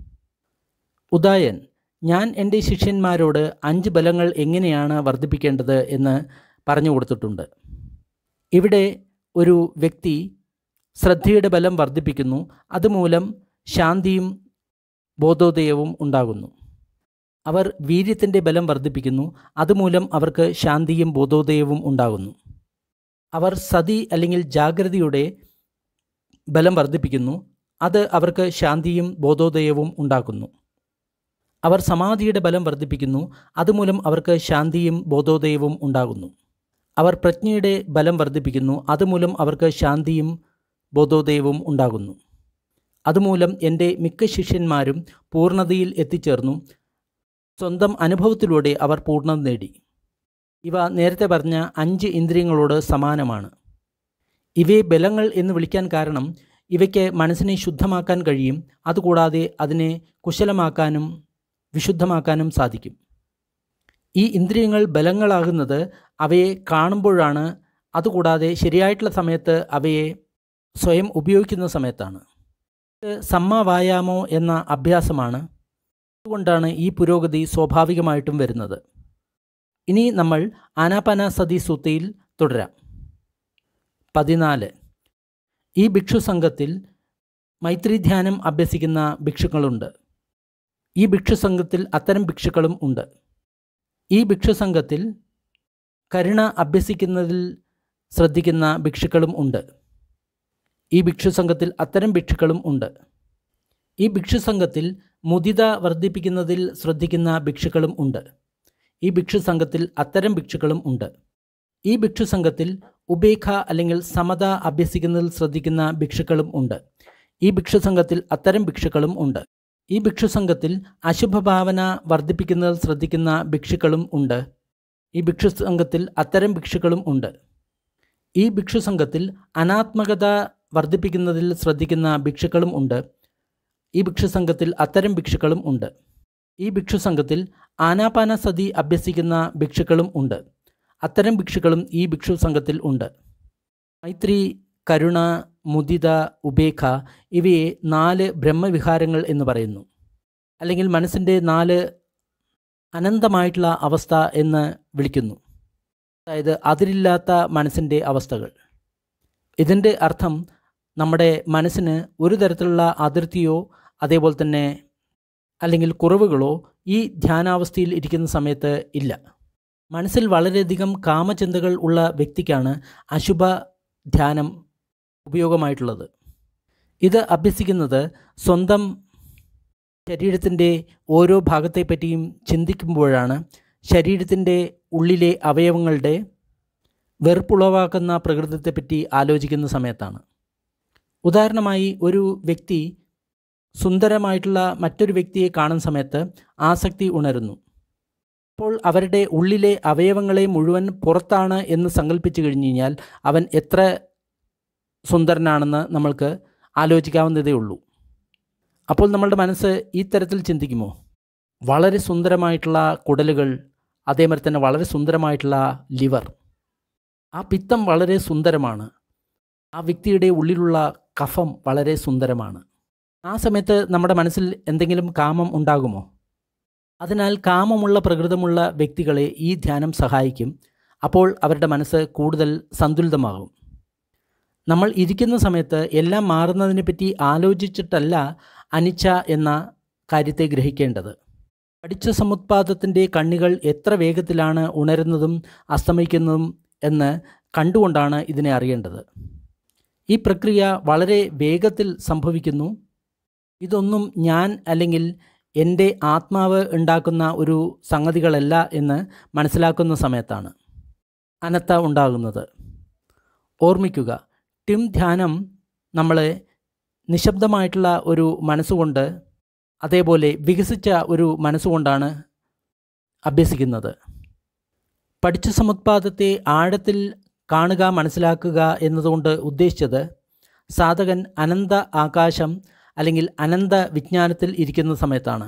ഉദായൻ ഞാൻ എൻ്റെ ശിഷ്യന്മാരോട് അഞ്ച് ബലങ്ങൾ എങ്ങനെയാണ് വർദ്ധിപ്പിക്കേണ്ടത് എന്ന് പറഞ്ഞു കൊടുത്തിട്ടുണ്ട് ഇവിടെ ഒരു വ്യക്തി ശ്രദ്ധയുടെ ബലം വർദ്ധിപ്പിക്കുന്നു അതുമൂലം ശാന്തിയും ബോധോദയവും ഉണ്ടാകുന്നു അവർ വീര്യത്തിൻ്റെ ബലം വർദ്ധിപ്പിക്കുന്നു അതുമൂലം അവർക്ക് ശാന്തിയും ബോധോദയവും ഉണ്ടാകുന്നു അവർ സതി അല്ലെങ്കിൽ ജാഗ്രതയുടെ ബലം വർദ്ധിപ്പിക്കുന്നു അത് അവർക്ക് ശാന്തിയും ബോധോദയവും ഉണ്ടാക്കുന്നു അവർ സമാധിയുടെ ബലം വർദ്ധിപ്പിക്കുന്നു അതുമൂലം അവർക്ക് ശാന്തിയും ബോധോദയവും ഉണ്ടാകുന്നു അവർ പ്രജ്ഞയുടെ ബലം വർദ്ധിപ്പിക്കുന്നു അതുമൂലം അവർക്ക് ശാന്തിയും ബോധോദയവും ഉണ്ടാകുന്നു അതുമൂലം എൻ്റെ മിക്ക ശിഷ്യന്മാരും പൂർണ്ണതയിൽ എത്തിച്ചേർന്നു സ്വന്തം അനുഭവത്തിലൂടെ അവർ പൂർണ്ണത നേടി ഇവ നേരത്തെ പറഞ്ഞ അഞ്ച് ഇന്ദ്രിയങ്ങളോട് സമാനമാണ് ഇവയെ ബലങ്ങൾ എന്ന് വിളിക്കാൻ കാരണം ഇവയ്ക്ക് മനസ്സിനെ ശുദ്ധമാക്കാൻ കഴിയും അതുകൂടാതെ അതിനെ കുശലമാക്കാനും വിശുദ്ധമാക്കാനും സാധിക്കും ഈ ഇന്ദ്രിയങ്ങൾ ബലങ്ങളാകുന്നത് അവയെ കാണുമ്പോഴാണ് അതുകൂടാതെ ശരിയായിട്ടുള്ള സമയത്ത് അവയെ സ്വയം ഉപയോഗിക്കുന്ന സമയത്താണ് ഇത് സമ്മവായാമോ എന്ന അഭ്യാസമാണ് അതുകൊണ്ടാണ് ഈ പുരോഗതി സ്വാഭാവികമായിട്ടും വരുന്നത് ഇനി നമ്മൾ ആനാപാനസതി സൂത്തയിൽ തുടരാം പതിനാല് ഈ ഭിക്ഷു സംഘത്തിൽ മൈത്രി ധ്യാനം അഭ്യസിക്കുന്ന ഭിക്ഷുക്കളുണ്ട് ഈ ഭിക്ഷു സംഘത്തിൽ അത്തരം ഭിക്ഷുക്കളും ഉണ്ട് ഈ ഭിക്ഷു സംഘത്തിൽ കരുണ അഭ്യസിക്കുന്നതിൽ ശ്രദ്ധിക്കുന്ന ഭിക്ഷുക്കളും ഉണ്ട് ഈ ഭിക്ഷു സംഘത്തിൽ അത്തരം ഭിക്ഷുക്കളും ഉണ്ട് ഈ ഭിക്ഷു സംഘത്തിൽ മുദിത വർദ്ധിപ്പിക്കുന്നതിൽ ശ്രദ്ധിക്കുന്ന ഭിക്ഷുക്കളും ഉണ്ട് ഈ ഭിക്ഷു സംഘത്തിൽ അത്തരം ഭിക്ഷുക്കളും ഉണ്ട് ഈ ഭിക്ഷു സംഘത്തിൽ ഉപേഖ അല്ലെങ്കിൽ സമത അഭ്യസിക്കുന്നതിൽ ശ്രദ്ധിക്കുന്ന ഭിക്ഷുക്കളും ഉണ്ട് ഈ ഭിക്ഷു സംഘത്തിൽ അത്തരം ഭിക്ഷുക്കളും ഉണ്ട് ഈ ഭിക്ഷു സംഘത്തിൽ അശുഭഭാവന വർദ്ധിപ്പിക്കുന്നതിൽ ശ്രദ്ധിക്കുന്ന ഭിക്ഷുക്കളും ഉണ്ട് ഈ ഭിക്ഷു സംഘത്തിൽ അത്തരം ഭിക്ഷുക്കളും ഉണ്ട് ഈ ഭിക്ഷു സംഘത്തിൽ അനാത്മകത വർദ്ധിപ്പിക്കുന്നതിൽ ശ്രദ്ധിക്കുന്ന ഭിക്ഷുക്കളും ഉണ്ട് ഈ ഭിക്ഷു സംഘത്തിൽ അത്തരം ഭിക്ഷുക്കളും ഉണ്ട് ഈ ഭിക്ഷു സംഘത്തിൽ ആനാപാനസതി അഭ്യസിക്കുന്ന ഭിക്ഷുക്കളും ഉണ്ട് അത്തരം ഭിക്ഷുക്കളും ഈ ഭിക്ഷു സംഘത്തിൽ ഉണ്ട് മൈത്രി കരുണ മുദിത ഉപേഖ ഇവയെ നാല് ബ്രഹ്മവിഹാരങ്ങൾ എന്ന് പറയുന്നു അല്ലെങ്കിൽ മനസ്സിൻ്റെ നാല് അനന്തമായിട്ടുള്ള അവസ്ഥ എന്ന് വിളിക്കുന്നു അതായത് അതിരില്ലാത്ത മനസ്സിൻ്റെ അവസ്ഥകൾ ഇതിൻ്റെ അർത്ഥം നമ്മുടെ മനസ്സിന് ഒരു തരത്തിലുള്ള അതിർത്തിയോ അതേപോലെ തന്നെ അല്ലെങ്കിൽ കുറവുകളോ ഈ ധ്യാനാവസ്ഥയിൽ ഇരിക്കുന്ന സമയത്ത് ഇല്ല മനസ്സിൽ വളരെയധികം കാമചിന്തകൾ ഉള്ള വ്യക്തിക്കാണ് അശുഭ ധ്യാനം ഉപയോഗമായിട്ടുള്ളത് ഇത് അഭ്യസിക്കുന്നത് സ്വന്തം ശരീരത്തിൻ്റെ ഓരോ ഭാഗത്തെപ്പറ്റിയും ചിന്തിക്കുമ്പോഴാണ് ശരീരത്തിൻ്റെ ഉള്ളിലെ അവയവങ്ങളുടെ വെറുപ്പുളവാക്കുന്ന പ്രകൃതത്തെപ്പറ്റി ആലോചിക്കുന്ന സമയത്താണ് ഉദാഹരണമായി ഒരു വ്യക്തി സുന്ദരമായിട്ടുള്ള മറ്റൊരു വ്യക്തിയെ കാണുന്ന സമയത്ത് ആസക്തി ഉണരുന്നു അപ്പോൾ അവരുടെ ഉള്ളിലെ അവയവങ്ങളെ മുഴുവൻ പുറത്താണ് എന്ന് സങ്കല്പിച്ചു കഴിഞ്ഞു കഴിഞ്ഞാൽ അവൻ എത്ര സുന്ദരനാണെന്ന് നമ്മൾക്ക് ആലോചിക്കാവുന്നതേ ഉള്ളൂ അപ്പോൾ നമ്മളുടെ മനസ്സ് ഈ തരത്തിൽ ചിന്തിക്കുമോ വളരെ സുന്ദരമായിട്ടുള്ള കുടലുകൾ അതേമാതിരി തന്നെ വളരെ സുന്ദരമായിട്ടുള്ള ലിവർ ആ പിത്തം വളരെ സുന്ദരമാണ് ആ വ്യക്തിയുടെ ഉള്ളിലുള്ള കഫം വളരെ സുന്ദരമാണ് ആ സമയത്ത് നമ്മുടെ മനസ്സിൽ എന്തെങ്കിലും കാമം ഉണ്ടാകുമോ അതിനാൽ കാമമുള്ള പ്രകൃതമുള്ള വ്യക്തികളെ ഈ ധ്യാനം സഹായിക്കും അപ്പോൾ അവരുടെ മനസ്സ് കൂടുതൽ സന്തുലിതമാകും നമ്മൾ ഇരിക്കുന്ന സമയത്ത് എല്ലാം മാറുന്നതിനെപ്പറ്റി ആലോചിച്ചിട്ടല്ല അനിച്ച എന്ന കാര്യത്തെ ഗ്രഹിക്കേണ്ടത് പഠിച്ച സമുത്പാദത്തിൻ്റെ കണ്ണികൾ എത്ര വേഗത്തിലാണ് ഉണരുന്നതും അസ്തമിക്കുന്നതും എന്ന് കണ്ടുകൊണ്ടാണ് ഇതിനെ അറിയേണ്ടത് ഈ പ്രക്രിയ വളരെ വേഗത്തിൽ സംഭവിക്കുന്നു ഇതൊന്നും ഞാൻ അല്ലെങ്കിൽ എൻ്റെ ആത്മാവ് ഉണ്ടാക്കുന്ന ഒരു സംഗതികളല്ല എന്ന് മനസ്സിലാക്കുന്ന സമയത്താണ് അനത്ത ഉണ്ടാകുന്നത് ഓർമ്മിക്കുക ടിം ധ്യാനം നമ്മളെ നിശബ്ദമായിട്ടുള്ള ഒരു മനസ്സുകൊണ്ട് അതേപോലെ വികസിച്ച ഒരു മനസ്സുകൊണ്ടാണ് അഭ്യസിക്കുന്നത് പഠിച്ച സമുത്പാദത്തെ ആഴത്തിൽ കാണുക മനസ്സിലാക്കുക എന്നതുകൊണ്ട് ഉദ്ദേശിച്ചത് സാധകൻ അനന്ത ആകാശം അല്ലെങ്കിൽ അനന്ത വിജ്ഞാനത്തിൽ ഇരിക്കുന്ന സമയത്താണ്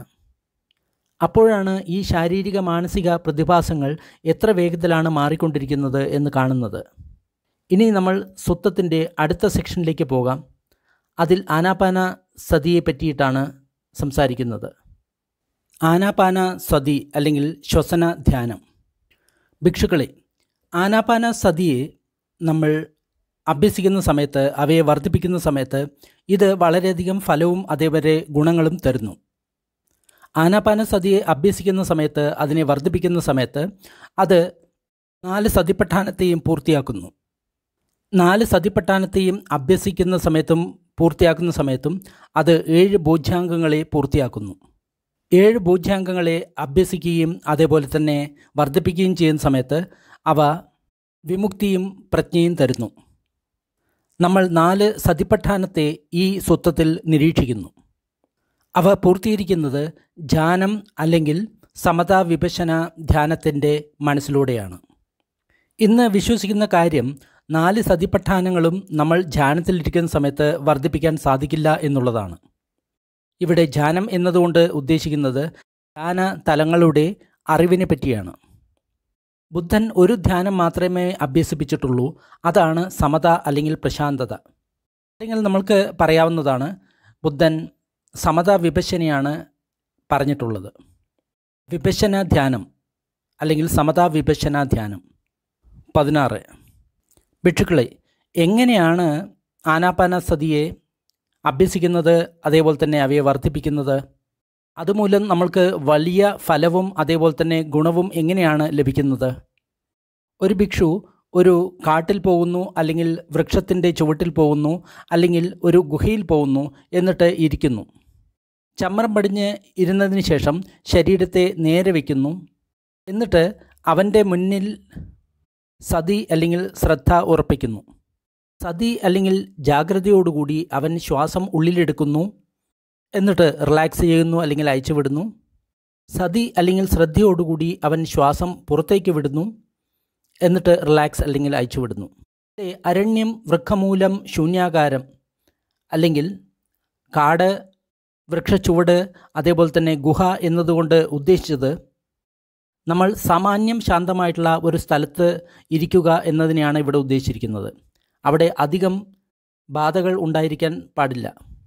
അപ്പോഴാണ് ഈ ശാരീരിക മാനസിക പ്രതിഭാസങ്ങൾ എത്ര വേഗത്തിലാണ് മാറിക്കൊണ്ടിരിക്കുന്നത് എന്ന് കാണുന്നത് ഇനി നമ്മൾ സ്വത്വത്തിൻ്റെ അടുത്ത സെക്ഷനിലേക്ക് പോകാം അതിൽ ആനാപാന സതിയെ പറ്റിയിട്ടാണ് സംസാരിക്കുന്നത് ആനാപാന സതി അല്ലെങ്കിൽ ശ്വസന ധ്യാനം ഭിക്ഷുക്കളെ ആനാപാന സതിയെ നമ്മൾ അഭ്യസിക്കുന്ന സമയത്ത് അവയെ വർദ്ധിപ്പിക്കുന്ന സമയത്ത് ഇത് വളരെയധികം ഫലവും അതേപോലെ ഗുണങ്ങളും തരുന്നു ആനാപാന സതിയെ അഭ്യസിക്കുന്ന സമയത്ത് അതിനെ വർദ്ധിപ്പിക്കുന്ന സമയത്ത് അത് നാല് സതിപഠാനത്തെയും പൂർത്തിയാക്കുന്നു നാല് സതിപഠാനത്തെയും അഭ്യസിക്കുന്ന സമയത്തും പൂർത്തിയാക്കുന്ന സമയത്തും അത് ഏഴ് ബോധ്യാംഗങ്ങളെ പൂർത്തിയാക്കുന്നു ഏഴ് ബോധ്യാംഗങ്ങളെ അഭ്യസിക്കുകയും അതേപോലെ തന്നെ വർദ്ധിപ്പിക്കുകയും ചെയ്യുന്ന സമയത്ത് അവ വിമുക്തിയും പ്രജ്ഞയും തരുന്നു നമ്മൾ നാല് സതിപഠാനത്തെ ഈ സ്വത്വത്തിൽ നിരീക്ഷിക്കുന്നു അവ പൂർത്തീകരിക്കുന്നത് ധ്യാനം അല്ലെങ്കിൽ സമതാ വിഭജന ധ്യാനത്തിൻ്റെ മനസ്സിലൂടെയാണ് ഇന്ന് വിശ്വസിക്കുന്ന കാര്യം നാല് സതിപഠാനങ്ങളും നമ്മൾ ധ്യാനത്തിലിരിക്കുന്ന സമയത്ത് വർദ്ധിപ്പിക്കാൻ സാധിക്കില്ല എന്നുള്ളതാണ് ഇവിടെ ധ്യാനം എന്നതുകൊണ്ട് ഉദ്ദേശിക്കുന്നത് ധ്യാന തലങ്ങളുടെ അറിവിനെ പറ്റിയാണ് ബുദ്ധൻ ഒരു ധ്യാനം മാത്രമേ അഭ്യസിപ്പിച്ചിട്ടുള്ളൂ അതാണ് സമത അല്ലെങ്കിൽ പ്രശാന്തത അല്ലെങ്കിൽ നമ്മൾക്ക് പറയാവുന്നതാണ് ബുദ്ധൻ സമത വിഭജനയാണ് പറഞ്ഞിട്ടുള്ളത് വിഭജന ധ്യാനം അല്ലെങ്കിൽ സമതാ വിഭജന ധ്യാനം പതിനാറ് ഭിക്ഷുക്കളെ എങ്ങനെയാണ് ആനാപാന സതിയെ അഭ്യസിക്കുന്നത് അതേപോലെ തന്നെ അവയെ വർദ്ധിപ്പിക്കുന്നത് അതുമൂലം നമ്മൾക്ക് വലിയ ഫലവും അതേപോലെ തന്നെ ഗുണവും എങ്ങനെയാണ് ലഭിക്കുന്നത് ഒരു ഭിക്ഷു ഒരു കാട്ടിൽ പോകുന്നു അല്ലെങ്കിൽ വൃക്ഷത്തിൻ്റെ ചുവട്ടിൽ പോകുന്നു അല്ലെങ്കിൽ ഒരു ഗുഹയിൽ പോകുന്നു എന്നിട്ട് ഇരിക്കുന്നു ചമ്മരം പടിഞ്ഞ് ഇരുന്നതിന് ശേഷം ശരീരത്തെ നേരെ വയ്ക്കുന്നു എന്നിട്ട് അവൻ്റെ മുന്നിൽ സതി അല്ലെങ്കിൽ ശ്രദ്ധ ഉറപ്പിക്കുന്നു സതി അല്ലെങ്കിൽ ജാഗ്രതയോടുകൂടി അവൻ ശ്വാസം ഉള്ളിലെടുക്കുന്നു എന്നിട്ട് റിലാക്സ് ചെയ്യുന്നു അല്ലെങ്കിൽ അയച്ചു വിടുന്നു സതി അല്ലെങ്കിൽ ശ്രദ്ധയോടുകൂടി അവൻ ശ്വാസം പുറത്തേക്ക് വിടുന്നു എന്നിട്ട് റിലാക്സ് അല്ലെങ്കിൽ അയച്ചു വിടുന്നു അരണ്യം വൃക്കമൂലം ശൂന്യാകാരം അല്ലെങ്കിൽ കാട് വൃക്ഷച്ചുവട് അതേപോലെ തന്നെ ഗുഹ എന്നതുകൊണ്ട് ഉദ്ദേശിച്ചത് നമ്മൾ സാമാന്യം ശാന്തമായിട്ടുള്ള ഒരു സ്ഥലത്ത് ഇരിക്കുക എന്നതിനെയാണ് ഇവിടെ ഉദ്ദേശിച്ചിരിക്കുന്നത് അവിടെ അധികം ബാധകൾ ഉണ്ടായിരിക്കാൻ പാടില്ല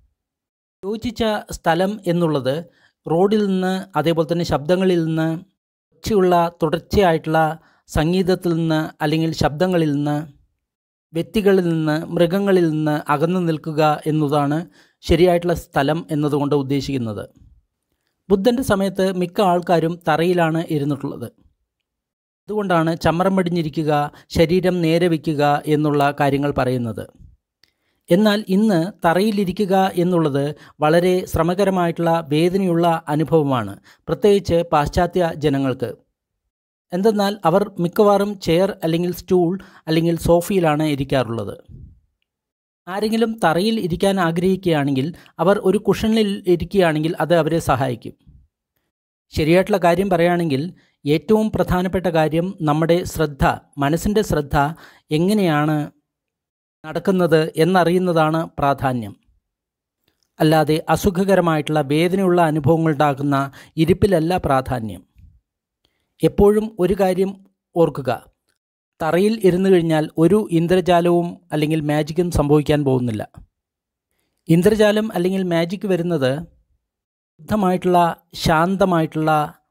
യോജിച്ച സ്ഥലം എന്നുള്ളത് റോഡിൽ നിന്ന് അതേപോലെ തന്നെ ശബ്ദങ്ങളിൽ നിന്ന് ഒച്ചയുള്ള തുടർച്ചയായിട്ടുള്ള സംഗീതത്തിൽ നിന്ന് അല്ലെങ്കിൽ ശബ്ദങ്ങളിൽ നിന്ന് വ്യക്തികളിൽ നിന്ന് മൃഗങ്ങളിൽ നിന്ന് അകന്നു നിൽക്കുക എന്നതാണ് ശരിയായിട്ടുള്ള സ്ഥലം എന്നതുകൊണ്ട് ഉദ്ദേശിക്കുന്നത് ബുദ്ധൻ്റെ സമയത്ത് മിക്ക ആൾക്കാരും തറയിലാണ് ഇരുന്നിട്ടുള്ളത് അതുകൊണ്ടാണ് ചമ്മരം പടിഞ്ഞിരിക്കുക ശരീരം നേരെ വയ്ക്കുക എന്നുള്ള കാര്യങ്ങൾ പറയുന്നത് എന്നാൽ ഇന്ന് തറയിലിരിക്കുക എന്നുള്ളത് വളരെ ശ്രമകരമായിട്ടുള്ള വേദനയുള്ള അനുഭവമാണ് പ്രത്യേകിച്ച് പാശ്ചാത്യ ജനങ്ങൾക്ക് എന്തെന്നാൽ അവർ മിക്കവാറും ചെയർ അല്ലെങ്കിൽ സ്റ്റൂൾ അല്ലെങ്കിൽ സോഫയിലാണ് ഇരിക്കാറുള്ളത് ആരെങ്കിലും തറയിൽ ഇരിക്കാൻ ആഗ്രഹിക്കുകയാണെങ്കിൽ അവർ ഒരു കുഷനിൽ ഇരിക്കുകയാണെങ്കിൽ അത് അവരെ സഹായിക്കും ശരിയായിട്ടുള്ള കാര്യം പറയുകയാണെങ്കിൽ ഏറ്റവും പ്രധാനപ്പെട്ട കാര്യം നമ്മുടെ ശ്രദ്ധ മനസ്സിൻ്റെ ശ്രദ്ധ എങ്ങനെയാണ് നടക്കുന്നത് എന്നറിയുന്നതാണ് പ്രാധാന്യം അല്ലാതെ അസുഖകരമായിട്ടുള്ള വേദനയുള്ള അനുഭവങ്ങളുണ്ടാകുന്ന ഇരിപ്പിലല്ല പ്രാധാന്യം എപ്പോഴും ഒരു കാര്യം ഓർക്കുക തറയിൽ ഇരുന്നു കഴിഞ്ഞാൽ ഒരു ഇന്ദ്രജാലവും അല്ലെങ്കിൽ മാജിക്കും സംഭവിക്കാൻ പോകുന്നില്ല ഇന്ദ്രജാലം അല്ലെങ്കിൽ മാജിക് വരുന്നത് ശുദ്ധമായിട്ടുള്ള ശാന്തമായിട്ടുള്ള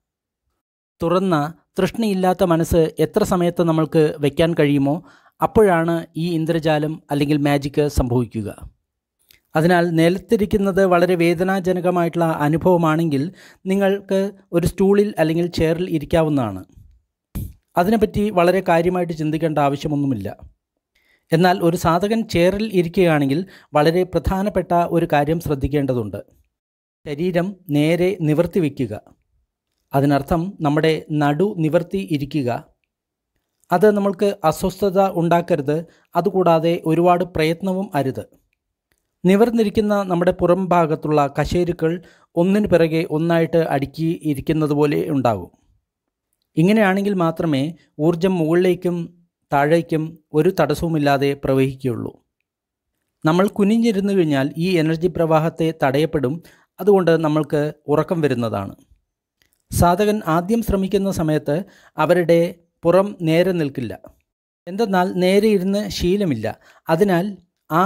തുറന്ന തൃഷ്ണയില്ലാത്ത മനസ്സ് എത്ര സമയത്ത് നമ്മൾക്ക് വയ്ക്കാൻ കഴിയുമോ അപ്പോഴാണ് ഈ ഇന്ദ്രജാലം അല്ലെങ്കിൽ മാജിക്ക് സംഭവിക്കുക അതിനാൽ നിലത്തിരിക്കുന്നത് വളരെ വേദനാജനകമായിട്ടുള്ള അനുഭവമാണെങ്കിൽ നിങ്ങൾക്ക് ഒരു സ്റ്റൂളിൽ അല്ലെങ്കിൽ ചെയറിൽ ഇരിക്കാവുന്നതാണ് അതിനെപ്പറ്റി വളരെ കാര്യമായിട്ട് ചിന്തിക്കേണ്ട ആവശ്യമൊന്നുമില്ല എന്നാൽ ഒരു സാധകൻ ചെയറിൽ ഇരിക്കുകയാണെങ്കിൽ വളരെ പ്രധാനപ്പെട്ട ഒരു കാര്യം ശ്രദ്ധിക്കേണ്ടതുണ്ട് ശരീരം നേരെ നിവർത്തി വയ്ക്കുക അതിനർത്ഥം നമ്മുടെ നടു നിവർത്തി ഇരിക്കുക അത് നമ്മൾക്ക് അസ്വസ്ഥത ഉണ്ടാക്കരുത് അതുകൂടാതെ ഒരുപാട് പ്രയത്നവും അരുത് നിവർന്നിരിക്കുന്ന നമ്മുടെ പുറം ഭാഗത്തുള്ള കശേരുക്കൾ ഒന്നിനു പിറകെ ഒന്നായിട്ട് അടുക്കി ഇരിക്കുന്നത് പോലെ ഉണ്ടാകും ഇങ്ങനെയാണെങ്കിൽ മാത്രമേ ഊർജം മുകളിലേക്കും താഴേക്കും ഒരു തടസ്സവുമില്ലാതെ പ്രവഹിക്കുകയുള്ളൂ നമ്മൾ കുനിഞ്ഞിരുന്നു കഴിഞ്ഞാൽ ഈ എനർജി പ്രവാഹത്തെ തടയപ്പെടും അതുകൊണ്ട് നമ്മൾക്ക് ഉറക്കം വരുന്നതാണ് സാധകൻ ആദ്യം ശ്രമിക്കുന്ന സമയത്ത് അവരുടെ പുറം നേരെ നിൽക്കില്ല എന്തെന്നാൽ നേരെ ഇരുന്ന് ശീലമില്ല അതിനാൽ ആ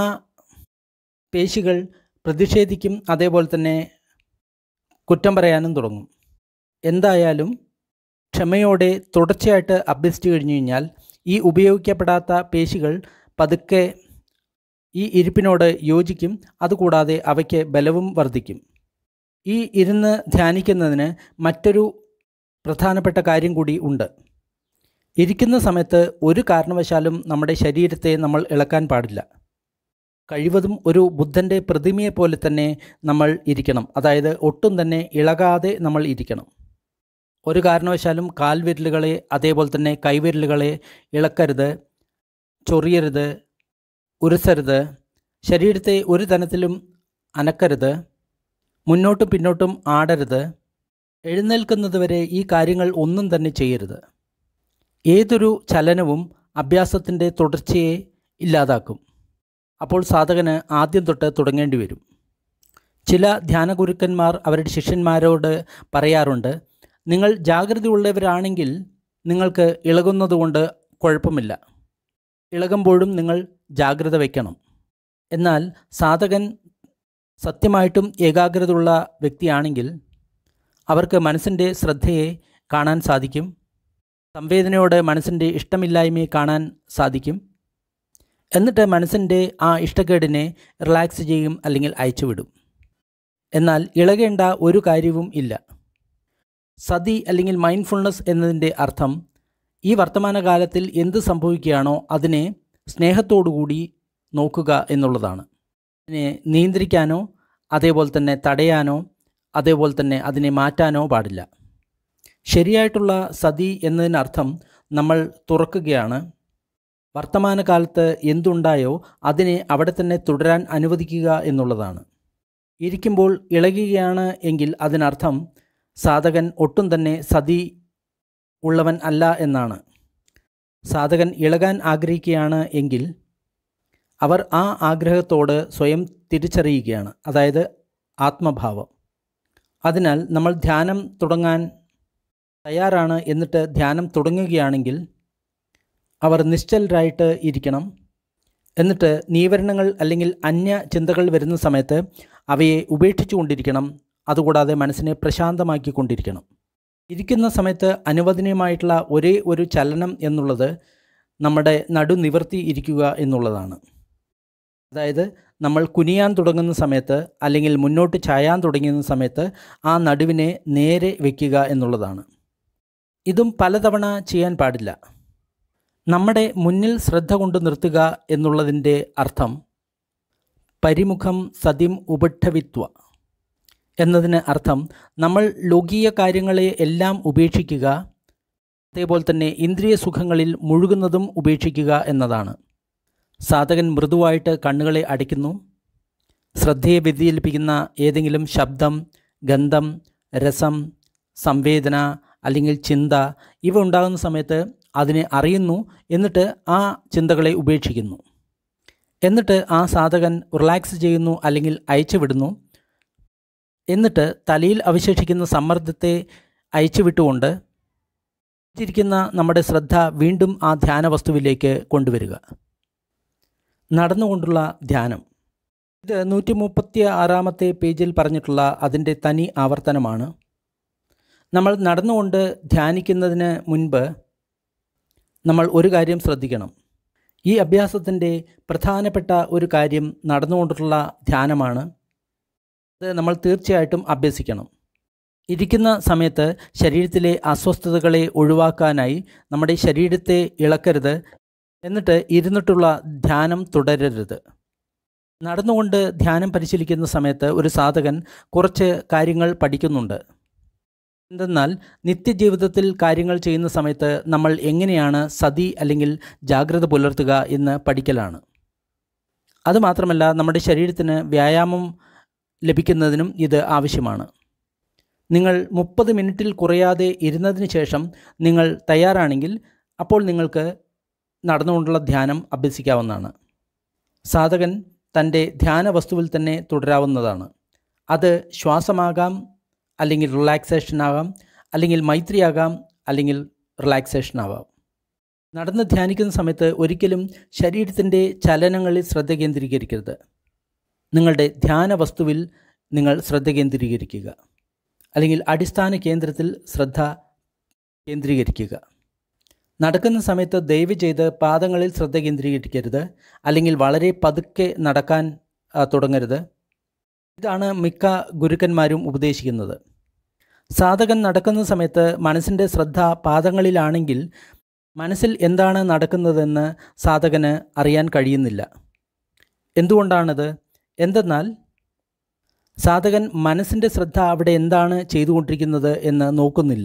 പേശികൾ പ്രതിഷേധിക്കും അതേപോലെ തന്നെ കുറ്റം പറയാനും തുടങ്ങും എന്തായാലും ക്ഷമയോടെ തുടർച്ചയായിട്ട് അഭ്യസിച്ചു കഴിഞ്ഞു കഴിഞ്ഞാൽ ഈ ഉപയോഗിക്കപ്പെടാത്ത പേശികൾ പതുക്കെ ഈ ഇരിപ്പിനോട് യോജിക്കും അതുകൂടാതെ അവയ്ക്ക് ബലവും വർദ്ധിക്കും ഈ ഇരുന്ന് ധ്യാനിക്കുന്നതിന് മറ്റൊരു പ്രധാനപ്പെട്ട കാര്യം കൂടി ഉണ്ട് ഇരിക്കുന്ന സമയത്ത് ഒരു കാരണവശാലും നമ്മുടെ ശരീരത്തെ നമ്മൾ ഇളക്കാൻ പാടില്ല കഴിവതും ഒരു ബുദ്ധൻ്റെ പ്രതിമയെ പോലെ തന്നെ നമ്മൾ ഇരിക്കണം അതായത് ഒട്ടും തന്നെ ഇളകാതെ നമ്മൾ ഇരിക്കണം ഒരു കാരണവശാലും കാൽവിരലുകളെ അതേപോലെ തന്നെ കൈവിരലുകളെ ഇളക്കരുത് ചൊറിയരുത് ഉരുസരുത് ശരീരത്തെ ഒരു തരത്തിലും അനക്കരുത് മുന്നോട്ടും പിന്നോട്ടും ആടരുത് എഴുന്നേൽക്കുന്നത് വരെ ഈ കാര്യങ്ങൾ ഒന്നും തന്നെ ചെയ്യരുത് ഏതൊരു ചലനവും അഭ്യാസത്തിൻ്റെ തുടർച്ചയെ ഇല്ലാതാക്കും അപ്പോൾ സാധകന് ആദ്യം തൊട്ട് തുടങ്ങേണ്ടി വരും ചില ധ്യാനഗുരുക്കന്മാർ അവരുടെ ശിഷ്യന്മാരോട് പറയാറുണ്ട് നിങ്ങൾ ജാഗ്രതയുള്ളവരാണെങ്കിൽ നിങ്ങൾക്ക് ഇളകുന്നതുകൊണ്ട് കുഴപ്പമില്ല ഇളകുമ്പോഴും നിങ്ങൾ ജാഗ്രത വയ്ക്കണം എന്നാൽ സാധകൻ സത്യമായിട്ടും ഏകാഗ്രതയുള്ള വ്യക്തിയാണെങ്കിൽ അവർക്ക് മനസ്സിൻ്റെ ശ്രദ്ധയെ കാണാൻ സാധിക്കും സംവേദനയോട് മനസ്സിൻ്റെ ഇഷ്ടമില്ലായ്മയെ കാണാൻ സാധിക്കും എന്നിട്ട് മനസ്സിൻ്റെ ആ ഇഷ്ടക്കേടിനെ റിലാക്സ് ചെയ്യും അല്ലെങ്കിൽ അയച്ചുവിടും എന്നാൽ ഇളകേണ്ട ഒരു കാര്യവും ഇല്ല സതി അല്ലെങ്കിൽ മൈൻഡ്ഫുൾനെസ് എന്നതിൻ്റെ അർത്ഥം ഈ വർത്തമാനകാലത്തിൽ എന്ത് സംഭവിക്കുകയാണോ അതിനെ സ്നേഹത്തോടുകൂടി നോക്കുക എന്നുള്ളതാണ് അതിനെ നിയന്ത്രിക്കാനോ അതേപോലെ തന്നെ തടയാനോ അതേപോലെ തന്നെ അതിനെ മാറ്റാനോ പാടില്ല ശരിയായിട്ടുള്ള സതി എന്നതിനർത്ഥം നമ്മൾ തുറക്കുകയാണ് വർത്തമാനകാലത്ത് എന്തുണ്ടായോ അതിനെ അവിടെ തന്നെ തുടരാൻ അനുവദിക്കുക എന്നുള്ളതാണ് ഇരിക്കുമ്പോൾ ഇളകുകയാണ് എങ്കിൽ അതിനർത്ഥം സാധകൻ ഒട്ടും തന്നെ സതി ഉള്ളവൻ അല്ല എന്നാണ് സാധകൻ ഇളകാൻ ആഗ്രഹിക്കുകയാണ് എങ്കിൽ അവർ ആ ആഗ്രഹത്തോട് സ്വയം തിരിച്ചറിയുകയാണ് അതായത് ആത്മഭാവം അതിനാൽ നമ്മൾ ധ്യാനം തുടങ്ങാൻ തയ്യാറാണ് എന്നിട്ട് ധ്യാനം തുടങ്ങുകയാണെങ്കിൽ അവർ നിശ്ചലരായിട്ട് ഇരിക്കണം എന്നിട്ട് നീവരണങ്ങൾ അല്ലെങ്കിൽ അന്യ ചിന്തകൾ വരുന്ന സമയത്ത് അവയെ ഉപേക്ഷിച്ചു കൊണ്ടിരിക്കണം അതുകൂടാതെ മനസ്സിനെ പ്രശാന്തമാക്കിക്കൊണ്ടിരിക്കണം ഇരിക്കുന്ന സമയത്ത് അനുവദനീയമായിട്ടുള്ള ഒരേ ഒരു ചലനം എന്നുള്ളത് നമ്മുടെ നടു നിവർത്തി ഇരിക്കുക എന്നുള്ളതാണ് അതായത് നമ്മൾ കുനിയാൻ തുടങ്ങുന്ന സമയത്ത് അല്ലെങ്കിൽ മുന്നോട്ട് ചായാൻ തുടങ്ങുന്ന സമയത്ത് ആ നടുവിനെ നേരെ വയ്ക്കുക എന്നുള്ളതാണ് ഇതും പലതവണ ചെയ്യാൻ പാടില്ല നമ്മുടെ മുന്നിൽ ശ്രദ്ധ കൊണ്ട് നിർത്തുക എന്നുള്ളതിൻ്റെ അർത്ഥം പരിമുഖം സതിം ഉപഠവിത്വ എന്നതിന് അർത്ഥം നമ്മൾ ലൗകിക കാര്യങ്ങളെ എല്ലാം ഉപേക്ഷിക്കുക അതേപോലെ തന്നെ ഇന്ദ്രിയ സുഖങ്ങളിൽ മുഴുകുന്നതും ഉപേക്ഷിക്കുക എന്നതാണ് സാധകൻ മൃദുവായിട്ട് കണ്ണുകളെ അടയ്ക്കുന്നു ശ്രദ്ധയെ വ്യതിചലിപ്പിക്കുന്ന ഏതെങ്കിലും ശബ്ദം ഗന്ധം രസം സംവേദന അല്ലെങ്കിൽ ചിന്ത ഇവ ഉണ്ടാകുന്ന സമയത്ത് അതിനെ അറിയുന്നു എന്നിട്ട് ആ ചിന്തകളെ ഉപേക്ഷിക്കുന്നു എന്നിട്ട് ആ സാധകൻ റിലാക്സ് ചെയ്യുന്നു അല്ലെങ്കിൽ അയച്ചുവിടുന്നു എന്നിട്ട് തലയിൽ അവശേഷിക്കുന്ന സമ്മർദ്ദത്തെ അയച്ചുവിട്ടുകൊണ്ട് ഇരിക്കുന്ന നമ്മുടെ ശ്രദ്ധ വീണ്ടും ആ ധ്യാന വസ്തുവിലേക്ക് കൊണ്ടുവരിക നടന്നുകൊണ്ടുള്ള ധ്യാനം ഇത് നൂറ്റി മുപ്പത്തി ആറാമത്തെ പേജിൽ പറഞ്ഞിട്ടുള്ള അതിൻ്റെ തനി ആവർത്തനമാണ് നമ്മൾ നടന്നുകൊണ്ട് ധ്യാനിക്കുന്നതിന് മുൻപ് നമ്മൾ ഒരു കാര്യം ശ്രദ്ധിക്കണം ഈ അഭ്യാസത്തിൻ്റെ പ്രധാനപ്പെട്ട ഒരു കാര്യം നടന്നുകൊണ്ടുള്ള ധ്യാനമാണ് അത് നമ്മൾ തീർച്ചയായിട്ടും അഭ്യസിക്കണം ഇരിക്കുന്ന സമയത്ത് ശരീരത്തിലെ അസ്വസ്ഥതകളെ ഒഴിവാക്കാനായി നമ്മുടെ ശരീരത്തെ ഇളക്കരുത് എന്നിട്ട് ഇരുന്നിട്ടുള്ള ധ്യാനം തുടരരുത് നടന്നുകൊണ്ട് ധ്യാനം പരിശീലിക്കുന്ന സമയത്ത് ഒരു സാധകൻ കുറച്ച് കാര്യങ്ങൾ പഠിക്കുന്നുണ്ട് എന്തെന്നാൽ നിത്യജീവിതത്തിൽ കാര്യങ്ങൾ ചെയ്യുന്ന സമയത്ത് നമ്മൾ എങ്ങനെയാണ് സതി അല്ലെങ്കിൽ ജാഗ്രത പുലർത്തുക എന്ന് പഠിക്കലാണ് അതുമാത്രമല്ല നമ്മുടെ ശരീരത്തിന് വ്യായാമം ലഭിക്കുന്നതിനും ഇത് ആവശ്യമാണ് നിങ്ങൾ മുപ്പത് മിനിറ്റിൽ കുറയാതെ ഇരുന്നതിന് ശേഷം നിങ്ങൾ തയ്യാറാണെങ്കിൽ അപ്പോൾ നിങ്ങൾക്ക് നടന്നുകൊണ്ടുള്ള ധ്യാനം അഭ്യസിക്കാവുന്നതാണ് സാധകൻ തൻ്റെ ധ്യാന വസ്തുവിൽ തന്നെ തുടരാവുന്നതാണ് അത് ശ്വാസമാകാം അല്ലെങ്കിൽ റിലാക്സേഷൻ ആകാം അല്ലെങ്കിൽ മൈത്രിയാകാം അല്ലെങ്കിൽ റിലാക്സേഷൻ ആവാം നടന്ന് ധ്യാനിക്കുന്ന സമയത്ത് ഒരിക്കലും ശരീരത്തിൻ്റെ ചലനങ്ങളിൽ ശ്രദ്ധ കേന്ദ്രീകരിക്കരുത് നിങ്ങളുടെ ധ്യാന വസ്തുവിൽ നിങ്ങൾ ശ്രദ്ധ കേന്ദ്രീകരിക്കുക അല്ലെങ്കിൽ അടിസ്ഥാന കേന്ദ്രത്തിൽ ശ്രദ്ധ കേന്ദ്രീകരിക്കുക നടക്കുന്ന സമയത്ത് ദയവ് ചെയ്ത് പാദങ്ങളിൽ ശ്രദ്ധ കേന്ദ്രീകരിക്കരുത് അല്ലെങ്കിൽ വളരെ പതുക്കെ നടക്കാൻ ആ, തുടങ്ങരുത് ഇതാണ് മിക്ക ഗുരുക്കന്മാരും ഉപദേശിക്കുന്നത് സാധകൻ നടക്കുന്ന സമയത്ത് മനസ്സിൻ്റെ ശ്രദ്ധ പാദങ്ങളിലാണെങ്കിൽ മനസ്സിൽ എന്താണ് നടക്കുന്നതെന്ന് സാധകന് അറിയാൻ കഴിയുന്നില്ല എന്തുകൊണ്ടാണത് എന്തെന്നാൽ സാധകൻ മനസ്സിൻ്റെ ശ്രദ്ധ അവിടെ എന്താണ് ചെയ്തുകൊണ്ടിരിക്കുന്നത് എന്ന് നോക്കുന്നില്ല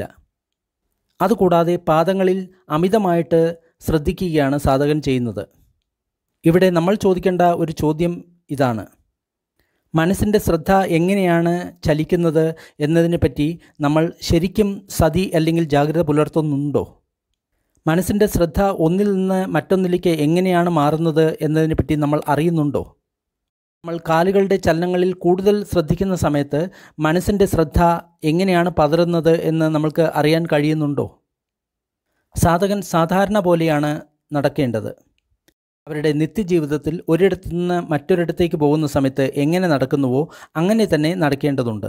അതുകൂടാതെ പാദങ്ങളിൽ അമിതമായിട്ട് ശ്രദ്ധിക്കുകയാണ് സാധകൻ ചെയ്യുന്നത് ഇവിടെ നമ്മൾ ചോദിക്കേണ്ട ഒരു ചോദ്യം ഇതാണ് മനസ്സിൻ്റെ ശ്രദ്ധ എങ്ങനെയാണ് ചലിക്കുന്നത് എന്നതിനെപ്പറ്റി നമ്മൾ ശരിക്കും സതി അല്ലെങ്കിൽ ജാഗ്രത പുലർത്തുന്നുണ്ടോ മനസ്സിൻ്റെ ശ്രദ്ധ ഒന്നിൽ നിന്ന് മറ്റൊന്നിലേക്ക് എങ്ങനെയാണ് മാറുന്നത് എന്നതിനെപ്പറ്റി നമ്മൾ അറിയുന്നുണ്ടോ നമ്മൾ കാലുകളുടെ ചലനങ്ങളിൽ കൂടുതൽ ശ്രദ്ധിക്കുന്ന സമയത്ത് മനസ്സിൻ്റെ ശ്രദ്ധ എങ്ങനെയാണ് പതറുന്നത് എന്ന് നമ്മൾക്ക് അറിയാൻ കഴിയുന്നുണ്ടോ സാധകൻ സാധാരണ പോലെയാണ് നടക്കേണ്ടത് അവരുടെ നിത്യജീവിതത്തിൽ ഒരിടത്തു നിന്ന് മറ്റൊരിടത്തേക്ക് പോകുന്ന സമയത്ത് എങ്ങനെ നടക്കുന്നുവോ അങ്ങനെ തന്നെ നടക്കേണ്ടതുണ്ട്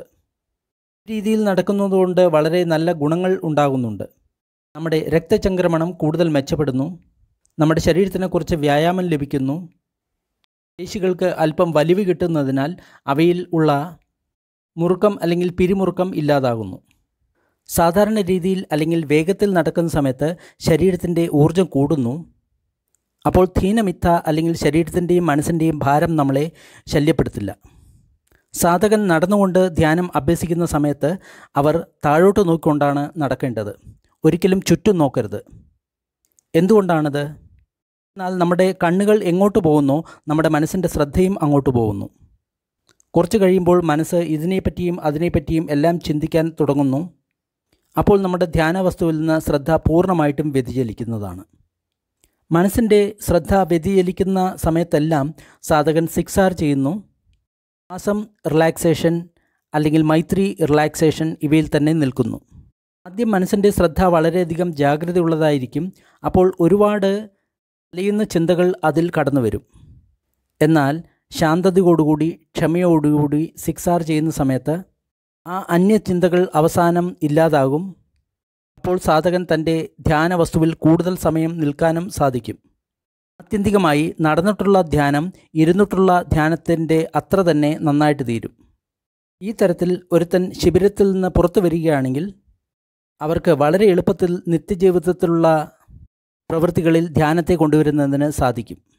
ഈ രീതിയിൽ നടക്കുന്നതുകൊണ്ട് വളരെ നല്ല ഗുണങ്ങൾ ഉണ്ടാകുന്നുണ്ട് നമ്മുടെ രക്തചംക്രമണം കൂടുതൽ മെച്ചപ്പെടുന്നു നമ്മുടെ ശരീരത്തിന് കുറച്ച് വ്യായാമം ലഭിക്കുന്നു പേശികൾക്ക് അല്പം വലിവ് കിട്ടുന്നതിനാൽ അവയിൽ ഉള്ള മുറുക്കം അല്ലെങ്കിൽ പിരിമുറുക്കം ഇല്ലാതാകുന്നു സാധാരണ രീതിയിൽ അല്ലെങ്കിൽ വേഗത്തിൽ നടക്കുന്ന സമയത്ത് ശരീരത്തിൻ്റെ ഊർജം കൂടുന്നു അപ്പോൾ ധീനമിത്ത അല്ലെങ്കിൽ ശരീരത്തിൻ്റെയും മനസ്സിൻ്റെയും ഭാരം നമ്മളെ ശല്യപ്പെടുത്തില്ല സാധകൻ നടന്നുകൊണ്ട് ധ്യാനം അഭ്യസിക്കുന്ന സമയത്ത് അവർ താഴോട്ട് നോക്കിക്കൊണ്ടാണ് നടക്കേണ്ടത് ഒരിക്കലും ചുറ്റും നോക്കരുത് എന്തുകൊണ്ടാണത് എന്നാൽ നമ്മുടെ കണ്ണുകൾ എങ്ങോട്ട് പോകുന്നോ നമ്മുടെ മനസ്സിൻ്റെ ശ്രദ്ധയും അങ്ങോട്ട് പോകുന്നു കുറച്ച് കഴിയുമ്പോൾ മനസ്സ് ഇതിനെപ്പറ്റിയും അതിനെപ്പറ്റിയും എല്ലാം ചിന്തിക്കാൻ തുടങ്ങുന്നു അപ്പോൾ നമ്മുടെ ധ്യാന വസ്തുവിൽ നിന്ന് ശ്രദ്ധ പൂർണ്ണമായിട്ടും വ്യതിചലിക്കുന്നതാണ് മനസ്സിൻ്റെ ശ്രദ്ധ വ്യതിചലിക്കുന്ന സമയത്തെല്ലാം സാധകൻ സിക്സാർ ചെയ്യുന്നു ശ്വാസം റിലാക്സേഷൻ അല്ലെങ്കിൽ മൈത്രി റിലാക്സേഷൻ ഇവയിൽ തന്നെ നിൽക്കുന്നു ആദ്യം മനസ്സിൻ്റെ ശ്രദ്ധ വളരെയധികം ജാഗ്രതയുള്ളതായിരിക്കും അപ്പോൾ ഒരുപാട് അലയുന്ന ചിന്തകൾ അതിൽ കടന്നു വരും എന്നാൽ ശാന്തതയോടുകൂടി ക്ഷമയോടുകൂടി സിക്സാർ ചെയ്യുന്ന സമയത്ത് ആ അന്യചിന്തകൾ അവസാനം ഇല്ലാതാകും അപ്പോൾ സാധകൻ തൻ്റെ ധ്യാന വസ്തുവിൽ കൂടുതൽ സമയം നിൽക്കാനും സാധിക്കും ആ ആത്യന്തികമായി നടന്നിട്ടുള്ള ധ്യാനം ഇരുന്നിട്ടുള്ള ധ്യാനത്തിൻ്റെ അത്ര തന്നെ നന്നായിട്ട് തീരും ഈ തരത്തിൽ ഒരുത്തൻ ശിബിരത്തിൽ നിന്ന് പുറത്തു വരികയാണെങ്കിൽ അവർക്ക് വളരെ എളുപ്പത്തിൽ നിത്യജീവിതത്തിലുള്ള പ്രവൃത്തികളിൽ ധ്യാനത്തെ കൊണ്ടുവരുന്നതിന് സാധിക്കും